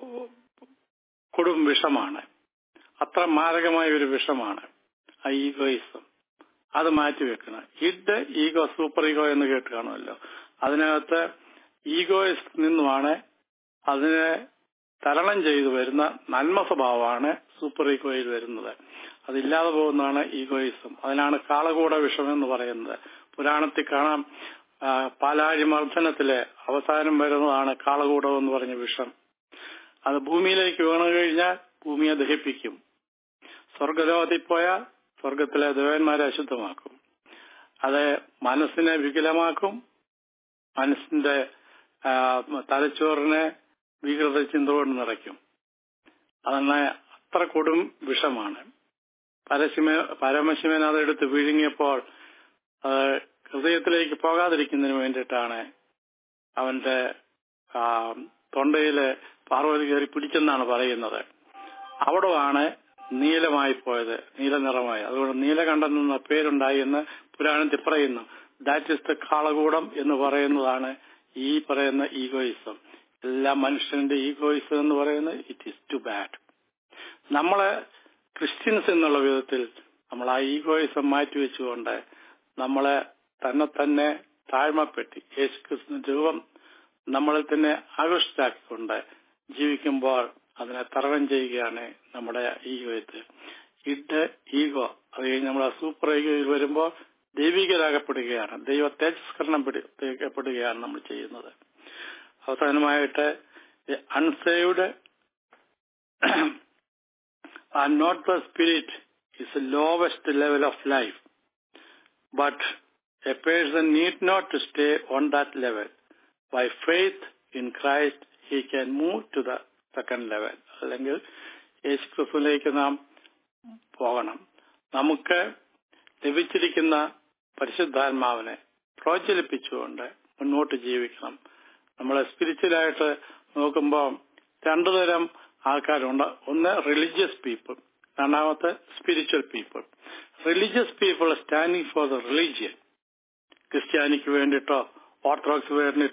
കൊടും വിഷമാണ് അത്ര മാരകമായ ഒരു വിഷമാണ് ആ ഈഗോയിസം അത് മാറ്റിവെക്കണം ഇഡ് ഈഗോ സൂപ്പർ ഈഗോ എന്ന് കേട്ട് കാണുമല്ലോ അതിനകത്ത് ഈഗോയിൽ നിന്നുമാണ് അതിനെ തരണം ചെയ്തു വരുന്ന നന്മ സ്വഭാവമാണ് സൂപ്പർ ഈഗോയിൽ വരുന്നത് അതില്ലാതെ പോകുന്നതാണ് ഈഗോയിസം അതിനാണ് കാളകൂട വിഷം എന്ന് പറയുന്നത് പുരാണത്തിൽ കാണാം ആ, പാലാഴി മർദ്ദനത്തിലെ അവസാനം വരുന്നതാണ് കാളകൂടം എന്ന് പറഞ്ഞ വിഷം അത് ഭൂമിയിലേക്ക് വീണു കഴിഞ്ഞാൽ ഭൂമിയെ ദഹിപ്പിക്കും സ്വർഗലോകത്തിൽ പോയാൽ സ്വർഗത്തിലെ ദേവന്മാരെ അശുദ്ധമാക്കും അത് മനസ്സിനെ വികലമാക്കും മനസ്സിന്റെ ആ, തലച്ചോറിനെ വികൃത ചിന്ത കൊണ്ട് നിറയ്ക്കും അതന്നെ അത്ര കൊടും വിഷമാണ് പരശിമ പരമശിവൻ അതെടുത്ത് വിഴുങ്ങിയപ്പോൾ അത് ഹൃദയത്തിലേക്ക് പോകാതിരിക്കുന്നതിന് വേണ്ടിയിട്ടാണ് അവന്റെ ആ, തൊണ്ടയില് പാർവതി കയറി പിടിച്ചെന്നാണ് പറയുന്നത് അവിടമാണ് നീലമായി പോയത് നീലനിറമായി അതുകൊണ്ട് നീലകണ്ഠൻ എന്ന പേരുണ്ടായി എന്ന് പുരാണത്തിൽ പറയുന്നു ദാറ്റ് ഇസ് ദ കാളകൂടം എന്ന് പറയുന്നതാണ് ഈ പറയുന്ന ഈഗോയിസം എല്ലാ മനുഷ്യന്റെ ഈഗോയിസം എന്ന് പറയുന്നത് ഇറ്റ് ഈസ് ടു ബാഡ് നമ്മള് ക്രിസ്ത്യൻസ് എന്നുള്ള വിധത്തിൽ നമ്മൾ ആ ഈഗോയിസം മാറ്റിവെച്ചുകൊണ്ട് നമ്മളെ തന്നെ തന്നെ താഴ്മപ്പെട്ടി യേശു ക്രിസ്തു രൂപം നമ്മളിൽ തന്നെ ആകർഷിച്ചാക്കിക്കൊണ്ട് ജീവിക്കുമ്പോൾ അതിനെ തരണം ചെയ്യുകയാണ് നമ്മുടെ ഈഗോയത്ത് ഇഡ് ഈഗോ അത് കഴിഞ്ഞ് നമ്മൾ സൂപ്പർ ഈഗോയിൽ വരുമ്പോൾ ദൈവികരാകപ്പെടുകയാണ് ദൈവ തേജസ്കരണം പിടിക്കപ്പെടുകയാണ് നമ്മൾ ചെയ്യുന്നത് അവസാനമായിട്ട് unsaved are not the spirit is the lowest level of life. But a person need not to stay on that level. By faith in Christ, he can move to the second level. അല്ലെങ്കിൽ യേശു ക്രിസ്തുവിലേക്ക് നാം പോകണം നമുക്ക് ലഭിച്ചിരിക്കുന്ന പരിശുദ്ധാത്മാവിനെ പ്രോജ്വലിപ്പിച്ചുകൊണ്ട് മുന്നോട്ട് ജീവിക്കണം നമ്മളെ സ്പിരിച്വലായിട്ട് നോക്കുമ്പോൾ രണ്ടു തരം ആൾക്കാരുണ്ട് ഒന്ന് റിലീജിയസ് പീപ്പിൾ രണ്ടാമത്തെ spiritual people religious people standing for the religion ക്രിസ്ത്യാനിക്ക് വേണ്ടിയിട്ടോ ഓർത്തഡോക്സ് വേണ്ടിയിട്ടോ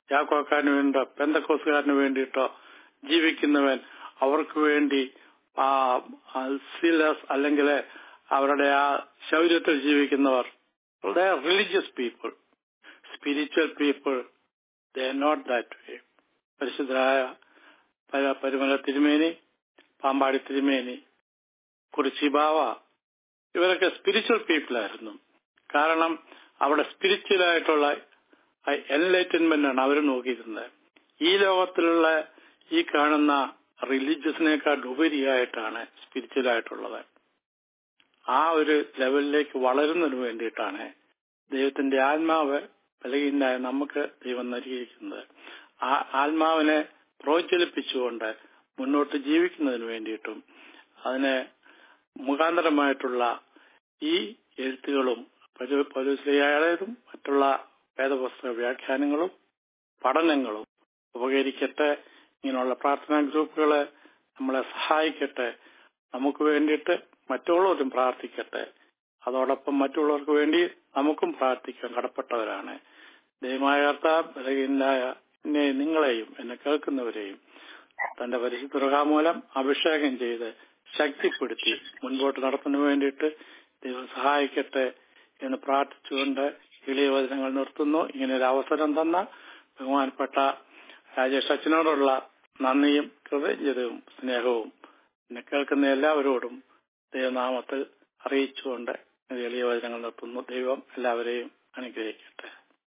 യാക്കോക്കാരന് വേണ്ടിയോ പെന്തക്കോസുകാരന് വേണ്ടിയിട്ടോ ജീവിക്കുന്നവൻ അവർക്ക് വേണ്ടി ആ സീലസ് അല്ലെങ്കിൽ അവരുടെ ആ ശൗര്യത്തിൽ ജീവിക്കുന്നവർ religious people spiritual people the not that way പരിശുദ്ധരായ പര- പരുമല തിരുമേനി പാമ്പാടി തിരുമേനി കുറിച്ചി ബാവ ഇവരൊക്കെ സ്പിരിച്വൽ പീപ്പിൾ ആയിരുന്നു കാരണം അവിടെ സ്പിരിച്വൽ ആയിട്ടുള്ള എൻലൈറ്റൻമെന്റ് ആണ് അവർ നോക്കിയിരുന്നത് ഈ ലോകത്തിലുള്ള ഈ കാണുന്ന റിലീജിയസിനേക്കാൾ ഉപരിയായിട്ടാണ് സ്പിരിച്വൽ ആയിട്ടുള്ളത് ആ ഒരു ലെവലിലേക്ക് വളരുന്നതിന് വേണ്ടിയിട്ടാണ് ദൈവത്തിന്റെ ആത്മാവ് ബലഹീനായ നമുക്ക് ദൈവം നൽകിയിരിക്കുന്നത് ആ ആത്മാവിനെ പ്രോജ്വലിപ്പിച്ചുകൊണ്ട് മുന്നോട്ട് ജീവിക്കുന്നതിന് വേണ്ടിയിട്ടും അതിന് മുഖാന്തരമായിട്ടുള്ള ഈ എഴുത്തുകളും പൗരസ്ലിയായതും മറ്റുള്ള വേദപുസ്തക വ്യാഖ്യാനങ്ങളും പഠനങ്ങളും ഉപകരിക്കട്ടെ ഇങ്ങനെയുള്ള പ്രാർത്ഥനാ ഗ്രൂപ്പുകളെ നമ്മളെ സഹായിക്കട്ടെ നമുക്ക് വേണ്ടിയിട്ട് മറ്റുള്ളവരും പ്രാർത്ഥിക്കട്ടെ അതോടൊപ്പം മറ്റുള്ളവർക്ക് വേണ്ടി നമുക്കും പ്രാർത്ഥിക്കാൻ കടപ്പെട്ടവരാണ് ദൈവമായ കർത്താവ് ബലഹീനായ എന്നെ നിങ്ങളെയും എന്നെ കേൾക്കുന്നവരെയും തന്റെ പരിശുദ്ധ മൂലം അഭിഷേകം ചെയ്ത് ശക്തിപ്പെടുത്തി മുൻപോട്ട് നടത്തുന്നതിന് വേണ്ടിയിട്ട് ദൈവം സഹായിക്കട്ടെ എന്ന് പ്രാർത്ഥിച്ചുകൊണ്ട് എളിയ വചനങ്ങൾ നിർത്തുന്നു ഇങ്ങനെ ഒരു അവസരം തന്ന ബഹുമാനപ്പെട്ട രാജേഷ് അച്ഛനോടുള്ള നന്ദിയും കൃതജ്ഞതയും സ്നേഹവും എന്നെ കേൾക്കുന്ന എല്ലാവരോടും ദൈവനാമത്തിൽ അറിയിച്ചുകൊണ്ട് ഇത് എളിയ വചനങ്ങൾ നിർത്തുന്നു ദൈവം എല്ലാവരെയും അനുഗ്രഹിക്കട്ടെ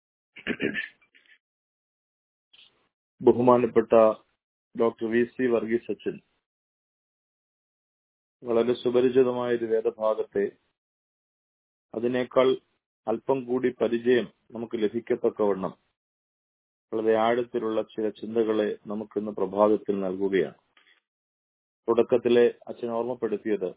ബഹുമാനപ്പെട്ട ഡോക്ടർ വി സി വർഗീസ് അച്ഛൻ വളരെ സുപരിചിതമായ ഒരു വേദഭാഗത്തെ അതിനേക്കാൾ അല്പം കൂടി പരിചയം നമുക്ക് ലഭിക്കത്തക്കവണ്ണം വളരെ ആഴത്തിലുള്ള ചില ചിന്തകളെ നമുക്കിന്ന് പ്രഭാതത്തിൽ നൽകുകയാണ് തുടക്കത്തിലെ അച്ഛൻ ഓർമ്മപ്പെടുത്തിയത്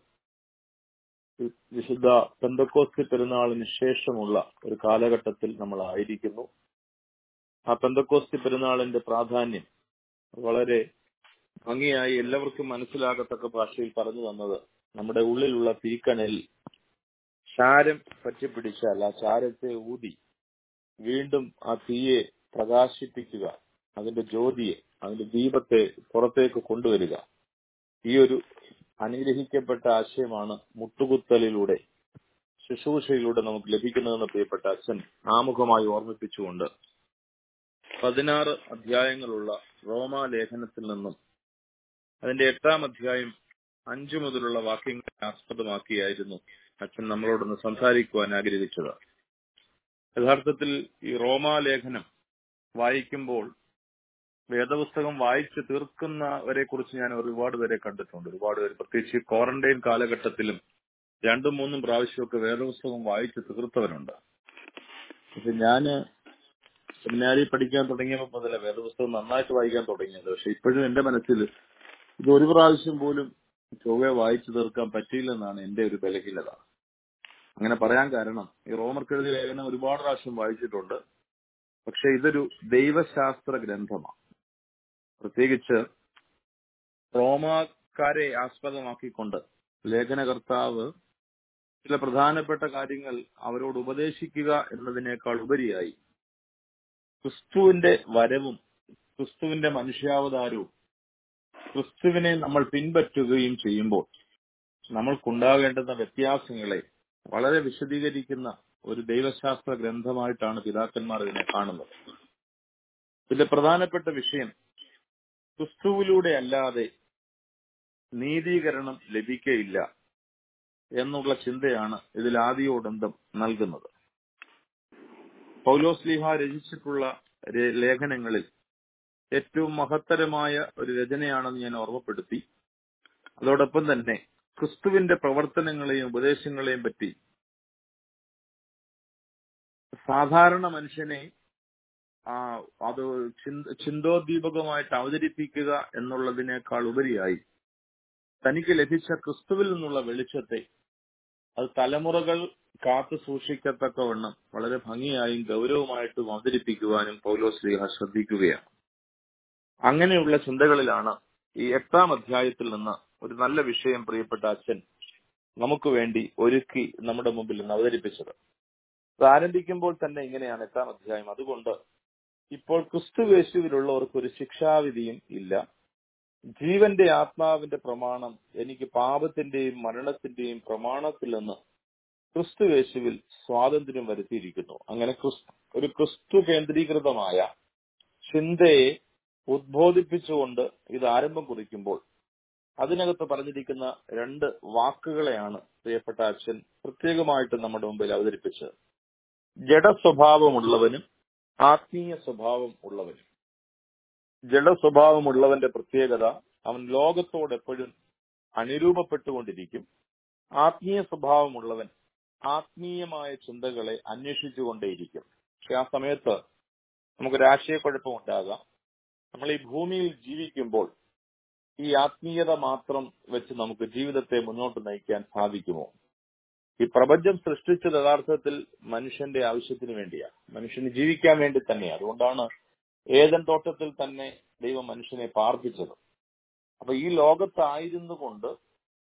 വിശുദ്ധ പെന്തക്കോസ്തി പെരുന്നാളിന് ശേഷമുള്ള ഒരു കാലഘട്ടത്തിൽ നമ്മൾ ആയിരിക്കുന്നു ആ പെന്തക്കോസ്തി പെരുന്നാളിന്റെ പ്രാധാന്യം വളരെ ഭംഗിയായി എല്ലാവർക്കും മനസ്സിലാകത്തക്ക ഭാഷയിൽ പറഞ്ഞു തന്നത് നമ്മുടെ ഉള്ളിലുള്ള തീക്കണൽ ചാരം പറ്റിപ്പിടിച്ചാൽ ആ ചാരത്തെ ഊതി വീണ്ടും ആ തീയെ പ്രകാശിപ്പിക്കുക അതിന്റെ ജ്യോതിയെ അതിന്റെ ദീപത്തെ പുറത്തേക്ക് കൊണ്ടുവരിക ഈ ഒരു അനുഗ്രഹിക്കപ്പെട്ട ആശയമാണ് മുട്ടുകുത്തലിലൂടെ ശുശ്രൂഷയിലൂടെ നമുക്ക് ലഭിക്കുന്നതെന്ന് പ്രിയപ്പെട്ട അച്ഛൻ ആമുഖമായി ഓർമ്മിപ്പിച്ചുകൊണ്ട് പതിനാറ് അധ്യായങ്ങളുള്ള റോമാലേഖനത്തിൽ നിന്നും അതിന്റെ എട്ടാം അധ്യായം അഞ്ചു മുതലുള്ള വാക്യങ്ങളെ ആസ്പദമാക്കിയായിരുന്നു അച്ഛൻ നമ്മളോടൊന്ന് സംസാരിക്കുവാൻ ആഗ്രഹിച്ചത് യഥാർത്ഥത്തിൽ ഈ റോമാലേഖനം വായിക്കുമ്പോൾ വേദപുസ്തകം വായിച്ച് തീർക്കുന്നവരെ കുറിച്ച് ഞാൻ ഒരുപാട് പേരെ കണ്ടിട്ടുണ്ട് ഒരുപാട് പേര് പ്രത്യേകിച്ച് ക്വാറന്റൈൻ കാലഘട്ടത്തിലും രണ്ടും മൂന്നും പ്രാവശ്യമൊക്കെ വേദപുസ്തകം വായിച്ച് തീർത്തവരുണ്ട് പക്ഷെ ഞാന് സെമിനാരി പഠിക്കാൻ തുടങ്ങിയപ്പോൾ മുതലേ വേദപുസ്തകം നന്നായിട്ട് വായിക്കാൻ തുടങ്ങിയത് പക്ഷെ ഇപ്പോഴും എന്റെ മനസ്സിൽ ഇത് ഒരു പ്രാവശ്യം പോലും ചൊവ്വെ വായിച്ചു തീർക്കാൻ പറ്റിയില്ലെന്നാണ് എന്റെ ഒരു ബലഹീനത അങ്ങനെ പറയാൻ കാരണം ഈ റോമർക്കെഴുതിയ ലേഖനം ഒരുപാട് പ്രാവശ്യം വായിച്ചിട്ടുണ്ട് പക്ഷെ ഇതൊരു ദൈവശാസ്ത്ര ഗ്രന്ഥമാണ് പ്രത്യേകിച്ച് റോമാക്കാരെ ആസ്പദമാക്കിക്കൊണ്ട് ലേഖനകർത്താവ് ചില പ്രധാനപ്പെട്ട കാര്യങ്ങൾ അവരോട് ഉപദേശിക്കുക എന്നതിനേക്കാൾ ഉപരിയായി ക്രിസ്തുവിന്റെ വരവും ക്രിസ്തുവിന്റെ മനുഷ്യാവതാരവും ക്രിസ്തുവിനെ നമ്മൾ പിൻപറ്റുകയും ചെയ്യുമ്പോൾ നമ്മൾക്കുണ്ടാകേണ്ടുന്ന വ്യത്യാസങ്ങളെ വളരെ വിശദീകരിക്കുന്ന ഒരു ദൈവശാസ്ത്ര ഗ്രന്ഥമായിട്ടാണ് പിതാക്കന്മാർ ഇതിനെ കാണുന്നത് ഇതിന്റെ പ്രധാനപ്പെട്ട വിഷയം ക്രിസ്തുവിലൂടെ അല്ലാതെ നീതീകരണം ലഭിക്കയില്ല എന്നുള്ള ചിന്തയാണ് ഇതിൽ ആദിയോടന്തം നൽകുന്നത് പൗലോസ്ലിഹ രചിച്ചിട്ടുള്ള ലേഖനങ്ങളിൽ ഏറ്റവും മഹത്തരമായ ഒരു രചനയാണെന്ന് ഞാൻ ഓർമ്മപ്പെടുത്തി അതോടൊപ്പം തന്നെ ക്രിസ്തുവിന്റെ പ്രവർത്തനങ്ങളെയും ഉപദേശങ്ങളെയും പറ്റി സാധാരണ മനുഷ്യനെ ആ അത് ചിന്തോദ്ദീപകമായിട്ട് അവതരിപ്പിക്കുക എന്നുള്ളതിനേക്കാൾ ഉപരിയായി തനിക്ക് ലഭിച്ച ക്രിസ്തുവിൽ നിന്നുള്ള വെളിച്ചത്തെ അത് തലമുറകൾ കാത്തു സൂക്ഷിക്കത്തക്കവണ്ണം വളരെ ഭംഗിയായും ഗൗരവമായിട്ടും അവതരിപ്പിക്കുവാനും പൗലോശ്രീഹ ശ്രദ്ധിക്കുകയാണ് അങ്ങനെയുള്ള ചിന്തകളിലാണ് ഈ എട്ടാം അധ്യായത്തിൽ നിന്ന് ഒരു നല്ല വിഷയം പ്രിയപ്പെട്ട അച്ഛൻ നമുക്ക് വേണ്ടി ഒരുക്കി നമ്മുടെ മുമ്പിൽ നിന്ന് അവതരിപ്പിച്ചത് അത് ആരംഭിക്കുമ്പോൾ തന്നെ ഇങ്ങനെയാണ് എട്ടാം അധ്യായം അതുകൊണ്ട് ഇപ്പോൾ ക്രിസ്തുവേശുവിലുള്ളവർക്ക് ഒരു ശിക്ഷാവിധിയും ഇല്ല ജീവന്റെ ആത്മാവിന്റെ പ്രമാണം എനിക്ക് പാപത്തിന്റെയും മരണത്തിന്റെയും പ്രമാണത്തിൽ നിന്ന് ക്രിസ്തുവേശുവിൽ സ്വാതന്ത്ര്യം വരുത്തിയിരിക്കുന്നു അങ്ങനെ ക്രിസ്തു ഒരു ക്രിസ്തു കേന്ദ്രീകൃതമായ ചിന്തയെ ഉദ്ബോധിപ്പിച്ചുകൊണ്ട് ഇത് ആരംഭം കുറിക്കുമ്പോൾ അതിനകത്ത് പറഞ്ഞിരിക്കുന്ന രണ്ട് വാക്കുകളെയാണ് പ്രിയപ്പെട്ട അച്ഛൻ പ്രത്യേകമായിട്ട് നമ്മുടെ മുമ്പിൽ അവതരിപ്പിച്ചത് ജഡസ്വഭാവമുള്ളവനും ആത്മീയ സ്വഭാവം ഉള്ളവനും ജഡസ്വഭാവമുള്ളവന്റെ പ്രത്യേകത അവൻ ലോകത്തോട് എപ്പോഴും അനുരൂപപ്പെട്ടുകൊണ്ടിരിക്കും ആത്മീയ സ്വഭാവമുള്ളവൻ ആത്മീയമായ ചിന്തകളെ അന്വേഷിച്ചുകൊണ്ടേയിരിക്കും പക്ഷെ ആ സമയത്ത് നമുക്കൊരു ആശയക്കുഴപ്പം ഉണ്ടാകാം നമ്മൾ ഈ ഭൂമിയിൽ ജീവിക്കുമ്പോൾ ഈ ആത്മീയത മാത്രം വെച്ച് നമുക്ക് ജീവിതത്തെ മുന്നോട്ട് നയിക്കാൻ സാധിക്കുമോ ഈ പ്രപഞ്ചം സൃഷ്ടിച്ചത് യഥാർത്ഥത്തിൽ മനുഷ്യന്റെ ആവശ്യത്തിന് വേണ്ടിയാണ് മനുഷ്യന് ജീവിക്കാൻ വേണ്ടി തന്നെയാണ് അതുകൊണ്ടാണ് ഏതൻ തോട്ടത്തിൽ തന്നെ ദൈവം മനുഷ്യനെ പാർപ്പിച്ചത് അപ്പൊ ഈ ലോകത്തായിരുന്നു കൊണ്ട്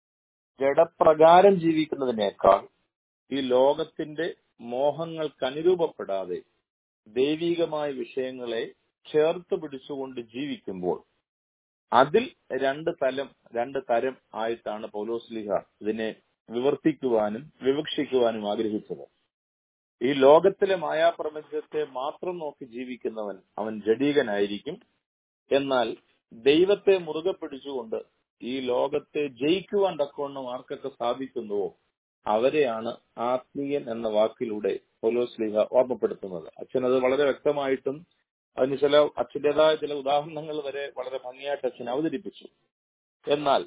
ജഡപ്രകാരം ജീവിക്കുന്നതിനേക്കാൾ ഈ ലോകത്തിന്റെ മോഹങ്ങൾക്ക് അനുരൂപപ്പെടാതെ ദൈവികമായ വിഷയങ്ങളെ ചേർത്ത് പിടിച്ചുകൊണ്ട് ജീവിക്കുമ്പോൾ അതിൽ രണ്ട് തലം രണ്ട് തരം ആയിട്ടാണ് പൗലോസ്ലിഹ ഇതിനെ വിവർത്തിക്കുവാനും വിവക്ഷിക്കുവാനും ആഗ്രഹിച്ചത് ഈ ലോകത്തിലെ മായാപ്രപഞ്ചത്തെ മാത്രം നോക്കി ജീവിക്കുന്നവൻ അവൻ ജഡീകനായിരിക്കും എന്നാൽ ദൈവത്തെ മുറുകെ പിടിച്ചുകൊണ്ട് ഈ ലോകത്തെ ജയിക്കുവാൻ തക്കവണ്ണം ആർക്കൊക്കെ സാധിക്കുന്നുവോ അവരെയാണ് ആത്മീയൻ എന്ന വാക്കിലൂടെ പൗലോസ്ലിഹ ഓർമ്മപ്പെടുത്തുന്നത് അച്ഛൻ അത് വളരെ വ്യക്തമായിട്ടും അതിന് ചില അച്ഛൻ്റെതായ ചില ഉദാഹരണങ്ങൾ വരെ വളരെ ഭംഗിയായിട്ട് അച്ഛൻ അവതരിപ്പിച്ചു എന്നാൽ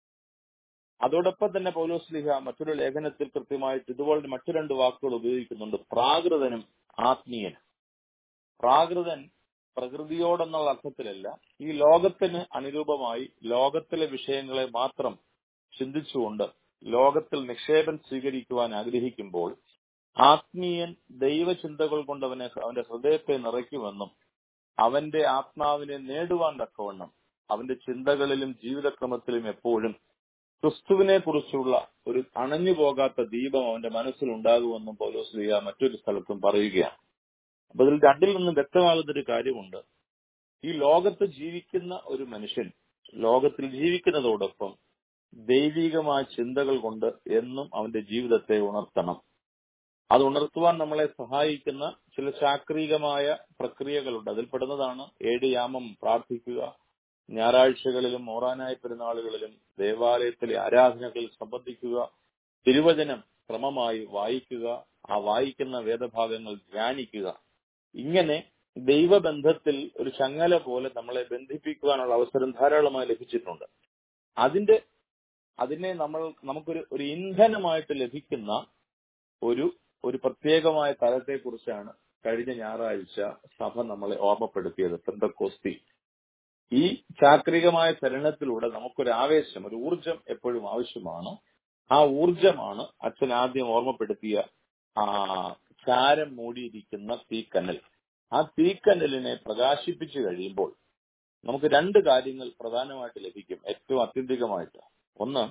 അതോടൊപ്പം തന്നെ പൗലോസ്ലിഹ മറ്റൊരു ലേഖനത്തിൽ കൃത്യമായിട്ട് ഇതുപോലെ മറ്റു രണ്ട് വാക്കുകൾ ഉപയോഗിക്കുന്നുണ്ട് പ്രാകൃതനും ആത്മീയനും പ്രാകൃതൻ പ്രകൃതിയോടെന്നുള്ള അർത്ഥത്തിലല്ല ഈ ലോകത്തിന് അനുരൂപമായി ലോകത്തിലെ വിഷയങ്ങളെ മാത്രം ചിന്തിച്ചുകൊണ്ട് ലോകത്തിൽ നിക്ഷേപം സ്വീകരിക്കുവാൻ ആഗ്രഹിക്കുമ്പോൾ ആത്മീയൻ ദൈവചിന്തകൾ കൊണ്ട് അവനെ അവന്റെ ഹൃദയത്തെ നിറയ്ക്കുമെന്നും അവന്റെ ആത്മാവിനെ നേടുവാൻ തക്കവണ്ണം അവന്റെ ചിന്തകളിലും ജീവിതക്രമത്തിലും എപ്പോഴും ക്രിസ്തുവിനെ കുറിച്ചുള്ള ഒരു അണഞ്ഞു പോകാത്ത ദീപം അവന്റെ മനസ്സിൽ ഉണ്ടാകുമെന്നും പൗലോസ് ലീഗ മറ്റൊരു സ്ഥലത്തും പറയുകയാണ് അപ്പൊ ഇതിൽ രണ്ടിൽ നിന്നും വ്യക്തമാകുന്ന ഒരു കാര്യമുണ്ട് ഈ ലോകത്ത് ജീവിക്കുന്ന ഒരു മനുഷ്യൻ ലോകത്തിൽ ജീവിക്കുന്നതോടൊപ്പം ദൈവികമായ ചിന്തകൾ കൊണ്ട് എന്നും അവന്റെ ജീവിതത്തെ ഉണർത്തണം അത് ഉണർത്തുവാൻ നമ്മളെ സഹായിക്കുന്ന ചില ശാക്രികമായ പ്രക്രിയകളുണ്ട് അതിൽ പെടുന്നതാണ് ഏഴിയാമം പ്രാർത്ഥിക്കുക ഞായറാഴ്ചകളിലും മോറാനായ പെരുന്നാളുകളിലും ദേവാലയത്തിലെ ആരാധനകളിൽ സംബന്ധിക്കുക തിരുവചനം ക്രമമായി വായിക്കുക ആ വായിക്കുന്ന വേദഭാഗങ്ങൾ ധ്യാനിക്കുക ഇങ്ങനെ ദൈവബന്ധത്തിൽ ഒരു ചങ്ങല പോലെ നമ്മളെ ബന്ധിപ്പിക്കുവാനുള്ള അവസരം ധാരാളമായി ലഭിച്ചിട്ടുണ്ട് അതിന്റെ അതിനെ നമ്മൾ നമുക്കൊരു ഒരു ഇന്ധനമായിട്ട് ലഭിക്കുന്ന ഒരു ഒരു പ്രത്യേകമായ തലത്തെക്കുറിച്ചാണ് കഴിഞ്ഞ ഞായറാഴ്ച സഭ നമ്മളെ ഓർമ്മപ്പെടുത്തിയത് പെന്തക്കോസ്തി ഈ ചാക്രികമായ ചലനത്തിലൂടെ നമുക്കൊരു ആവേശം ഒരു ഊർജം എപ്പോഴും ആവശ്യമാണ് ആ ഊർജമാണ് അച്ഛൻ ആദ്യം ഓർമ്മപ്പെടുത്തിയ ആ ചാരം മൂടിയിരിക്കുന്ന തീക്കനൽ ആ തീക്കനലിനെ പ്രകാശിപ്പിച്ചു കഴിയുമ്പോൾ നമുക്ക് രണ്ട് കാര്യങ്ങൾ പ്രധാനമായിട്ട് ലഭിക്കും ഏറ്റവും അത്യന്തികമായിട്ട് ഒന്ന്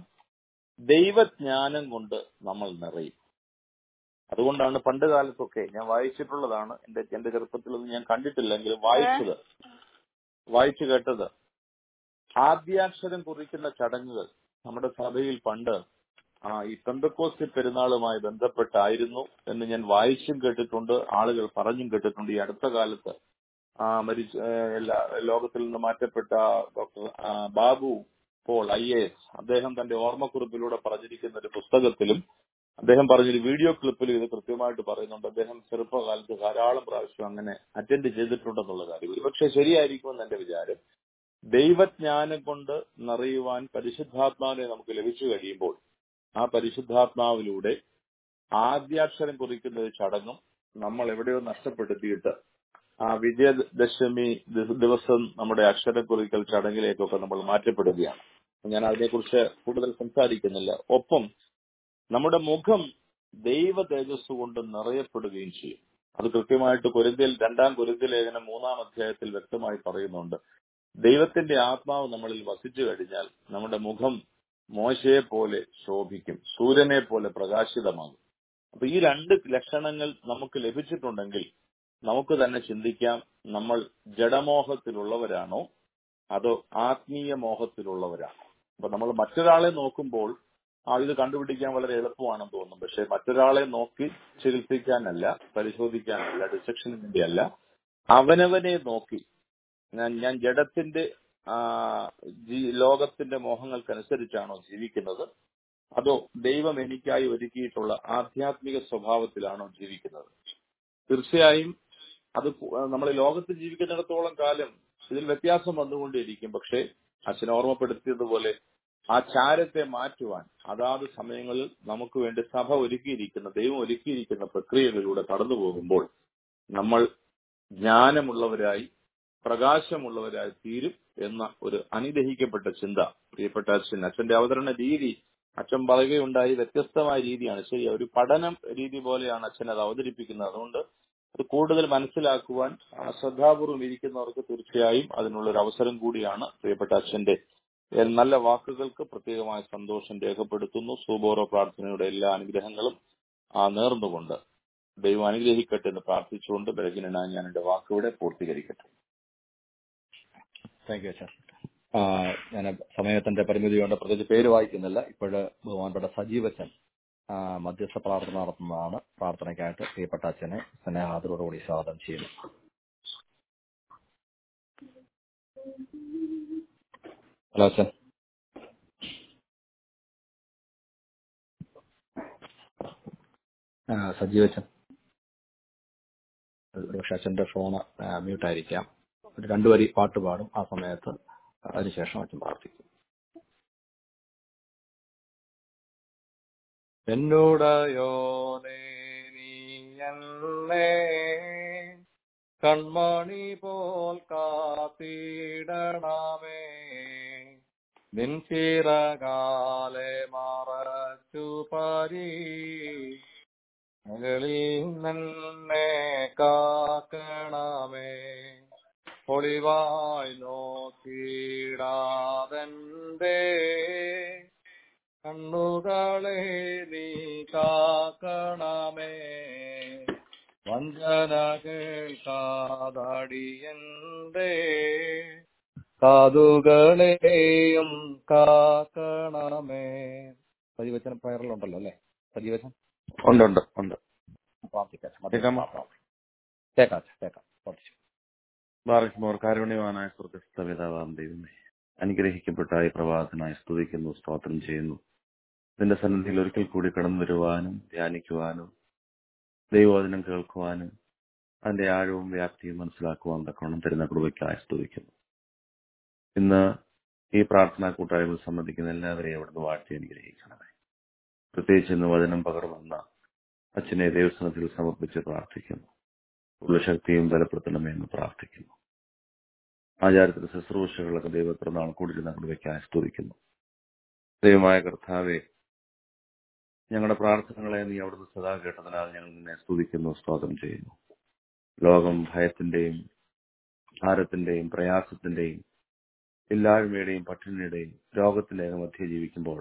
ദൈവജ്ഞാനം കൊണ്ട് നമ്മൾ നിറയും അതുകൊണ്ടാണ് പണ്ട് കാലത്തൊക്കെ ഞാൻ വായിച്ചിട്ടുള്ളതാണ് എന്റെ എന്റെ ചെറുപ്പത്തിലൊന്നും ഞാൻ കണ്ടിട്ടില്ലെങ്കിലും വായിച്ചത് വായിച്ചു കേട്ടത് ആദ്യാക്ഷരം കുറിക്കുന്ന ചടങ്ങുകൾ നമ്മുടെ സഭയിൽ പണ്ട് ആ ഈ പെന്തക്കോസ്തി പെരുന്നാളുമായി ബന്ധപ്പെട്ടായിരുന്നു എന്ന് ഞാൻ വായിച്ചും കേട്ടിട്ടുണ്ട് ആളുകൾ പറഞ്ഞും കേട്ടിട്ടുണ്ട് ഈ അടുത്ത കാലത്ത് ആ മരിച്ച എല്ലാ ലോകത്തിൽ നിന്ന് മാറ്റപ്പെട്ട doctor Babu Paul I A S അദ്ദേഹം തന്റെ ഓർമ്മക്കുറിപ്പിലൂടെ പറഞ്ഞിരിക്കുന്ന ഒരു പുസ്തകത്തിലും അദ്ദേഹം പറഞ്ഞൊരു വീഡിയോ ക്ലിപ്പിലും ഇത് കൃത്യമായിട്ട് പറയുന്നുണ്ട് അദ്ദേഹം ചെറുപ്പകാലത്ത് ധാരാളം പ്രാവശ്യം അങ്ങനെ അറ്റൻഡ് ചെയ്തിട്ടുണ്ടെന്നുള്ള കാര്യം ഒരുപക്ഷെ ശരിയായിരിക്കുമെന്ന് എന്റെ വിചാരം ദൈവജ്ഞാനം കൊണ്ട് നിറയുവാൻ പരിശുദ്ധാത്മാവിനെ നമുക്ക് ലഭിച്ചു കഴിയുമ്പോൾ ആ പരിശുദ്ധാത്മാവിലൂടെ ആദ്യാക്ഷരം കുറിക്കുന്ന ഒരു ചടങ്ങും നമ്മൾ എവിടെയോ നഷ്ടപ്പെടുത്തിയിട്ട് ആ വിജയദശമി ദിവസം നമ്മുടെ അക്ഷരം കുറിക്കൽ ചടങ്ങിലേക്കൊക്കെ നമ്മൾ മാറ്റപ്പെടുകയാണ് ഞാൻ അതിനെക്കുറിച്ച് കൂടുതൽ സംസാരിക്കുന്നില്ല ഒപ്പം നമ്മുടെ മുഖം ദൈവ തേജസ് കൊണ്ട് നിറയപ്പെടുകയും ചെയ്യും അത് കൃത്യമായിട്ട് കുരുന്തിൽ രണ്ടാം കുരുന്തി ലേഖനം മൂന്നാം അധ്യായത്തിൽ വ്യക്തമായി പറയുന്നുണ്ട് ദൈവത്തിന്റെ ആത്മാവ് നമ്മളിൽ വസിച്ചു കഴിഞ്ഞാൽ നമ്മുടെ മുഖം മോശയെ പോലെ ശോഭിക്കും സൂര്യനെ പോലെ പ്രകാശിതമാകും അപ്പൊ ഈ രണ്ട് ലക്ഷണങ്ങൾ നമുക്ക് ലഭിച്ചിട്ടുണ്ടെങ്കിൽ നമുക്ക് തന്നെ ചിന്തിക്കാം നമ്മൾ ജഡമോഹത്തിലുള്ളവരാണോ അതോ ആത്മീയ മോഹത്തിലുള്ളവരാണോ അപ്പൊ നമ്മൾ മറ്റൊരാളെ നോക്കുമ്പോൾ ആ ഇത് കണ്ടുപിടിക്കാൻ വളരെ എളുപ്പമാണെന്ന് തോന്നും പക്ഷെ മറ്റൊരാളെ നോക്കി ചികിത്സിക്കാനല്ല പരിശോധിക്കാനല്ല ഡിസക്ഷന് വേണ്ടിയല്ല അവനവനെ നോക്കി ഞാൻ ഞാൻ ജഡത്തിന്റെ ആ, ജീ- ലോകത്തിന്റെ മോഹങ്ങൾക്കനുസരിച്ചാണോ ജീവിക്കുന്നത് അതോ ദൈവം എനിക്കായി ഒരുക്കിയിട്ടുള്ള ആധ്യാത്മിക സ്വഭാവത്തിലാണോ ജീവിക്കുന്നത് തീർച്ചയായും അത് നമ്മൾ ലോകത്ത് ജീവിക്കുന്നിടത്തോളം കാലം ഇതിൽ വ്യത്യാസം വന്നുകൊണ്ടേയിരിക്കും പക്ഷേ അച്ഛൻ ഓർമ്മപ്പെടുത്തിയതുപോലെ ആ ചാരത്തെ മാറ്റുവാൻ അതാത് സമയങ്ങളിൽ നമുക്ക് വേണ്ടി സഭ ഒരുക്കിയിരിക്കുന്ന ദൈവം ഒരുക്കിയിരിക്കുന്ന പ്രക്രിയകളിലൂടെ കടന്നു പോകുമ്പോൾ നമ്മൾ ജ്ഞാനമുള്ളവരായി പ്രകാശമുള്ളവരായി തീരും എന്ന ഒരു അനുഗ്രഹിക്കപ്പെട്ട ചിന്ത പ്രിയപ്പെട്ട അച്ഛൻ അച്ഛന്റെ അവതരണ രീതി അച്ഛൻ പറയുകയുണ്ടായി വ്യത്യസ്തമായ രീതിയാണ് ശരി ഒരു പഠനം രീതി പോലെയാണ് അച്ഛൻ അത് അവതരിപ്പിക്കുന്നത് അതുകൊണ്ട് അത് കൂടുതൽ മനസ്സിലാക്കുവാൻ ആ, ശ്രദ്ധാപൂർവം ഇരിക്കുന്നവർക്ക് തീർച്ചയായും അതിനുള്ളൊരു അവസരം കൂടിയാണ് പ്രിയപ്പെട്ട അച്ഛന്റെ ഏ, നല്ല വാക്കുകൾക്ക് പ്രത്യേകമായ സന്തോഷം രേഖപ്പെടുത്തുന്നു സൂബോറോ പ്രാർത്ഥനയുടെ എല്ലാ അനുഗ്രഹങ്ങളും ആ നേർന്നുകൊണ്ട് ദൈവം അനുഗ്രഹിക്കട്ടെ എന്ന് പ്രാർത്ഥിച്ചുകൊണ്ട് ബലഹീനനായ ഞാൻ എന്റെ വാക്കുവിടെ പൂർത്തീകരിക്കട്ടെ താങ്ക് യു അച്ഛൻ ഞാൻ സമയത്തിന്റെ പരിമിതി കൊണ്ട് പ്രത്യേകിച്ച് പേര് വായിക്കുന്നില്ല ഇപ്പോഴ് ബഹുമാനപ്പെട്ട സജീവച്ചൻ ആ, മധ്യസ്ഥ പ്രാർത്ഥന നടത്തുന്നതാണ് പ്രാർത്ഥനയ്ക്കായിട്ട് പ്രിയപ്പെട്ട അച്ഛനെ സ്നേഹാദരോടുകൂടി സ്വാഗതം ചെയ്യുന്നു ഹലോ അച്ഛൻ ആ, സജീവച്ചൻ ഒരുപക്ഷെ അച്ഛന്റെ ഫോണ് മ്യൂട്ടായിരിക്കാം ഒരു രണ്ടു വരി പാട്ട് പാടും ആ സമയത്ത് അതിനുശേഷം അച്ഛൻ പ്രാർത്ഥിക്കും എന്നോടയോനേ നീ എന്നെ കൺമണി പോൽ കാത്തിടണമേ നിൻ ചിറകാലെ മറച്ചു പരി മകളിൽ നിന്നെ കാക്കണമേ ഒളിവായി നോക്കിടാതെന്റെ കണ്ണുകളെ നീ കാക്കണമേ വഞ്ചന കേൾക്കാതടിയന്റെ കാതുകളെയും കാക്കണമേ സജീവച്ചൻ പയറിലുണ്ടല്ലോ അല്ലേ സജീവച്ചൻ ഉണ്ട് ഉണ്ട് ഉണ്ട് പ്രാർത്ഥിക്കാം കേൾക്കാമോ? കേൾക്കാം അച്ഛാ, കേൾക്കാം പ്രാർത്ഥിച്ചു ബാറയ്ക്കുമോർ കാരുണ്യവാനായ സ്വർഗസ്ഥ പിതാവാം ദൈവമേ അനുഗ്രഹിക്കപ്പെട്ട ഈ പ്രഭാതത്തിനായി സ്തുതിക്കുന്നു സ്തോത്രം ചെയ്യുന്നു നിന്റെ സന്നിധിയിൽ ഒരിക്കൽ കൂടി കടന്നു വരുവാനും ധ്യാനിക്കുവാനും ദൈവവചനം കേൾക്കുവാനും അതിന്റെ ആഴവും വ്യാപ്തിയും മനസ്സിലാക്കുവാൻ തക്കവണ്ണം തരുന്ന കൃപയ്ക്കായി സ്തുതിക്കുന്നു ഇന്ന് ഈ പ്രാർത്ഥനാ കൂട്ടായ്മയിൽ സംബന്ധിക്കുന്ന എല്ലാവരെയും അവിടുന്ന് വാഴ്ത്തി അനുഗ്രഹിക്കണമേ പ്രത്യേകിച്ച് ഇന്ന് വചനം പകർന്നുവന്ന അച്ഛനെ ദൈവസ്ഥാനത്തിൽ സമർപ്പിച്ച് പ്രാർത്ഥിക്കുന്നു ഉള്ള ശക്തിയും ബലപ്പെടുത്തണമേ എന്ന് പ്രാർത്ഥിക്കുന്നു ആചാരത്തിന്റെ ശുശ്രൂഷകളൊക്കെ ദൈവത്ര നാൾ കൂടി കൃപയ്ക്കായി സ്തുതിക്കുന്നു ദൈവമായ കർത്താവെ ഞങ്ങളുടെ പ്രാർത്ഥനകളെ നീ അവിടുന്ന് സദാ കേട്ടതിനാൽ ഞങ്ങൾ നിന്നെ സ്തുതിക്കുന്നു സ്തോത്രം ചെയ്യുന്നു ലോകം ഭയത്തിന്റെയും ഭാരത്തിന്റെയും പ്രയാസത്തിന്റെയും ഇല്ലായ്മയുടെയും പട്ടിണിയുടെയും രോഗത്തിന്റെയും മധ്യ ജീവിക്കുമ്പോൾ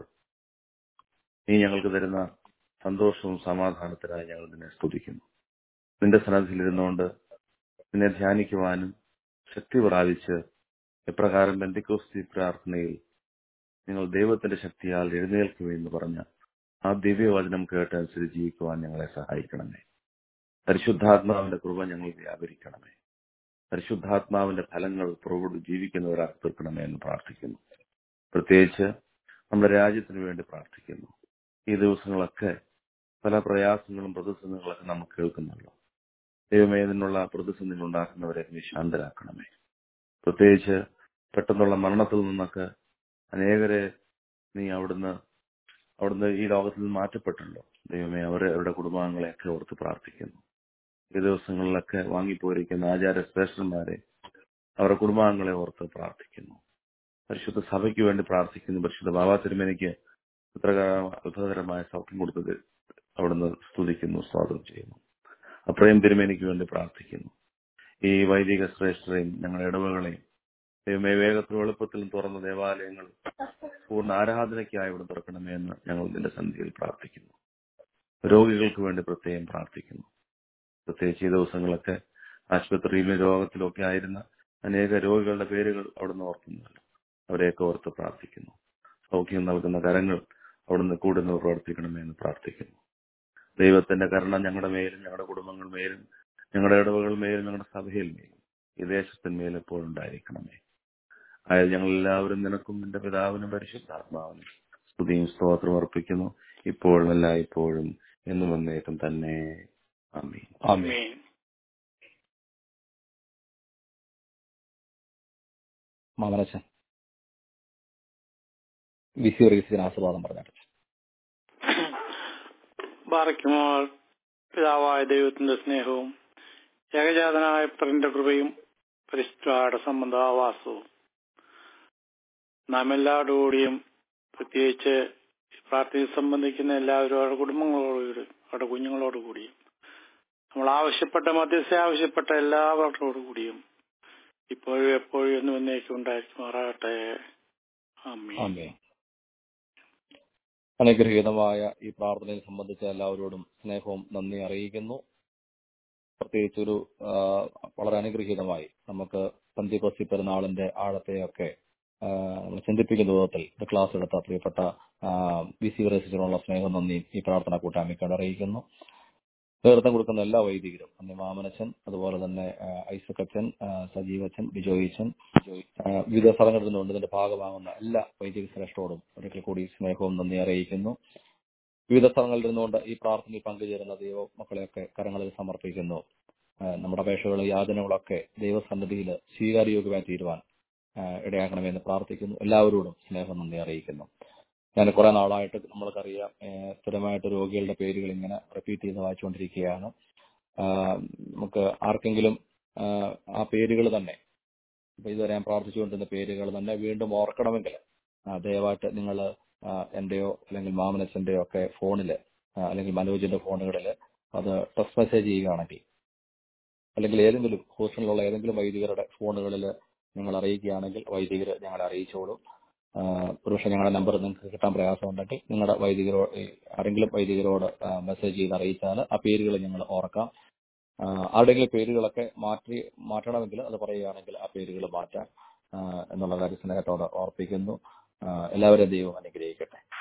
നീ ഞങ്ങൾക്ക് തരുന്ന സന്തോഷവും സമാധാനത്തിനായി ഞങ്ങൾ നിന്നെ സ്തുതിക്കുന്നു നിന്റെ സന്നദ്ധിയിലിരുന്നുകൊണ്ട് നിന്നെ ധ്യാനിക്കുവാനും ശക്തി പ്രാപിച്ച് എപ്രകാരം ബന്ധിക്കോസ്തി പ്രാർത്ഥനയിൽ നിങ്ങൾ ദൈവത്തിന്റെ ശക്തിയാൽ എഴുന്നേൽക്കുമെന്ന് പറഞ്ഞ ആ ദിവ്യവചനം കേട്ട് അനുസരിച്ച് ജീവിക്കുവാൻ ഞങ്ങളെ സഹായിക്കണമേ പരിശുദ്ധാത്മാവിന്റെ കൃപ ഞങ്ങൾ വ്യാപരിക്കണമേ പരിശുദ്ധാത്മാവിന്റെ ഫലങ്ങൾ പുറകോട്ട് ജീവിക്കുന്നവരാക്കി തീർക്കണമേ എന്ന് പ്രാർത്ഥിക്കുന്നു പ്രത്യേകിച്ച് നമ്മുടെ രാജ്യത്തിന് വേണ്ടി പ്രാർത്ഥിക്കുന്നു ഈ ദിവസങ്ങളൊക്കെ പല പ്രയാസങ്ങളും പ്രതിസന്ധികളൊക്കെ നമ്മൾ കേൾക്കുന്നുള്ളൂ ദൈവമേ ഇതിനുള്ള പ്രതിസന്ധികൾ ഉണ്ടാക്കുന്നവരെ നീ ശാന്തരാക്കണമേ പ്രത്യേകിച്ച് പെട്ടെന്നുള്ള മരണത്തിൽ നിന്നൊക്കെ അനേകരെ നീ അവിടുന്ന് അവിടുന്ന് ഈ ലോകത്തിൽ നിന്ന് മാറ്റപ്പെട്ടല്ലോ ദൈവമേ അവരെ അവരുടെ കുടുംബാംഗങ്ങളെയൊക്കെ ഓർത്ത് പ്രാർത്ഥിക്കുന്നു ഈ ദിവസങ്ങളിലൊക്കെ വാങ്ങിപ്പോയിരിക്കുന്ന ആചാര ശ്രേഷ്ഠന്മാരെ അവരുടെ കുടുംബാംഗങ്ങളെ ഓർത്ത് പ്രാർത്ഥിക്കുന്നു പരിശുദ്ധ സഭയ്ക്ക് വേണ്ടി പ്രാർത്ഥിക്കുന്നു പരിശുദ്ധ ബാബാ തിരുമേനിക്ക് ഇത്രകാലം അത്ഭുതകരമായ സൗഖ്യം കൊടുത്തത് അവിടുന്ന് സ്തുതിക്കുന്നു സ്വാഗതം ചെയ്യുന്നു അപ്രയം തിരുമേനിക്ക് വേണ്ടി പ്രാർത്ഥിക്കുന്നു ഈ വൈദിക ശ്രേഷ്ഠരെയും ഞങ്ങളുടെ ഇടവകളെയും ദൈവമേ വേഗത്തിൽ എളുപ്പത്തിലും തുറന്ന ദേവാലയങ്ങൾ പൂർണ്ണ ആരാധനയ്ക്കായി ഇവിടെ തുറക്കണമേ എന്ന് ഞങ്ങൾ നിന്റെ സന്ധിയിൽ പ്രാർത്ഥിക്കുന്നു രോഗികൾക്ക് വേണ്ടി പ്രത്യേകം പ്രാർത്ഥിക്കുന്നു പ്രത്യേകിച്ച് ഈ ദിവസങ്ങളൊക്കെ ആശുപത്രിയിലും രോഗത്തിലും ഒക്കെ ആയിരുന്ന അനേക രോഗികളുടെ പേരുകൾ അവിടുന്ന് ഓർക്കുന്നുണ്ട് അവരെയൊക്കെ ഓർത്ത് പ്രാർത്ഥിക്കുന്നു സൗഖ്യം നൽകുന്ന കരങ്ങൾ അവിടുന്ന് കൂടുതൽ പ്രവർത്തിക്കണമേ എന്ന് പ്രാർത്ഥിക്കുന്നു ദൈവത്തിന്റെ കരുണ ഞങ്ങളുടെ മേലും ഞങ്ങളുടെ കുടുംബങ്ങൾ മേലും ഞങ്ങളുടെ ഇടവകൾ മേലും ഞങ്ങളുടെ സഭയിൽ മേലും ഈ ദേശത്തിന്മേൽ എപ്പോഴും ഉണ്ടായിരിക്കണമേ ആയത് ഞങ്ങൾ എല്ലാവരും നിനക്കും നിന്റെ പിതാവിനും പരിശുദ്ധാത്മാവിനും സ്തുതിയും സ്തോത്രം അർപ്പിക്കുന്നു ഇപ്പോഴും അല്ല ഇപ്പോഴും എന്നും വന്നേക്കും തന്നെ ആമീൻ ആമേൻ ആമേൻ മാമനച്ചൻ വിസി റീസിന് ആസ്വാദം പറഞ്ഞു ബാറയ്ക്കുമോൾ പിതാവായ ദൈവത്തിന്റെ സ്നേഹവും ഏകജാതനായ പുത്രന്റെ കൃപയും പരിശുദ്ധയുടെ സംബന്ധാവാസവും നാം എല്ലാവരോടുകൂടിയും പ്രത്യേകിച്ച് ഈ പ്രാർത്ഥനയിൽ സംബന്ധിക്കുന്ന എല്ലാവരും അവരുടെ കുടുംബങ്ങളോടുകൂടി അവരുടെ കുഞ്ഞുങ്ങളോടുകൂടിയും നമ്മൾ ആവശ്യപ്പെട്ട മധ്യസ്ഥ ആവശ്യപ്പെട്ട എല്ലാവരോടുകൂടിയും ഇപ്പോഴും എപ്പോഴും എന്നും എന്നേക്കും ഉണ്ടായിരിക്കുമാറാകട്ടെ ആമീൻ ആമേ അനുഗ്രഹീതമായ ഈ പ്രാർത്ഥനയെ സംബന്ധിച്ച എല്ലാവരോടും സ്നേഹവും നന്ദി അറിയിക്കുന്നു പ്രത്യേകിച്ചൊരു ആ, വളരെ അനുഗ്രഹീതമായി നമുക്ക് പന്തികൊസി പെരുന്നാളിന്റെ ആഴത്തെയൊക്കെ ആ, നമ്മൾ ചിന്തിപ്പിക്കുന്ന വിധത്തിൽ ഒരു ക്ലാസ് എടുത്ത പ്രിയപ്പെട്ട ബി സി റസിനുള്ള സ്നേഹം നന്ദി ഈ പ്രാർത്ഥന കൂട്ടായ്മയ്ക്കോട് അറിയിക്കുന്നു നേതൃത്വം കൊടുക്കുന്ന എല്ലാ വൈദികരും അന്ന് മാമനച്ചൻ അതുപോലെ തന്നെ ആ, ഐസക് അച്ഛൻ ആ, സജീവ് അച്ഛൻ ബിജോയിച്ചൻ ആ, വിവിധ സ്ഥലങ്ങളിൽ നിന്നുകൊണ്ട് ഇതിന്റെ ഭാഗമാകുന്ന എല്ലാ വൈദിക ശ്രേഷ്ഠരോടും ഒരിക്കൽ കൂടി സ്നേഹവും നന്ദി അറിയിക്കുന്നു വിവിധ സ്ഥലങ്ങളിൽ നിന്നുകൊണ്ട് ഈ പ്രാർത്ഥനയിൽ പങ്കുചേരുന്ന ദൈവ മക്കളെയൊക്കെ കരങ്ങളിൽ സമർപ്പിക്കുന്നു ആ, നമ്മുടെ അപേക്ഷകളും യാതനകളൊക്കെ ദൈവസന്നിധിയിൽ സ്വീകാര്യോഗ്യമായി തീരുവാൻ ആ, ഇടയാക്കണമെന്ന് പ്രാർത്ഥിക്കുന്നു എല്ലാവരോടും സ്നേഹം നന്ദി അറിയിക്കുന്നു ഞാൻ കുറെ നാളായിട്ട് നമ്മൾക്കറിയാം ഏ, സ്ഥിരമായിട്ട് രോഗികളുടെ പേരുകൾ ഇങ്ങനെ റിപ്പീറ്റ് ചെയ്ത് വായിച്ചുകൊണ്ടിരിക്കുകയാണ് ആ, നമുക്ക് ആർക്കെങ്കിലും ആ, ആ പേരുകൾ തന്നെ ഇപ്പൊ ഇതുവരെ ഞാൻ പ്രാർത്ഥിച്ചുകൊണ്ടിരുന്ന പേരുകൾ തന്നെ വീണ്ടും ഓർക്കണമെങ്കിൽ ആ, ദയവായിട്ട് നിങ്ങൾ എന്റെയോ അല്ലെങ്കിൽ മാമനച്ചന്റെയോ ഒക്കെ ഫോണിൽ അല്ലെങ്കിൽ മനോജിന്റെ ഫോണുകളിൽ അത് ടെക്സ്റ്റ് മെസ്സേജ് ചെയ്യുകയാണെങ്കിൽ അല്ലെങ്കിൽ ഏതെങ്കിലും ഹോസ്റ്റലിലുള്ള ഏതെങ്കിലും വൈദികരുടെ ഫോണുകളിൽ നിങ്ങൾ അറിയിക്കുകയാണെങ്കിൽ വൈദികർ ഞങ്ങളെ അറിയിച്ചോളും ആ, ഒരുപക്ഷെ ഞങ്ങളുടെ നമ്പർ നിങ്ങൾക്ക് കിട്ടാൻ പ്രയാസമുണ്ടെങ്കിൽ നിങ്ങളുടെ വൈദികരോ ഈ ആരെങ്കിലും വൈദികരോട് മെസ്സേജ് ചെയ്ത് അറിയിച്ചാൽ ആ പേരുകൾ ഞങ്ങൾ ഓർക്കാം ആ, ആരുടെയെങ്കിലും പേരുകളൊക്കെ മാറ്റി മാറ്റണമെങ്കിൽ അത് പറയുകയാണെങ്കിൽ ആ പേരുകൾ മാറ്റാം ആ, എന്നുള്ള കാര്യം സ്നേഹത്തോടെ ഓർപ്പിക്കുന്നു ആ, എല്ലാവരെയും ദൈവം അനുഗ്രഹിക്കട്ടെ